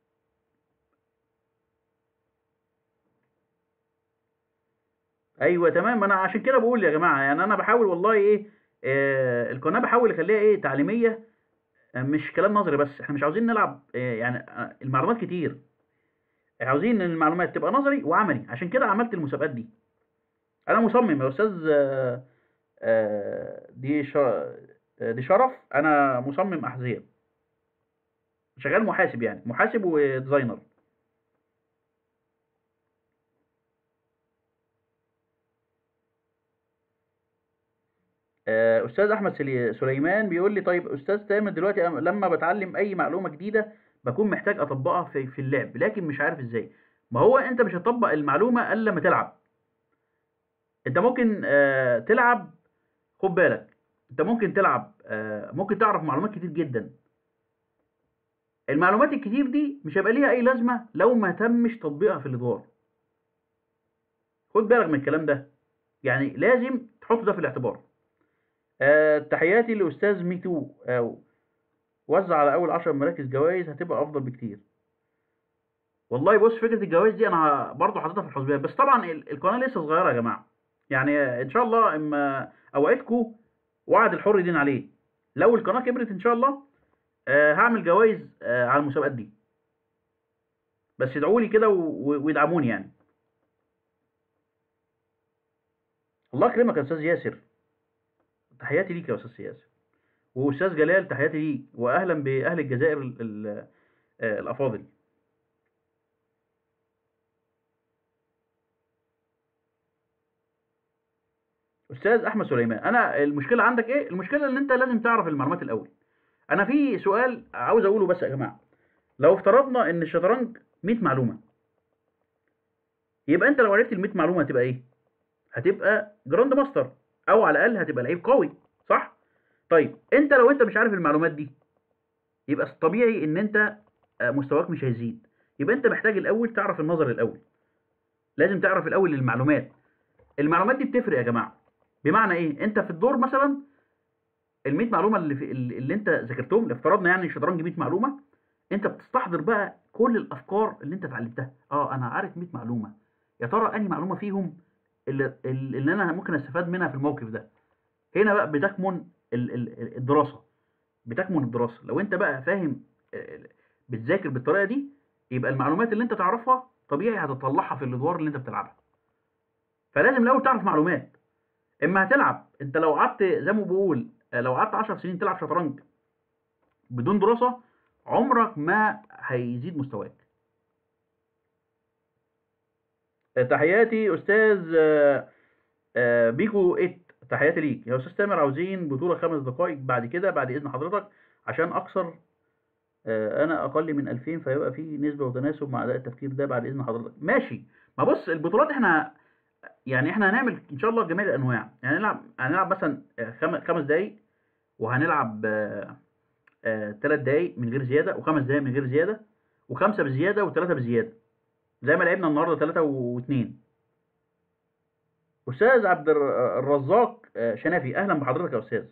ايوه تمام انا عشان كده بقول يا جماعه يعني انا بحاول والله ايه آه القناه بحاول اخليها ايه تعليميه آه، مش كلام نظري بس احنا مش عاوزين نلعب آه يعني آه المعلومات كتير عاوزين ان المعلومات تبقى نظري وعملي عشان كده عملت المسابقات دي انا مصمم يا استاذ آه آه دي ش- آه، دي شرف انا مصمم احذيه شغال محاسب يعني محاسب وديزاينر آه، استاذ احمد سلي- سليمان بيقول لي طيب استاذ تامر دلوقتي أنا لما بتعلم اي معلومه جديده بكون محتاج اطبقها في في اللعب لكن مش عارف ازاي ما هو انت مش هتطبق المعلومه الا لما تلعب انت ممكن آه، تلعب خد بالك انت ممكن تلعب آه، ممكن تعرف معلومات كتير جدا المعلومات الكتير دي مش هيبقى ليها اي لازمه لو ما تمش تطبيقها في الادوار خد بالك من الكلام ده يعني لازم تحط ده في الاعتبار آه، تحياتي لاستاذ ميتو آه، وزع على اول 10 مراكز جوائز هتبقى افضل بكتير والله بص فكره الجوائز دي انا برضو حاططها في الحسبان بس طبعا ال- القناه لسه صغيره يا جماعه يعني آه، ان شاء الله اما اوعدكم وعد الحر دين عليه لو القناه كبرت ان شاء الله آه، هعمل جوائز آه، على المسابقات دي بس ادعوا لي كده و- و- ويدعموني يعني الله يكرمك يا استاذ ياسر تحياتي ليك يا استاذ ياسر واستاذ جلال تحياتي ليك واهلا باهل الجزائر ال- ال- آه، الافاضل استاذ احمد سليمان انا المشكله عندك ايه المشكله ان انت لازم تعرف المعلومات الاول انا في سؤال عاوز اقوله بس يا جماعه لو افترضنا ان الشطرنج 100 معلومه يبقى انت لو عرفت ال 100 معلومه هتبقى ايه هتبقى جراند ماستر او على الاقل هتبقى لعيب قوي صح طيب انت لو انت مش عارف المعلومات دي يبقى طبيعي ان انت آه، مستواك مش هيزيد يبقى انت محتاج الاول تعرف النظر الاول لازم تعرف الاول المعلومات المعلومات دي بتفرق يا جماعه بمعنى ايه انت في الدور مثلا ال 100 معلومه اللي في اللي انت ذاكرتهم افترضنا يعني الشطرنج 100 معلومه انت بتستحضر بقى كل الافكار اللي انت اتعلمتها اه انا عارف 100 معلومه يا ترى انهي معلومه فيهم اللي, اللي انا ممكن استفاد منها في الموقف ده هنا بقى بتكمن ال- ال- الدراسه بتكمن الدراسه لو انت بقى فاهم آه، بتذاكر بالطريقه دي يبقى المعلومات اللي انت تعرفها طبيعي هتطلعها في الادوار اللي انت بتلعبها فلازم الاول تعرف معلومات اما هتلعب انت لو قعدت زي ما بقول آه، لو قعدت 10 سنين تلعب شطرنج بدون دراسه عمرك ما هيزيد مستواك آه، تحياتي استاذ آه، آه، بيكو ات تحياتي ليك يا استاذ تامر عاوزين بطوله خمس دقائق بعد كده بعد اذن حضرتك عشان اكسر آه، انا اقل من 2000 فيبقى في نسبه وتناسب مع اداء التفكير ده بعد اذن حضرتك ماشي ما بص البطولات احنا يعني احنا هنعمل ان شاء الله جميع الانواع يعني هنلعب هنلعب مثلا آه، خم- خمس دقايق وهنلعب ثلاث دقايق من غير زياده وخمس دقايق من غير زياده وخمسه بزياده وثلاثه بزياده زي ما لعبنا النهارده ثلاثه واثنين استاذ عبد الر- الرزاق آه، شنافي اهلا بحضرتك يا استاذ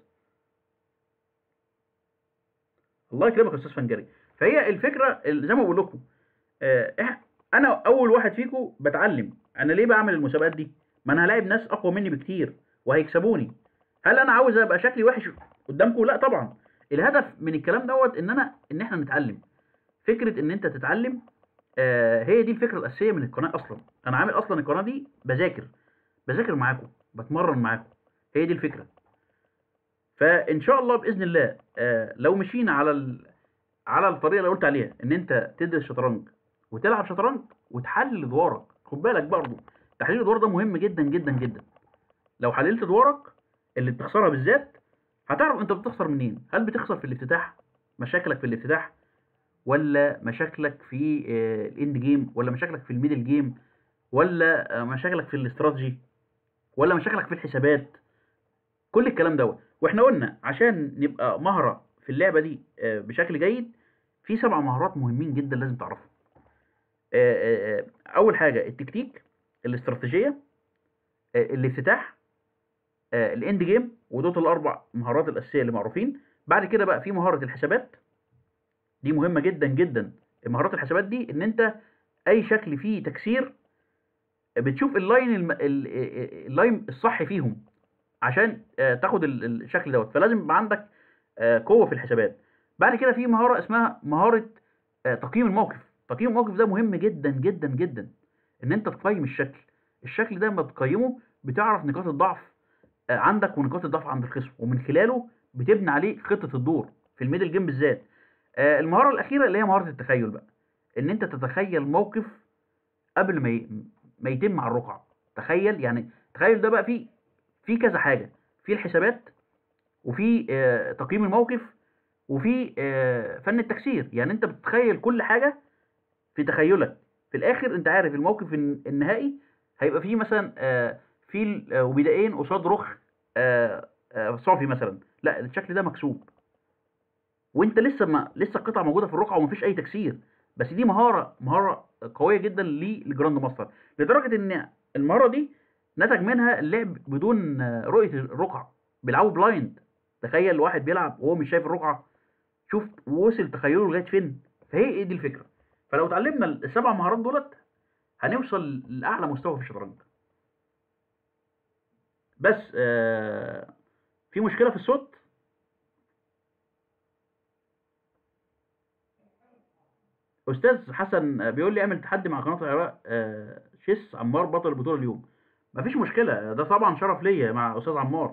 الله يكرمك يا استاذ فنجري فهي الفكره ال- زي ما بقول لكم آه، إح- انا اول واحد فيكم بتعلم انا ليه بعمل المسابقات دي ما انا هلاعب ناس اقوى مني بكتير وهيكسبوني هل انا عاوز ابقى شكلي وحش قدامكم لا طبعا الهدف من الكلام دوت ان انا ان احنا نتعلم فكره ان انت تتعلم آه، هي دي الفكره الاساسيه من القناه اصلا انا عامل اصلا القناه دي بذاكر بذاكر معاكم بتمرن معاكم هي دي الفكره فان شاء الله باذن الله آه، لو مشينا على ال... على الطريقه اللي قلت عليها ان انت تدرس شطرنج وتلعب شطرنج وتحلل ادوارك خد بالك برضه تحليل الادوار ده مهم جدا جدا جدا لو حللت ادوارك اللي بتخسرها بالذات هتعرف انت بتخسر منين هل بتخسر في الافتتاح مشاكلك في الافتتاح ولا مشاكلك في آه، الاند جيم ولا مشاكلك في الميدل جيم ولا آه، مشاكلك في الاستراتيجي ولا مشاكلك في الحسابات كل الكلام دوت واحنا قلنا عشان نبقى مهرة في اللعبة دي آه، بشكل جيد في سبع مهارات مهمين جدا لازم تعرفهم آه، آه، آه، اول حاجة التكتيك الاستراتيجية آه، الافتتاح آه، الاند جيم ودول الاربع مهارات الاساسية اللي معروفين بعد كده بقى في مهارة الحسابات دي مهمة جدا جدا مهارات الحسابات دي ان انت اي شكل فيه تكسير بتشوف اللاين الم... ال- اللاين الصح فيهم عشان آه، تاخد ال- الشكل دوت فلازم يبقى عندك آه، قوه في الحسابات بعد كده في مهاره اسمها مهاره آه، تقييم الموقف تقييم الموقف ده مهم جدا جدا جدا ان انت تقيم الشكل الشكل ده لما تقيمه بتعرف نقاط الضعف آه، عندك ونقاط الضعف عند الخصم ومن خلاله بتبني عليه خطه الدور في الميدل جيم بالذات آه، المهاره الاخيره اللي هي مهاره التخيل بقى ان انت تتخيل موقف قبل ما ي... ما يتم على الرقعه تخيل يعني تخيل ده بقى فيه في كذا حاجه في الحسابات وفي آه، تقييم الموقف وفي آه، فن التكسير يعني انت بتتخيل كل حاجه في تخيلك في الاخر انت عارف الموقف الن- النهائي هيبقى فيه مثلا آه، فيل آه، وبدائين قصاد رخ آه، آه، صافي مثلا لا الشكل ده مكسوب وانت لسه ما لسه القطعه موجوده في الرقعه ومفيش اي تكسير بس دي مهاره مهاره قويه جدا للجراند ماستر لدرجه ان المهاره دي نتج منها اللعب بدون آه، رؤيه الرقعه بيلعبوا بلايند تخيل واحد بيلعب وهو مش شايف الرقعه شوف وصل تخيله لغايه فين فهي ايه دي الفكره فلو اتعلمنا السبع مهارات دولت هنوصل لاعلى مستوى في الشطرنج بس آه في مشكله في الصوت استاذ حسن بيقول لي اعمل تحدي مع قناه العراق آه شيس عمار بطل البطوله اليوم مفيش مشكله ده طبعا شرف ليا مع استاذ عمار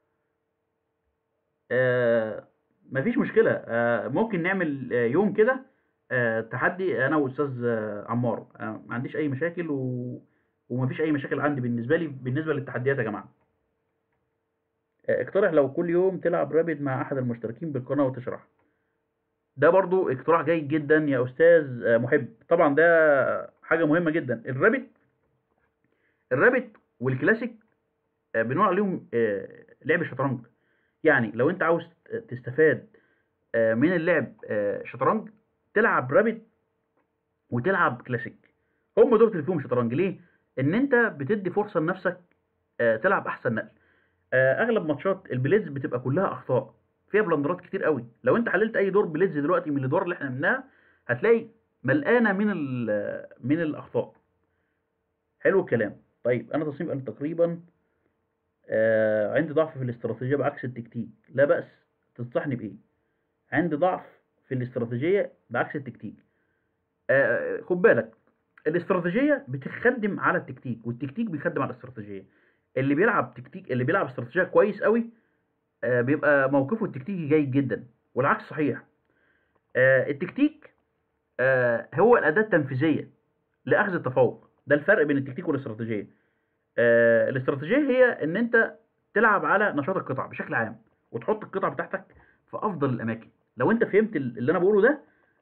آه مفيش مشكله آه ممكن نعمل آه يوم كده آه تحدي انا واستاذ آه عمار آه ما عنديش اي مشاكل و... ومفيش اي مشاكل عندي بالنسبه لي بالنسبه للتحديات يا جماعه آه اقترح لو كل يوم تلعب رابد مع احد المشتركين بالقناه وتشرح ده برضو اقتراح جيد جدا يا استاذ آه، محب طبعا ده حاجه مهمه جدا الرابط الرابط والكلاسيك آه، بنقول عليهم آه، لعب شطرنج يعني لو انت عاوز تستفاد آه، من اللعب آه، شطرنج تلعب رابط وتلعب كلاسيك هم دول اللي فيهم شطرنج ليه ان انت بتدي فرصه لنفسك آه، تلعب احسن نقل آه، اغلب ماتشات البليدز بتبقى كلها اخطاء فيها بلندرات كتير قوي لو انت حللت اي دور بليدز دلوقتي من الادوار اللي احنا عملناها هتلاقي ملقانه من ال- من الاخطاء حلو الكلام طيب انا تصميم قال تقريبا آه عندي ضعف في الاستراتيجيه بعكس التكتيك لا باس تنصحني بايه عندي ضعف في الاستراتيجيه بعكس التكتيك آه خد بالك الاستراتيجيه بتخدم على التكتيك والتكتيك بيخدم على الاستراتيجيه اللي بيلعب تكتيك اللي بيلعب استراتيجيه كويس قوي آه، بيبقى موقفه التكتيكي جيد جدا والعكس صحيح آه، التكتيك آه، هو الأداة التنفيذية لأخذ التفوق ده الفرق بين التكتيك والاستراتيجية آه، الاستراتيجية هي إن أنت تلعب على نشاط القطع بشكل عام وتحط القطع بتاعتك في أفضل الأماكن لو أنت فهمت ال- اللي أنا بقوله ده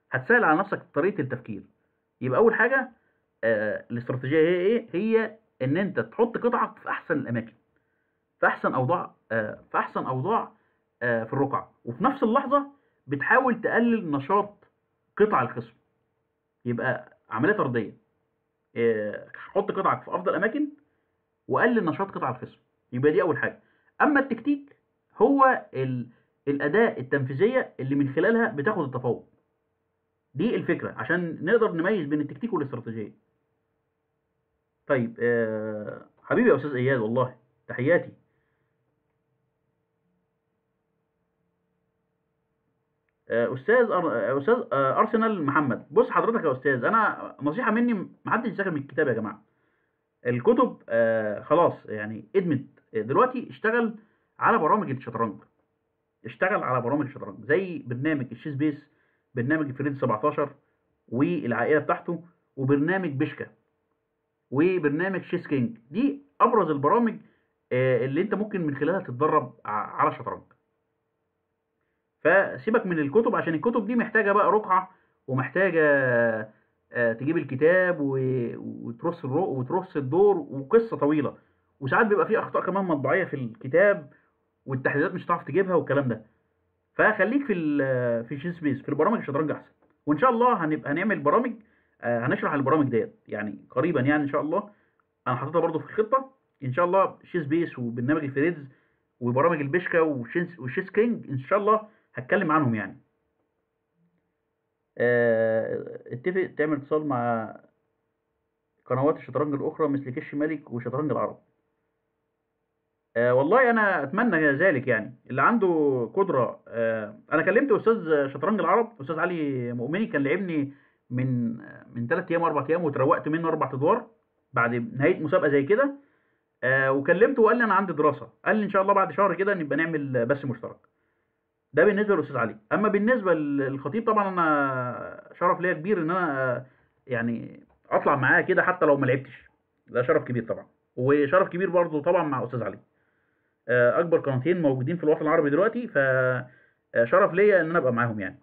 هتسهل على نفسك طريقه التفكير يبقى اول حاجه آه الاستراتيجيه هي ايه هي ان انت تحط قطعك في احسن الاماكن في احسن اوضاع آه في احسن اوضاع آه في الرقعه وفي نفس اللحظه بتحاول تقلل نشاط قطع الخصم يبقى عمليه طرديه آه، حط قطعك في افضل اماكن وقلل نشاط قطع الخصم يبقى دي اول حاجه اما التكتيك هو ال... الاداه التنفيذيه اللي من خلالها بتاخد التفوق دي الفكره عشان نقدر نميز بين التكتيك والاستراتيجيه طيب آه... حبيبي يا استاذ اياد والله تحياتي آه، استاذ أر... استاذ آه، ارسنال محمد بص حضرتك يا استاذ انا نصيحه مني محدش يذاكر من الكتاب يا جماعه الكتب آه خلاص يعني ادمت دلوقتي اشتغل على برامج الشطرنج اشتغل على برامج الشطرنج زي برنامج الشيس بيس برنامج فريد 17 والعائله بتاعته وبرنامج بيشكا وبرنامج شيس كينج دي ابرز البرامج آه، اللي انت ممكن من خلالها تتدرب ع- على الشطرنج فسيبك من الكتب عشان الكتب دي محتاجه بقى رقعه ومحتاجه آه، تجيب الكتاب و- وترص الرو وترص الدور وقصه طويله وساعات بيبقى فيه اخطاء كمان مطبعيه في الكتاب والتحديثات مش هتعرف تجيبها والكلام ده فخليك في ال- في شين سبيس في البرامج الشطرنج احسن وان شاء الله هنبقى هنعمل برامج آه، هنشرح البرامج ديت يعني قريبا يعني ان شاء الله انا حاططها برضو في الخطه ان شاء الله شيس بيس وبرنامج الفريدز وبرامج البشكا وشيس وشيس كينج ان شاء الله هتكلم عنهم يعني آه، اتفق تعمل اتصال مع قنوات الشطرنج الاخرى مثل كش ملك وشطرنج العرب آه والله انا اتمنى ذلك يعني اللي عنده قدره آه انا كلمت استاذ شطرنج العرب استاذ علي مؤمني كان لعبني من من ثلاث ايام اربع ايام وتروقت منه اربع ادوار بعد نهايه مسابقه زي كده آه وكلمته وقال لي انا عندي دراسه قال لي ان شاء الله بعد شهر كده نبقى نعمل بث مشترك ده بالنسبه للاستاذ علي اما بالنسبه للخطيب طبعا انا شرف ليا كبير ان انا آه، يعني اطلع معاه كده حتى لو ما لعبتش ده شرف كبير طبعا وشرف كبير برضه طبعا مع استاذ علي آه، اكبر قناتين موجودين في الوطن العربي دلوقتي فشرف ليا ان انا ابقى معاهم يعني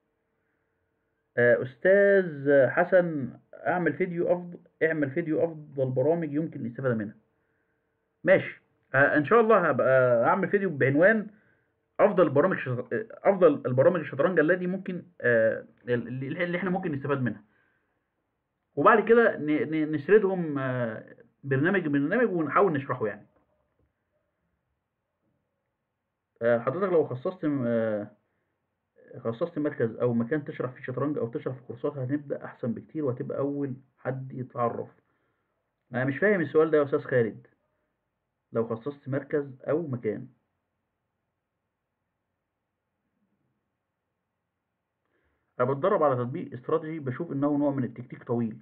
آه، استاذ حسن اعمل فيديو افضل اعمل فيديو افضل برامج يمكن الاستفاده منها ماشي آه، ان شاء الله هبقى اعمل فيديو بعنوان افضل برامج شط... افضل البرامج الشطرنج التي ممكن آه، اللي اللي احنا ممكن نستفاد منها وبعد كده ن- ن- نسردهم آه، برنامج برنامج ونحاول نشرحه يعني آه، حضرتك لو خصصت آه، خصصت مركز او مكان تشرح فيه شطرنج او تشرح في كورسات هنبدا احسن بكتير وهتبقى اول حد يتعرف انا مش فاهم السؤال ده يا استاذ خالد لو خصصت مركز او مكان انا بتدرب على تطبيق استراتيجي بشوف انه نوع من التكتيك طويل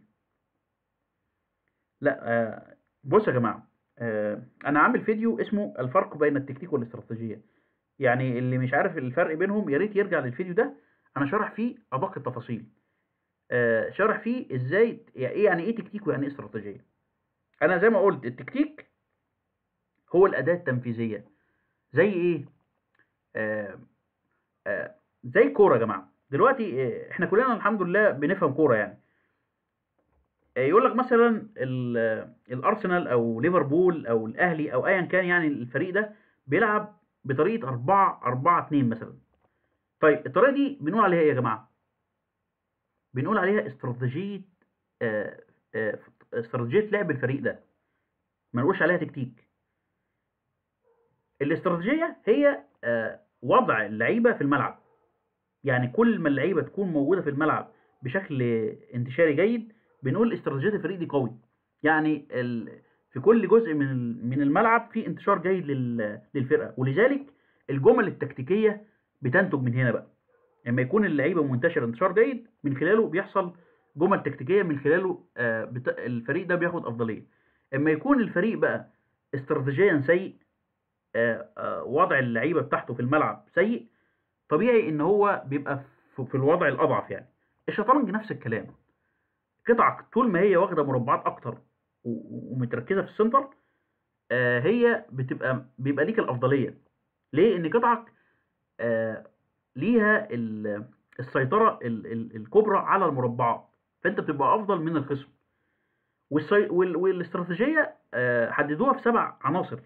لا آه، بص يا جماعه آه، انا عامل فيديو اسمه الفرق بين التكتيك والاستراتيجيه يعني اللي مش عارف الفرق بينهم يا ريت يرجع للفيديو ده انا شارح فيه ادق التفاصيل آه، شارح فيه ازاي يعني ايه يعني ايه تكتيك ويعني ايه استراتيجيه انا زي ما قلت التكتيك هو الاداه التنفيذيه زي ايه آه آه زي كوره يا جماعه دلوقتي آه، احنا كلنا الحمد لله بنفهم كوره يعني آه، يقول لك مثلا ال- آه، الارسنال او ليفربول او الاهلي او ايا كان يعني الفريق ده بيلعب بطريقه 4 4 2 مثلا طيب الطريقه دي بنقول عليها ايه يا جماعه بنقول عليها استراتيجيه آه، آه، استراتيجيه لعب الفريق ده ما نقولش عليها تكتيك الاستراتيجيه هي آه، وضع اللعيبه في الملعب يعني كل ما اللعيبه تكون موجوده في الملعب بشكل انتشاري جيد بنقول استراتيجيه الفريق دي قوي يعني ال... في كل جزء من ال- من الملعب في انتشار جيد لل... للفرقه ولذلك الجمل التكتيكيه بتنتج من هنا بقى لما يكون اللعيبه منتشر انتشار جيد من خلاله بيحصل جمل تكتيكيه من خلاله آه، بت... الفريق ده بياخد افضليه اما يكون الفريق بقى استراتيجيا سيء آه، آه، وضع اللعيبه بتاعته في الملعب سيء طبيعي ان هو بيبقى في في الوضع الاضعف يعني الشطرنج نفس الكلام قطعك طول ما هي واخده مربعات اكتر و- و- ومتركزه في السنتر آه، هي بتبقى بيبقى ليك الافضليه ليه ان قطعك آه، ليها ال- السيطره ال ال الكبرى على المربعات فانت بتبقى افضل من الخصم والسي... وال... والاستراتيجيه آه، حددوها في سبع عناصر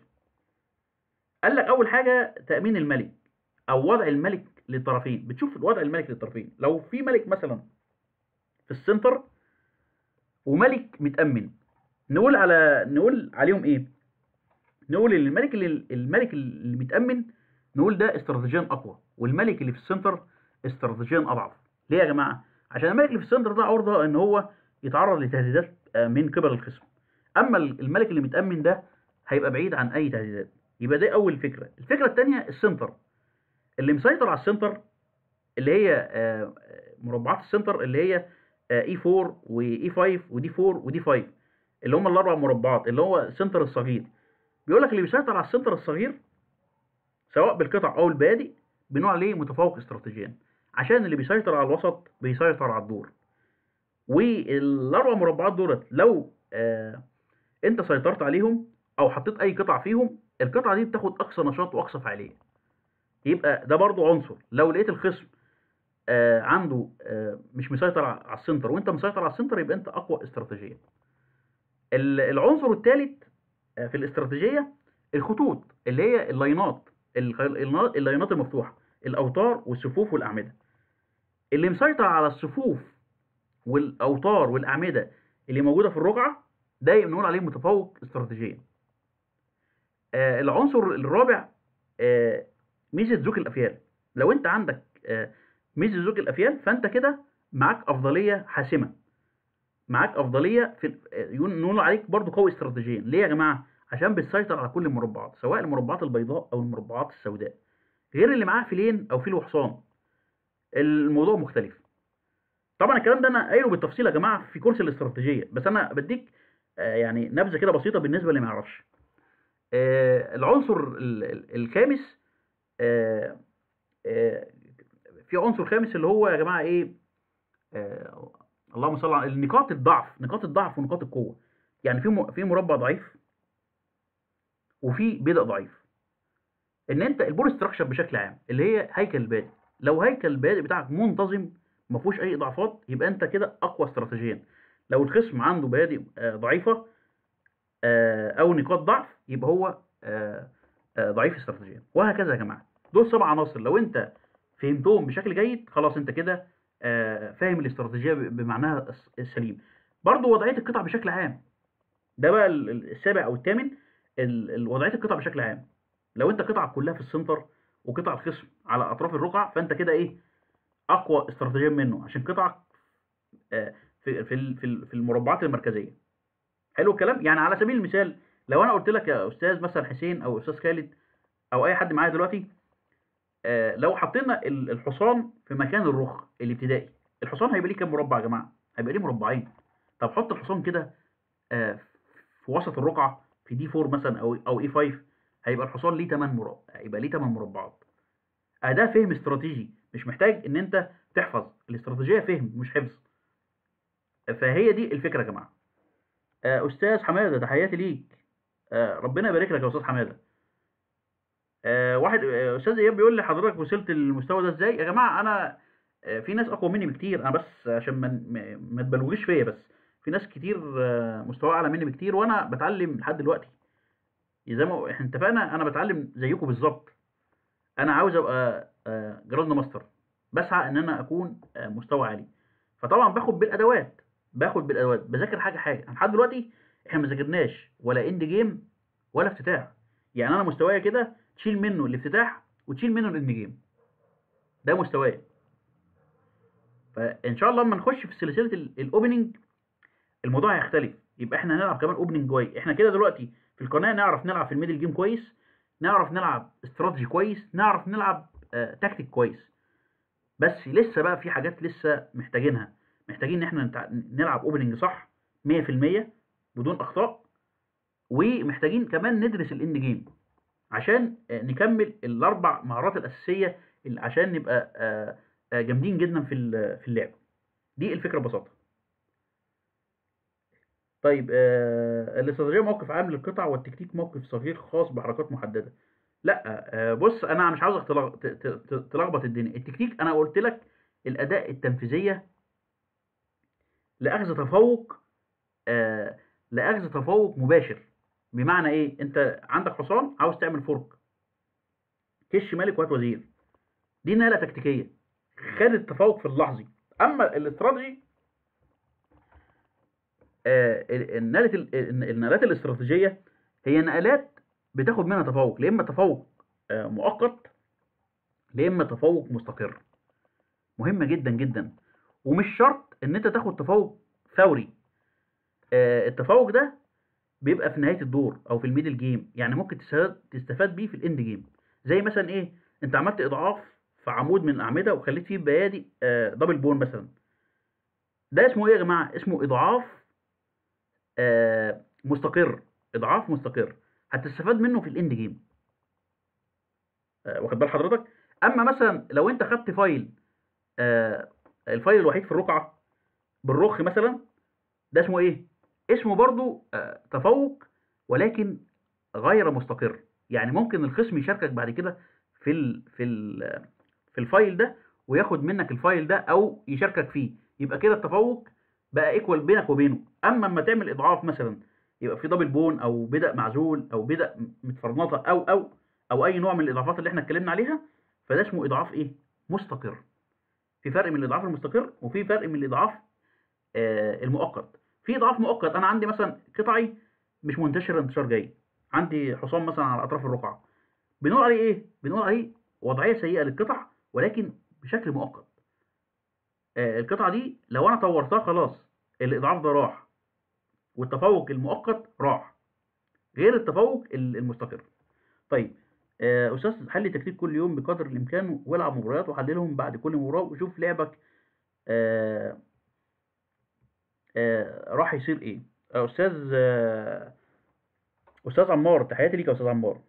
قال لك اول حاجه تامين الملك او وضع الملك للطرفين بتشوف وضع الملك للطرفين لو في ملك مثلا في السنتر وملك متامن نقول على نقول عليهم ايه نقول ان الملك اللي الملك اللي متامن نقول ده استراتيجيا اقوى والملك اللي في السنتر استراتيجيا اضعف ليه يا جماعه عشان الملك اللي في السنتر ده عرضه ان هو يتعرض لتهديدات آه، من قبل الخصم اما الملك اللي متامن ده هيبقى بعيد عن اي تهديدات يبقى دي اول فكره الفكره الثانيه السنتر اللي مسيطر على السنتر اللي هي آه، مربعات السنتر اللي هي اي 4 واي 5 ودي 4 ودي 5 اللي هم الاربع مربعات اللي هو السنتر الصغير بيقول لك اللي بيسيطر على السنتر الصغير سواء بالقطع او البادئ بنقول عليه متفوق استراتيجيا عشان اللي بيسيطر على الوسط بيسيطر على الدور والاربع مربعات دولت لو آه انت سيطرت عليهم او حطيت اي قطعه فيهم القطعه دي بتاخد اقصى نشاط واقصى فعاليه يبقى ده برضو عنصر لو لقيت الخصم آه عنده آه مش مسيطر على السنتر وانت مسيطر على السنتر يبقى انت اقوى استراتيجيا ال- العنصر الثالث آه في الاستراتيجيه الخطوط اللي هي اللاينات الخ- اللاينات اللاينات المفتوحه الاوتار والصفوف والاعمده اللي مسيطر على الصفوف والاوتار والاعمده اللي موجوده في الرقعه ده بنقول عليه متفوق استراتيجيا آه العنصر الرابع آه ميزه زوج الافيال لو انت عندك آه ميزه زوج الافيال فانت كده معاك افضليه حاسمه معاك افضليه في آه، نقول عليك برضو قوي استراتيجيا ليه يا جماعه عشان بتسيطر على كل المربعات سواء المربعات البيضاء او المربعات السوداء غير اللي معاه فيلين او فيل وحصان الموضوع مختلف طبعا الكلام ده انا قايله بالتفصيل يا جماعه في كورس الاستراتيجيه بس انا بديك آه، يعني نبذه كده بسيطه بالنسبه اللي ما يعرفش آه، العنصر ال- ال- الخامس آه، آه، في عنصر خامس اللي هو يا جماعه ايه آه، اللهم صل على النقاط الضعف نقاط الضعف ونقاط القوه يعني في م- في مربع ضعيف وفي بدء ضعيف ان انت البول ستراكشر بشكل عام اللي هي هيكل البادئ لو هيكل البادئ بتاعك منتظم ما فيهوش اي اضعافات يبقى انت كده اقوى استراتيجيا لو الخصم عنده بادئ آه، ضعيفه آه، او نقاط ضعف يبقى هو آه، آه، ضعيف استراتيجيا وهكذا يا جماعه دول سبع عناصر لو انت فهمتهم بشكل جيد خلاص انت كده آه، فاهم الاستراتيجيه ب- بمعناها الس- السليم برضو وضعيه القطع بشكل عام ده بقى ال- ال- السابع او الثامن ال- ال- وضعيه القطع بشكل عام لو انت قطعك كلها في السنتر وقطع الخصم على اطراف الرقعه فانت كده ايه اقوى استراتيجيا منه عشان قطعك آه، في في ال- في ال- في المربعات المركزيه حلو الكلام يعني على سبيل المثال لو انا قلت لك يا استاذ مثلا حسين او استاذ خالد او اي حد معايا دلوقتي آه، لو حطينا ال- الحصان في مكان الرخ الابتدائي الحصان هيبقى ليه كام مربع يا جماعه هيبقى ليه مربعين طب حط الحصان كده آه، في وسط الرقعه في دي 4 مثلا او او اي 5 هيبقى الحصان ليه 8 مربع هيبقى ليه 8 مربعات آه، ده فهم استراتيجي مش محتاج ان انت تحفظ الاستراتيجيه فهم مش حفظ فهي دي الفكره يا جماعه آه، استاذ حماده تحياتي ليك آه، ربنا يبارك لك يا استاذ حماده آه، واحد آه، استاذ اياب بيقول لي حضرتك وصلت للمستوى ده ازاي يا جماعه انا آه، في ناس اقوى مني بكتير انا بس عشان ما ما- ما تبلغيش فيا بس في ناس كتير آه، مستوى اعلى مني بكتير وانا بتعلم لحد دلوقتي زي ما احنا اتفقنا انا بتعلم زيكم بالظبط انا عاوز ابقى آه، جراند ماستر بسعى ان انا اكون آه، مستوى عالي فطبعا باخد بالادوات باخد بالادوات بذاكر حاجه حاجه أنا لحد دلوقتي احنا ما ذاكرناش ولا اند جيم ولا افتتاح يعني انا مستوايا كده تشيل منه الافتتاح وتشيل منه الاند جيم ده مستوايا فان شاء الله لما نخش في سلسله ال- الاوبننج الموضوع هيختلف يبقى احنا هنلعب كمان اوبننج كويس احنا كده دلوقتي في القناه نعرف نلعب في الميدل جيم كويس نعرف نلعب استراتيجي كويس نعرف نلعب آه تكتيك كويس بس لسه بقى في حاجات لسه محتاجينها محتاجين ان احنا نتع- نلعب اوبننج صح 100% بدون اخطاء ومحتاجين كمان ندرس الاند جيم عشان آه، نكمل الاربع مهارات الاساسيه اللي عشان نبقى آه، آه، جامدين جدا في ال- في اللعب دي الفكره ببساطه طيب آه الاستراتيجيه موقف عام للقطع والتكتيك موقف صغير خاص بحركات محدده لا آه بص انا مش عاوزك تلغ- ت- ت- ت- تلخبط الدنيا التكتيك انا قلت لك الاداء التنفيذيه لاخذ تفوق آه لاخذ تفوق مباشر بمعنى ايه انت عندك حصان عاوز تعمل فرق كش ملك وهات وزير دي نقله تكتيكيه خد التفوق في اللحظي اما الاستراتيجي آه، ال- النقلة ال- ال- النقلات الاستراتيجية هي نقلات بتاخد منها تفوق يا اما تفوق آه، مؤقت يا اما تفوق مستقر مهمة جدا جدا ومش شرط ان انت تاخد تفوق فوري آه، التفوق ده بيبقى في نهاية الدور او في الميدل جيم يعني ممكن تستفاد تستفاد بيه في الاند جيم زي مثلا ايه انت عملت اضعاف في عمود من الاعمدة وخليت فيه بيادي آه، دبل بون مثلا ده اسمه ايه يا جماعة اسمه اضعاف آه، مستقر اضعاف مستقر هتستفاد منه في الاند جيم آه، واخد بال حضرتك اما مثلا لو انت خدت فايل آه، الفايل الوحيد في الرقعه بالرخ مثلا ده اسمه ايه اسمه برضو آه، تفوق ولكن غير مستقر يعني ممكن الخصم يشاركك بعد كده في ال في ال في الفايل ده وياخد منك الفايل ده او يشاركك فيه يبقى كده التفوق بقى ايكوال بينك وبينه اما اما تعمل اضعاف مثلا يبقى في دبل بون او بدأ معزول او بدأ متفرنطه او او او اي نوع من الاضعافات اللي احنا اتكلمنا عليها فده اسمه اضعاف ايه مستقر في فرق من الاضعاف المستقر وفي فرق من الاضعاف آه المؤقت في اضعاف مؤقت انا عندي مثلا قطعي مش منتشر انتشار جيد عندي حصان مثلا على اطراف الرقعه بنقول عليه ايه بنقول عليه وضعيه سيئه للقطع ولكن بشكل مؤقت آه القطعه دي لو انا طورتها خلاص الاضعاف ده راح والتفوق المؤقت راح غير التفوق ال- المستقر طيب آه، استاذ حل تكتيك كل يوم بقدر الامكان والعب مباريات وحللهم بعد كل مباراه وشوف لعبك آه، آه، راح يصير ايه آه، استاذ آه، استاذ عمار تحياتي ليك يا استاذ عمار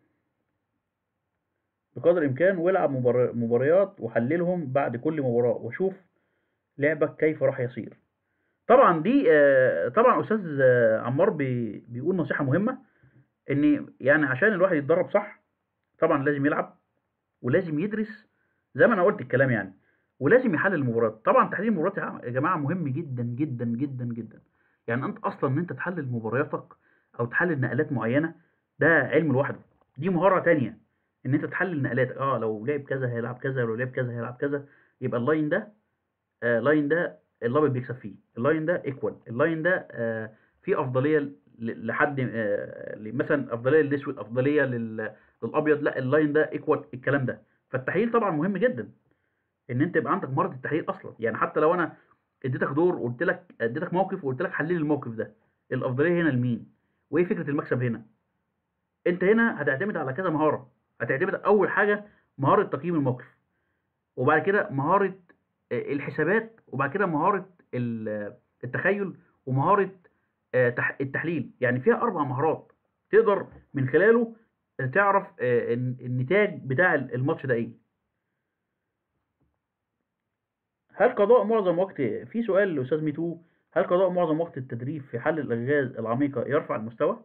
بقدر الامكان والعب مبار- مباريات وحللهم بعد كل مباراه وشوف لعبك كيف راح يصير طبعا دي آه، طبعا استاذ آه، عمار بي- بيقول نصيحه مهمه ان يعني عشان الواحد يتدرب صح طبعا لازم يلعب ولازم يدرس زي ما انا قلت الكلام يعني ولازم يحلل المباريات طبعا تحليل المباريات يا عم- يا جماعه مهم جدا جدا جدا جدا يعني انت اصلا ان انت تحلل مبارياتك او تحلل نقلات معينه ده علم لوحده دي مهاره تانية ان انت تحلل نقلاتك اه لو لعب كذا هيلعب كذا لو لعب كذا هيلعب كذا يبقى اللاين ده آه لاين ده الابيض بيكسب فيه اللاين ده ايكوال اللاين ده آه فيه افضليه ل- لحد آه ل- مثلا افضليه للاسود افضليه لل- للابيض لا اللاين ده ايكوال الكلام ده فالتحليل طبعا مهم جدا ان انت يبقى عندك مهاره التحليل اصلا يعني حتى لو انا اديتك دور وقلت لك اديتك موقف وقلت لك حلل الموقف ده الافضليه هنا لمين وايه فكره المكسب هنا انت هنا هتعتمد على كذا مهاره هتعتمد اول حاجه مهاره تقييم الموقف وبعد كده مهاره آه، الحسابات وبعد كده مهاره ال- التخيل ومهاره آه، تح- التحليل يعني فيها اربع مهارات تقدر من خلاله آه، تعرف آه، الن- النتاج بتاع الماتش ده ايه هل قضاء معظم وقت في سؤال للاستاذ ميتو هل قضاء معظم وقت التدريب في حل الالغاز العميقه يرفع المستوى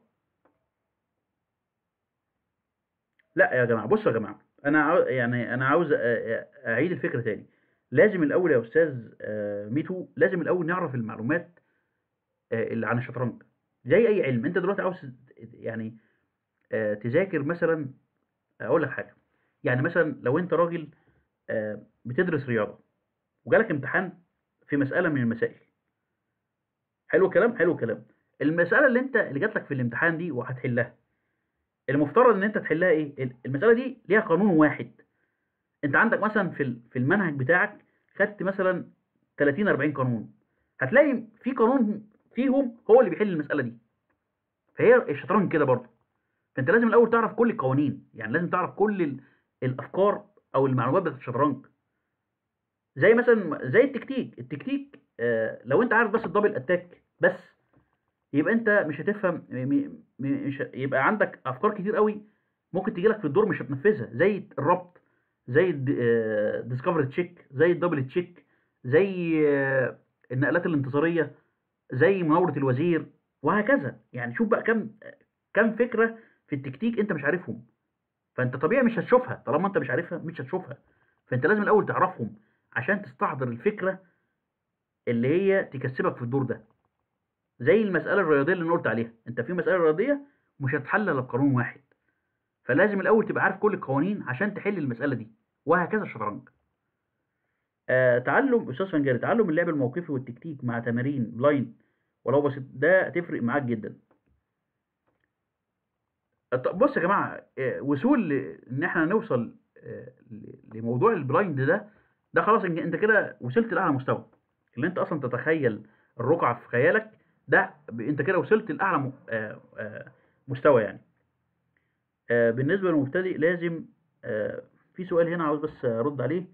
لا يا جماعه بصوا يا جماعه انا عاو... يعني انا عاوز أ- أ- اعيد الفكره تاني لازم الاول يا استاذ آه، ميتو لازم الاول نعرف المعلومات آه، اللي عن الشطرنج زي اي علم انت دلوقتي عاوز يعني آه، تذاكر مثلا اقول لك حاجه يعني مثلا لو انت راجل آه، بتدرس رياضه وجالك امتحان في مساله من المسائل حلو الكلام حلو الكلام المساله اللي انت اللي جات لك في الامتحان دي وهتحلها المفترض ان انت تحلها ايه ال- المساله دي ليها قانون واحد انت عندك مثلا في ال- في المنهج بتاعك خدت مثلا 30 40 قانون هتلاقي في قانون فيهم هو اللي بيحل المساله دي فهي الشطرنج كده برضه فانت لازم الاول تعرف كل القوانين يعني لازم تعرف كل ال- الافكار او المعلومات بتاعت الشطرنج زي مثلا زي التكتيك التكتيك آه لو انت عارف بس الدبل اتاك بس يبقى انت مش هتفهم م- م- م- مش ه- يبقى عندك افكار كتير قوي ممكن تجي لك في الدور مش هتنفذها زي الربط زي الديسكفر تشيك زي الدبل تشيك زي آه، النقلات الانتصاريه زي مناوره الوزير وهكذا يعني شوف بقى كم كم فكره في التكتيك انت مش عارفهم فانت طبيعي مش هتشوفها طالما انت مش عارفها مش هتشوفها فانت لازم الاول تعرفهم عشان تستحضر الفكره اللي هي تكسبك في الدور ده زي المساله الرياضيه اللي انا قلت عليها انت في مساله رياضيه مش هتحل الا بقانون واحد فلازم الاول تبقى عارف كل القوانين عشان تحل المساله دي وهكذا الشطرنج آه تعلم استاذ فنجاري تعلم اللعب الموقفي والتكتيك مع تمارين بلايند ولو بسيط ده تفرق معاك جدا طب بص يا جماعه آه، وصول ل- ان احنا نوصل آه، ل- لموضوع البلايند ده ده خلاص إن- انت كده وصلت لاعلى مستوى اللي انت اصلا تتخيل الرقعه في خيالك ده ب- انت كده وصلت لاعلى م- آه، آه، مستوى يعني آه، بالنسبه للمبتدئ لازم آه، في سؤال هنا عاوز بس ارد عليه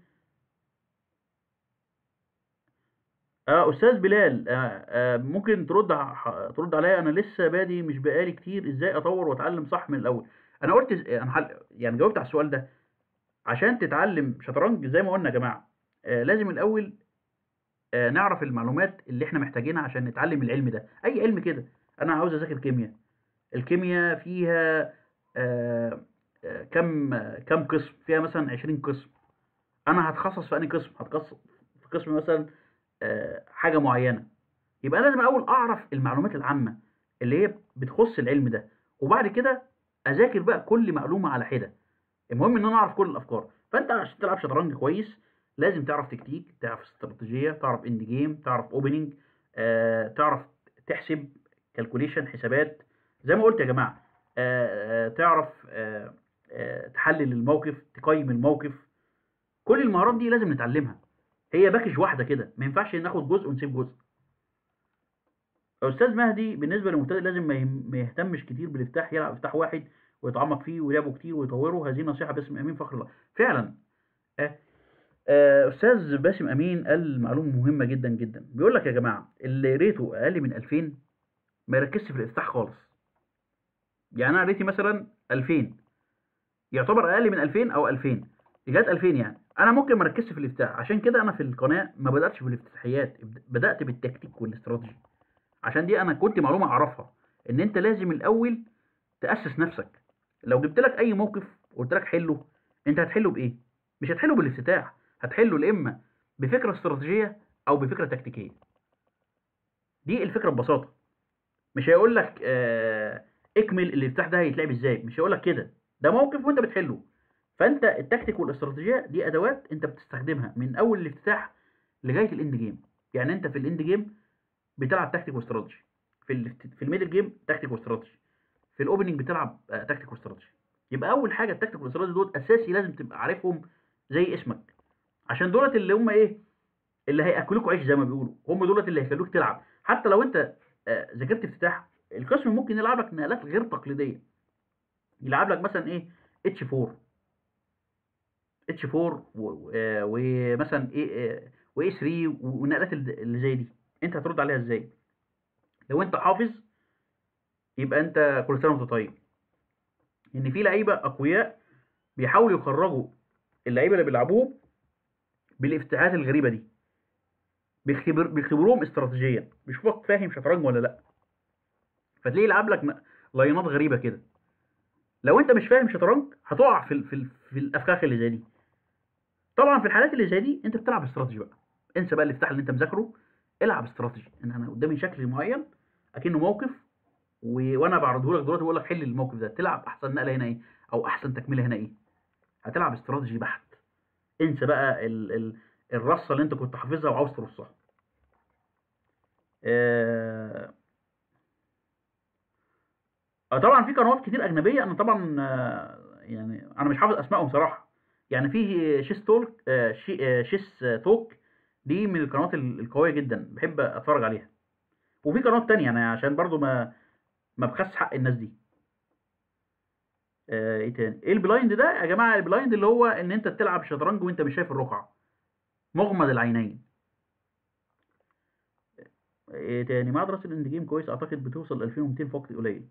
اه استاذ بلال آه آه ممكن ترد ع- ترد عليا انا لسه بادي مش بقالي كتير ازاي اطور واتعلم صح من الاول انا قلت إز- انا حل... يعني جاوبت على السؤال ده عشان تتعلم شطرنج زي ما قلنا يا جماعه آه لازم الاول آه نعرف المعلومات اللي احنا محتاجينها عشان نتعلم العلم ده اي علم كده انا عاوز اذاكر كيمياء الكيمياء فيها آه آه كم آه كم قسم فيها مثلا 20 قسم انا هتخصص في انهي قسم هتخصص في قسم مثلا آه، حاجه معينه يبقى لازم الاول اعرف المعلومات العامه اللي هي بتخص العلم ده وبعد كده اذاكر بقى كل معلومه على حده المهم ان انا اعرف كل الافكار فانت عشان تلعب شطرنج كويس لازم تعرف تكتيك تعرف استراتيجيه تعرف اند جيم تعرف اوبننج آه، تعرف تحسب كالكوليشن حسابات زي ما قلت يا جماعه آه، آه، تعرف آه، آه، تحلل الموقف تقيم الموقف كل المهارات دي لازم نتعلمها هي باكج واحده كده ما ينفعش ناخد جزء ونسيب جزء استاذ مهدي بالنسبه للمبتدئ لازم ما يهم- ما يهتمش كتير بالافتتاح يلعب افتتاح واحد ويتعمق فيه ويلعبه كتير ويطوره هذه نصيحه باسم امين فخر الله فعلا آه، آه، استاذ باسم امين قال معلومه مهمه جدا جدا بيقول لك يا جماعه اللي ريته اقل من 2000 ما يركزش في الافتتاح خالص يعني انا ريتي مثلا 2000 يعتبر اقل من 2000 او 2000 جت 2000 يعني انا ممكن ما اركزش في الافتتاح عشان كده انا في القناه ما بداتش بالافتتاحيات بدات بالتكتيك والاستراتيجي عشان دي انا كنت معلومه اعرفها ان انت لازم الاول تاسس نفسك لو جبت لك اي موقف وقلت لك حله انت هتحله بايه مش هتحله بالافتتاح هتحله يا اما بفكره استراتيجيه او بفكره تكتيكيه دي الفكره ببساطه مش هيقول لك آه اكمل الافتتاح ده هيتلعب ازاي مش هيقول لك كده ده موقف وانت بتحله فانت التكتيك والاستراتيجيه دي ادوات انت بتستخدمها من اول الافتتاح لغايه الاند جيم يعني انت في الاند جيم بتلعب تكتيك واستراتيجي في ال في الميدل جيم تكتيك واستراتيجي في الاوبننج بتلعب آه، تكتيك واستراتيجي يبقى اول حاجه التكتيك والاستراتيجي دول اساسي لازم تبقى عارفهم زي اسمك عشان دولت اللي هم ايه اللي هياكلوك عيش زي ما بيقولوا هم دولت اللي هيخلوك تلعب حتى لو انت آه، ذاكرت افتتاح القسم ممكن يلعب لك نقلات غير تقليديه يلعب لك مثلا ايه اتش 4 اتش 4 ومثلا ايه واي 3 والنقلات اللي اللي زي دي انت هترد عليها ازاي لو انت حافظ يبقى انت كل سنه وانت طيب ان في لعيبه اقوياء بيحاولوا يخرجوا اللعيبه اللي بيلعبوهم بالافتتاحات الغريبه دي بيختبر بيختبروهم استراتيجيا بيشوفك فاهم شطرنج ولا لا فتلاقيه يلعب لك ن- لاينات غريبه كده لو انت مش فاهم شطرنج هتقع في ال- في ال- في الافخاخ اللي زي دي طبعا في الحالات اللي زي دي انت بتلعب استراتيجي بقى انسى بقى الافتتاح اللي انت مذاكره العب استراتيجي ان انا قدامي شكل معين اكنه موقف و... وانا بعرضه لك دلوقتي بقول لك حل الموقف ده تلعب احسن نقله هنا ايه او احسن تكمله هنا ايه هتلعب استراتيجي بحت انسى بقى ال... ال... الرصه اللي انت كنت حافظها وعاوز ترصها آه... آه طبعا في قنوات كتير اجنبيه انا طبعا آه، يعني انا مش حافظ اسمائهم صراحه يعني في شيس تولك آه، شي- آه، شيس توك دي من القنوات ال- القويه جدا بحب اتفرج عليها وفي قنوات تانية يعني عشان برضو ما ما بخس حق الناس دي آه، ايه تاني ايه البلايند ده يا جماعه البلايند اللي هو ان انت تلعب شطرنج وانت مش شايف الرقعه مغمض العينين ايه تاني مع دراسه الاند جيم كويس اعتقد بتوصل 2200 في وقت قليل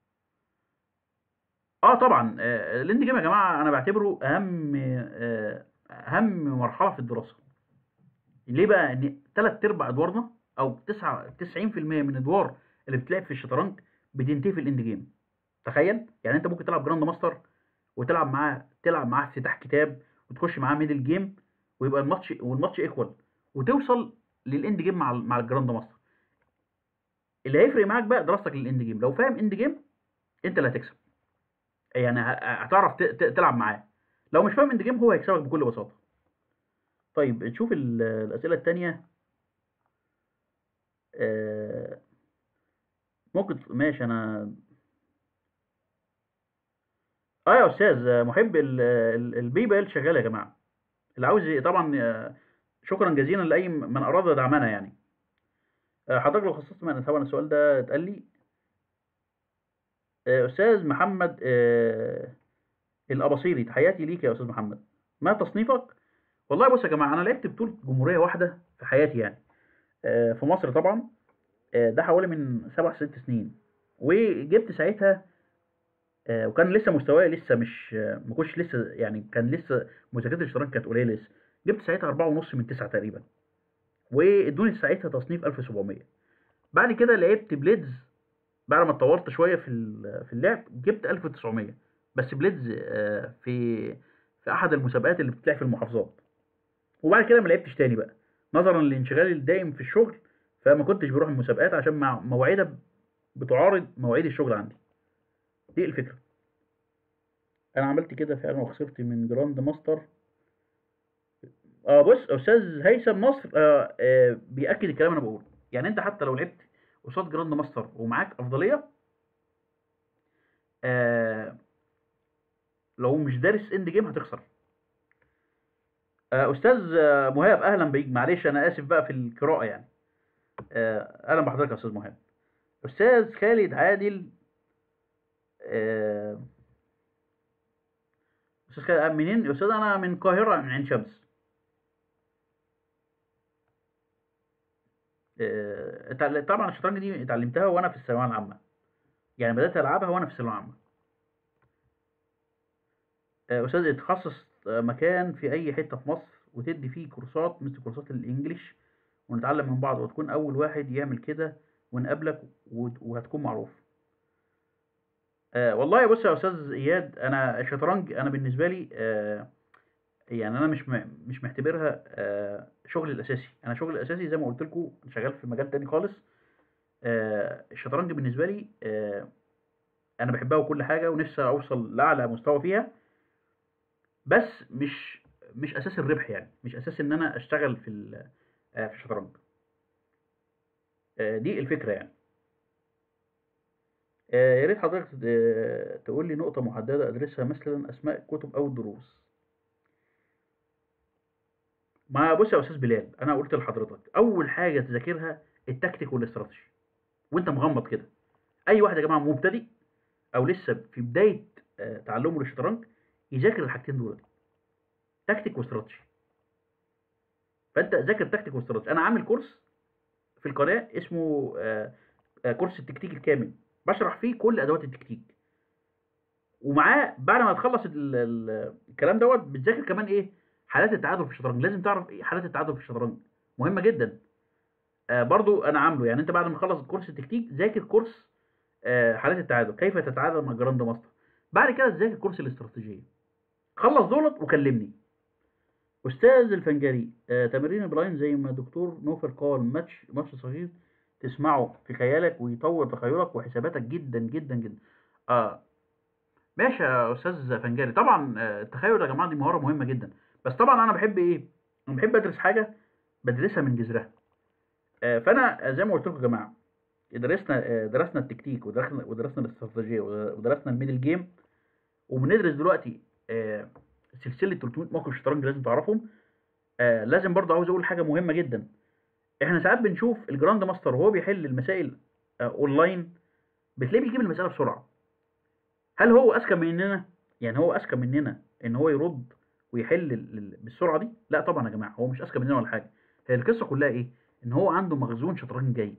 اه طبعا آه، الاند جيم يا جماعه انا بعتبره اهم آه، اهم مرحله في الدراسه ليه بقى ان ثلاث ارباع ادوارنا او 9 90% من ادوار اللي بتلعب في الشطرنج بتنتهي في الاند جيم تخيل يعني انت ممكن تلعب جراند ماستر وتلعب معاه تلعب معاه افتتاح كتاب وتخش معاه ميدل جيم ويبقى الماتش والماتش ايكوال وتوصل للاند جيم مع ال- مع الجراند ماستر اللي هيفرق معاك بقى دراستك للاند جيم لو فاهم اند جيم انت اللي هتكسب يعني ه- هتعرف ت- ت- تلعب معاه لو مش فاهم اند جيم هو هيكسبك بكل بساطه طيب نشوف ال- الاسئله التانية آه، ممكن ماشي انا اه يا استاذ آه، محب ال- ال- البيبال شغال يا جماعه اللي عاوز ي- طبعا آه، شكرا جزيلا لاي من اراد دعمنا يعني آه، حضرتك لو خصصت من طبعا السؤال ده اتقال لي آه، استاذ محمد آه، الاباصيري تحياتي ليك يا استاذ محمد ما تصنيفك والله بص يا جماعه انا لعبت بطوله جمهوريه واحده في حياتي يعني آه، في مصر طبعا آه، ده حوالي من سبع ست سنين وجبت ساعتها آه، وكان لسه مستواي لسه مش آه، ما كنتش لسه يعني كان لسه مذاكره الشطرنج كانت قليله لسه جبت ساعتها أربعة ونص من تسعة تقريبا وادوني ساعتها تصنيف 1700 بعد كده لعبت بليدز بعد ما اتطورت شويه في ال- في اللعب جبت 1900 بس بليدز آه، في في احد المسابقات اللي بتتلعب في المحافظات وبعد كده ما لعبتش تاني بقى نظرا لانشغالي الدائم في الشغل فما كنتش بروح المسابقات عشان مع- مواعيدها بتعارض مواعيد الشغل عندي دي الفكره انا عملت كده فعلا وخسرت من جراند ماستر اه بص استاذ هيثم نصر آه آه بياكد الكلام اللي انا بقوله يعني انت حتى لو لعبت قصاد جراند ماستر ومعاك افضليه آه لو مش دارس اند جيم هتخسر آه استاذ آه، مهاب اهلا بيك معلش انا اسف بقى في القراءه يعني آه اهلا بحضرتك يا استاذ مهاب استاذ خالد عادل آه استاذ خالد آه، منين يا استاذ انا من القاهره من عين شمس آه، اتعل- طبعا الشطرنج دي اتعلمتها وانا في الثانويه العامه يعني بدات العبها وانا في الثانويه العامه آه، استاذ اتخصص آه، مكان في اي حته في مصر وتدي فيه كورسات مثل كورسات الانجليش ونتعلم من بعض وتكون اول واحد يعمل كده ونقابلك وت- وهتكون معروف آه والله بص يا استاذ اياد انا الشطرنج انا بالنسبه لي آه يعني انا مش م- مش معتبرها آه شغلي الاساسي انا شغلي الاساسي زي ما قلت لكم شغال في مجال تاني خالص آه الشطرنج بالنسبه لي آه انا بحبها وكل حاجه ونفسي اوصل لاعلى مستوى فيها بس مش مش اساس الربح يعني مش اساس ان انا اشتغل في ال- آه في الشطرنج آه دي الفكره يعني آه يا ريت حضرتك آه، تقول لي نقطه محدده ادرسها مثلا اسماء الكتب او الدروس ما بص يا استاذ بلال انا قلت لحضرتك اول حاجه تذاكرها التكتيك والاستراتيجي وانت مغمض كده اي واحد يا جماعه مبتدئ او لسه في بدايه آه، تعلمه للشطرنج يذاكر الحاجتين دول تكتيك واستراتيجي فانت ذاكر تكتيك واستراتيجي انا عامل كورس في القناه اسمه آه، آه، كورس التكتيك الكامل بشرح فيه كل ادوات التكتيك ومعاه بعد ما تخلص ال- ال- الكلام دوت بتذاكر كمان ايه حالات التعادل في الشطرنج لازم تعرف ايه حالات التعادل في الشطرنج مهمه جدا آه برضو انا عامله يعني انت بعد ما تخلص كورس التكتيك ذاكر كورس آه حالات التعادل كيف تتعادل مع جراند ماستر بعد كده تذاكر كورس الاستراتيجيه خلص دولت وكلمني استاذ الفنجري آه تمرين البلاين زي ما دكتور نوفر قال ماتش ماتش صغير تسمعه في خيالك ويطور تخيلك وحساباتك جدا جدا جدا اه ماشي يا استاذ فنجاري طبعا آه، التخيل يا جماعه دي مهاره مهمه جدا بس طبعا انا بحب ايه انا بحب ادرس حاجه بدرسها من جذرها آه، فانا زي ما قلت لكم يا جماعه درسنا آه، درسنا التكتيك ودرسنا ودرسنا الاستراتيجيه ودرسنا الميدل جيم وبندرس دلوقتي آه، سلسله 300 موقف شطرنج لازم تعرفهم آه، لازم برضه عاوز اقول حاجه مهمه جدا احنا ساعات بنشوف الجراند ماستر وهو بيحل المسائل آه، اونلاين بتلاقيه بيجيب المساله بسرعه هل هو اذكى مننا يعني هو اذكى مننا ان هو يرد ويحل ال- ال- بالسرعه دي لا طبعا يا جماعه هو مش اذكى مننا ولا حاجه هي القصه كلها ايه ان هو عنده مخزون شطرنج جيد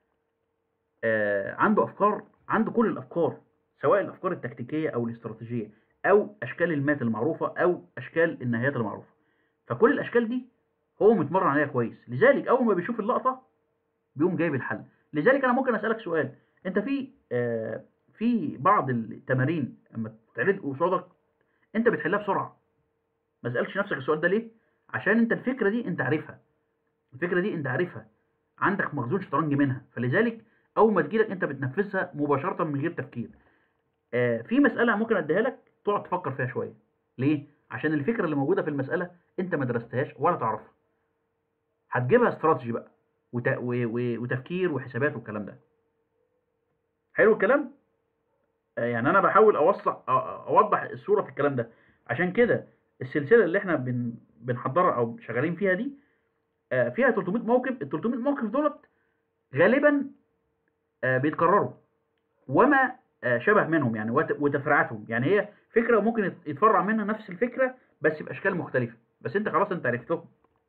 آه عنده افكار عنده كل الافكار سواء الافكار التكتيكيه او الاستراتيجيه او اشكال المات المعروفه او اشكال النهايات المعروفه فكل الاشكال دي هو متمرن عليها كويس لذلك اول ما بيشوف اللقطه بيقوم جايب الحل لذلك انا ممكن اسالك سؤال انت في آه في بعض التمارين لما تتعرض قصادك انت بتحلها بسرعه ما تسالش نفسك السؤال ده ليه عشان انت الفكره دي انت عارفها الفكره دي انت عارفها عندك مخزون شطرنج منها فلذلك اول ما تجيلك انت بتنفذها مباشره من غير تفكير آه في مساله ممكن اديها لك تقعد تفكر فيها شويه ليه عشان الفكره اللي موجوده في المساله انت ما درستهاش ولا تعرفها هتجيبها استراتيجي بقى وت... و... و... وتفكير وحسابات والكلام ده حلو الكلام آه يعني انا بحاول اوصل أ- اوضح الصوره في الكلام ده عشان كده السلسله اللي احنا بن... بنحضرها او شغالين فيها دي آه، فيها 300 موقف ال 300 موقف دولت غالبا آه، بيتكرروا وما آه، شبه منهم يعني وت- وتفريعاتهم يعني هي فكره وممكن يت- يتفرع منها نفس الفكره بس باشكال مختلفه بس انت خلاص انت عرفتهم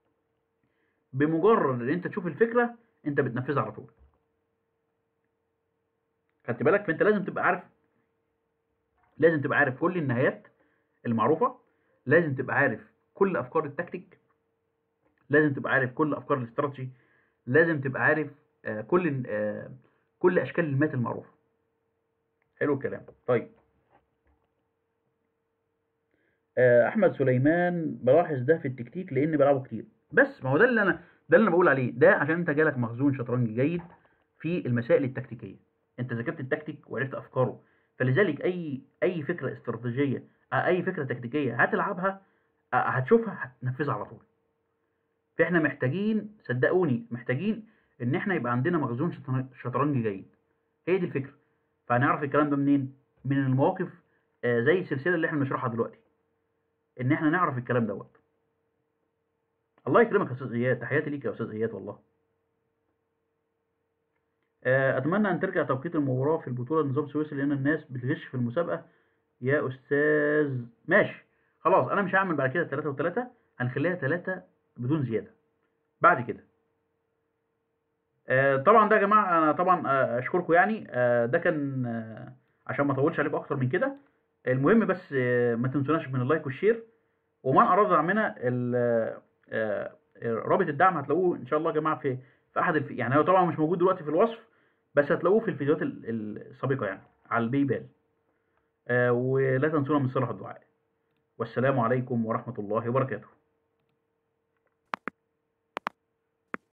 بمجرد ان انت تشوف الفكره انت بتنفذها على طول خدت بالك فانت لازم تبقى عارف لازم تبقى عارف كل النهايات المعروفه لازم تبقى عارف كل افكار التكتيك لازم تبقى عارف كل افكار الاستراتيجي لازم تبقى عارف آه، كل آه، كل اشكال المات المعروفه حلو الكلام طيب آه، احمد سليمان بلاحظ ده في التكتيك لاني بلعبه كتير بس ما هو ده اللي انا ده اللي انا بقول عليه ده عشان انت جالك مخزون شطرنج جيد في المسائل التكتيكيه انت ذاكرت التكتيك وعرفت افكاره فلذلك اي اي فكره استراتيجيه آه، اي فكره تكتيكيه هتلعبها آه، هتشوفها هتنفذها على طول فاحنا محتاجين صدقوني محتاجين ان احنا يبقى عندنا مخزون شطرنج- شطرنج جيد هي دي الفكره فهنعرف الكلام ده منين من المواقف آه، زي السلسله اللي احنا بنشرحها دلوقتي ان احنا نعرف الكلام دوت الله يكرمك يا استاذ اياد تحياتي ليك يا استاذ اياد والله آه، اتمنى ان ترجع توقيت المباراه في البطوله نظام سويسري لان الناس بتغش في المسابقه يا استاذ ماشي خلاص انا مش هعمل بعد كده 3 و3 هنخليها 3 بدون زياده بعد كده آه، طبعا ده يا جماعه انا طبعا آه، اشكركم يعني آه، ده كان آه، عشان ما اطولش عليكم اكتر من كده المهم بس آه، ما تنسوناش من اللايك والشير ومن اراد دعمنا ال- آه، آه، رابط الدعم هتلاقوه ان شاء الله يا جماعه في في احد الف... يعني هو طبعا مش موجود دلوقتي في الوصف بس هتلاقوه في الفيديوهات ال- السابقه يعني على الباي بال آه، ولا تنسونا من صالح الدعاء والسلام عليكم ورحمه الله وبركاته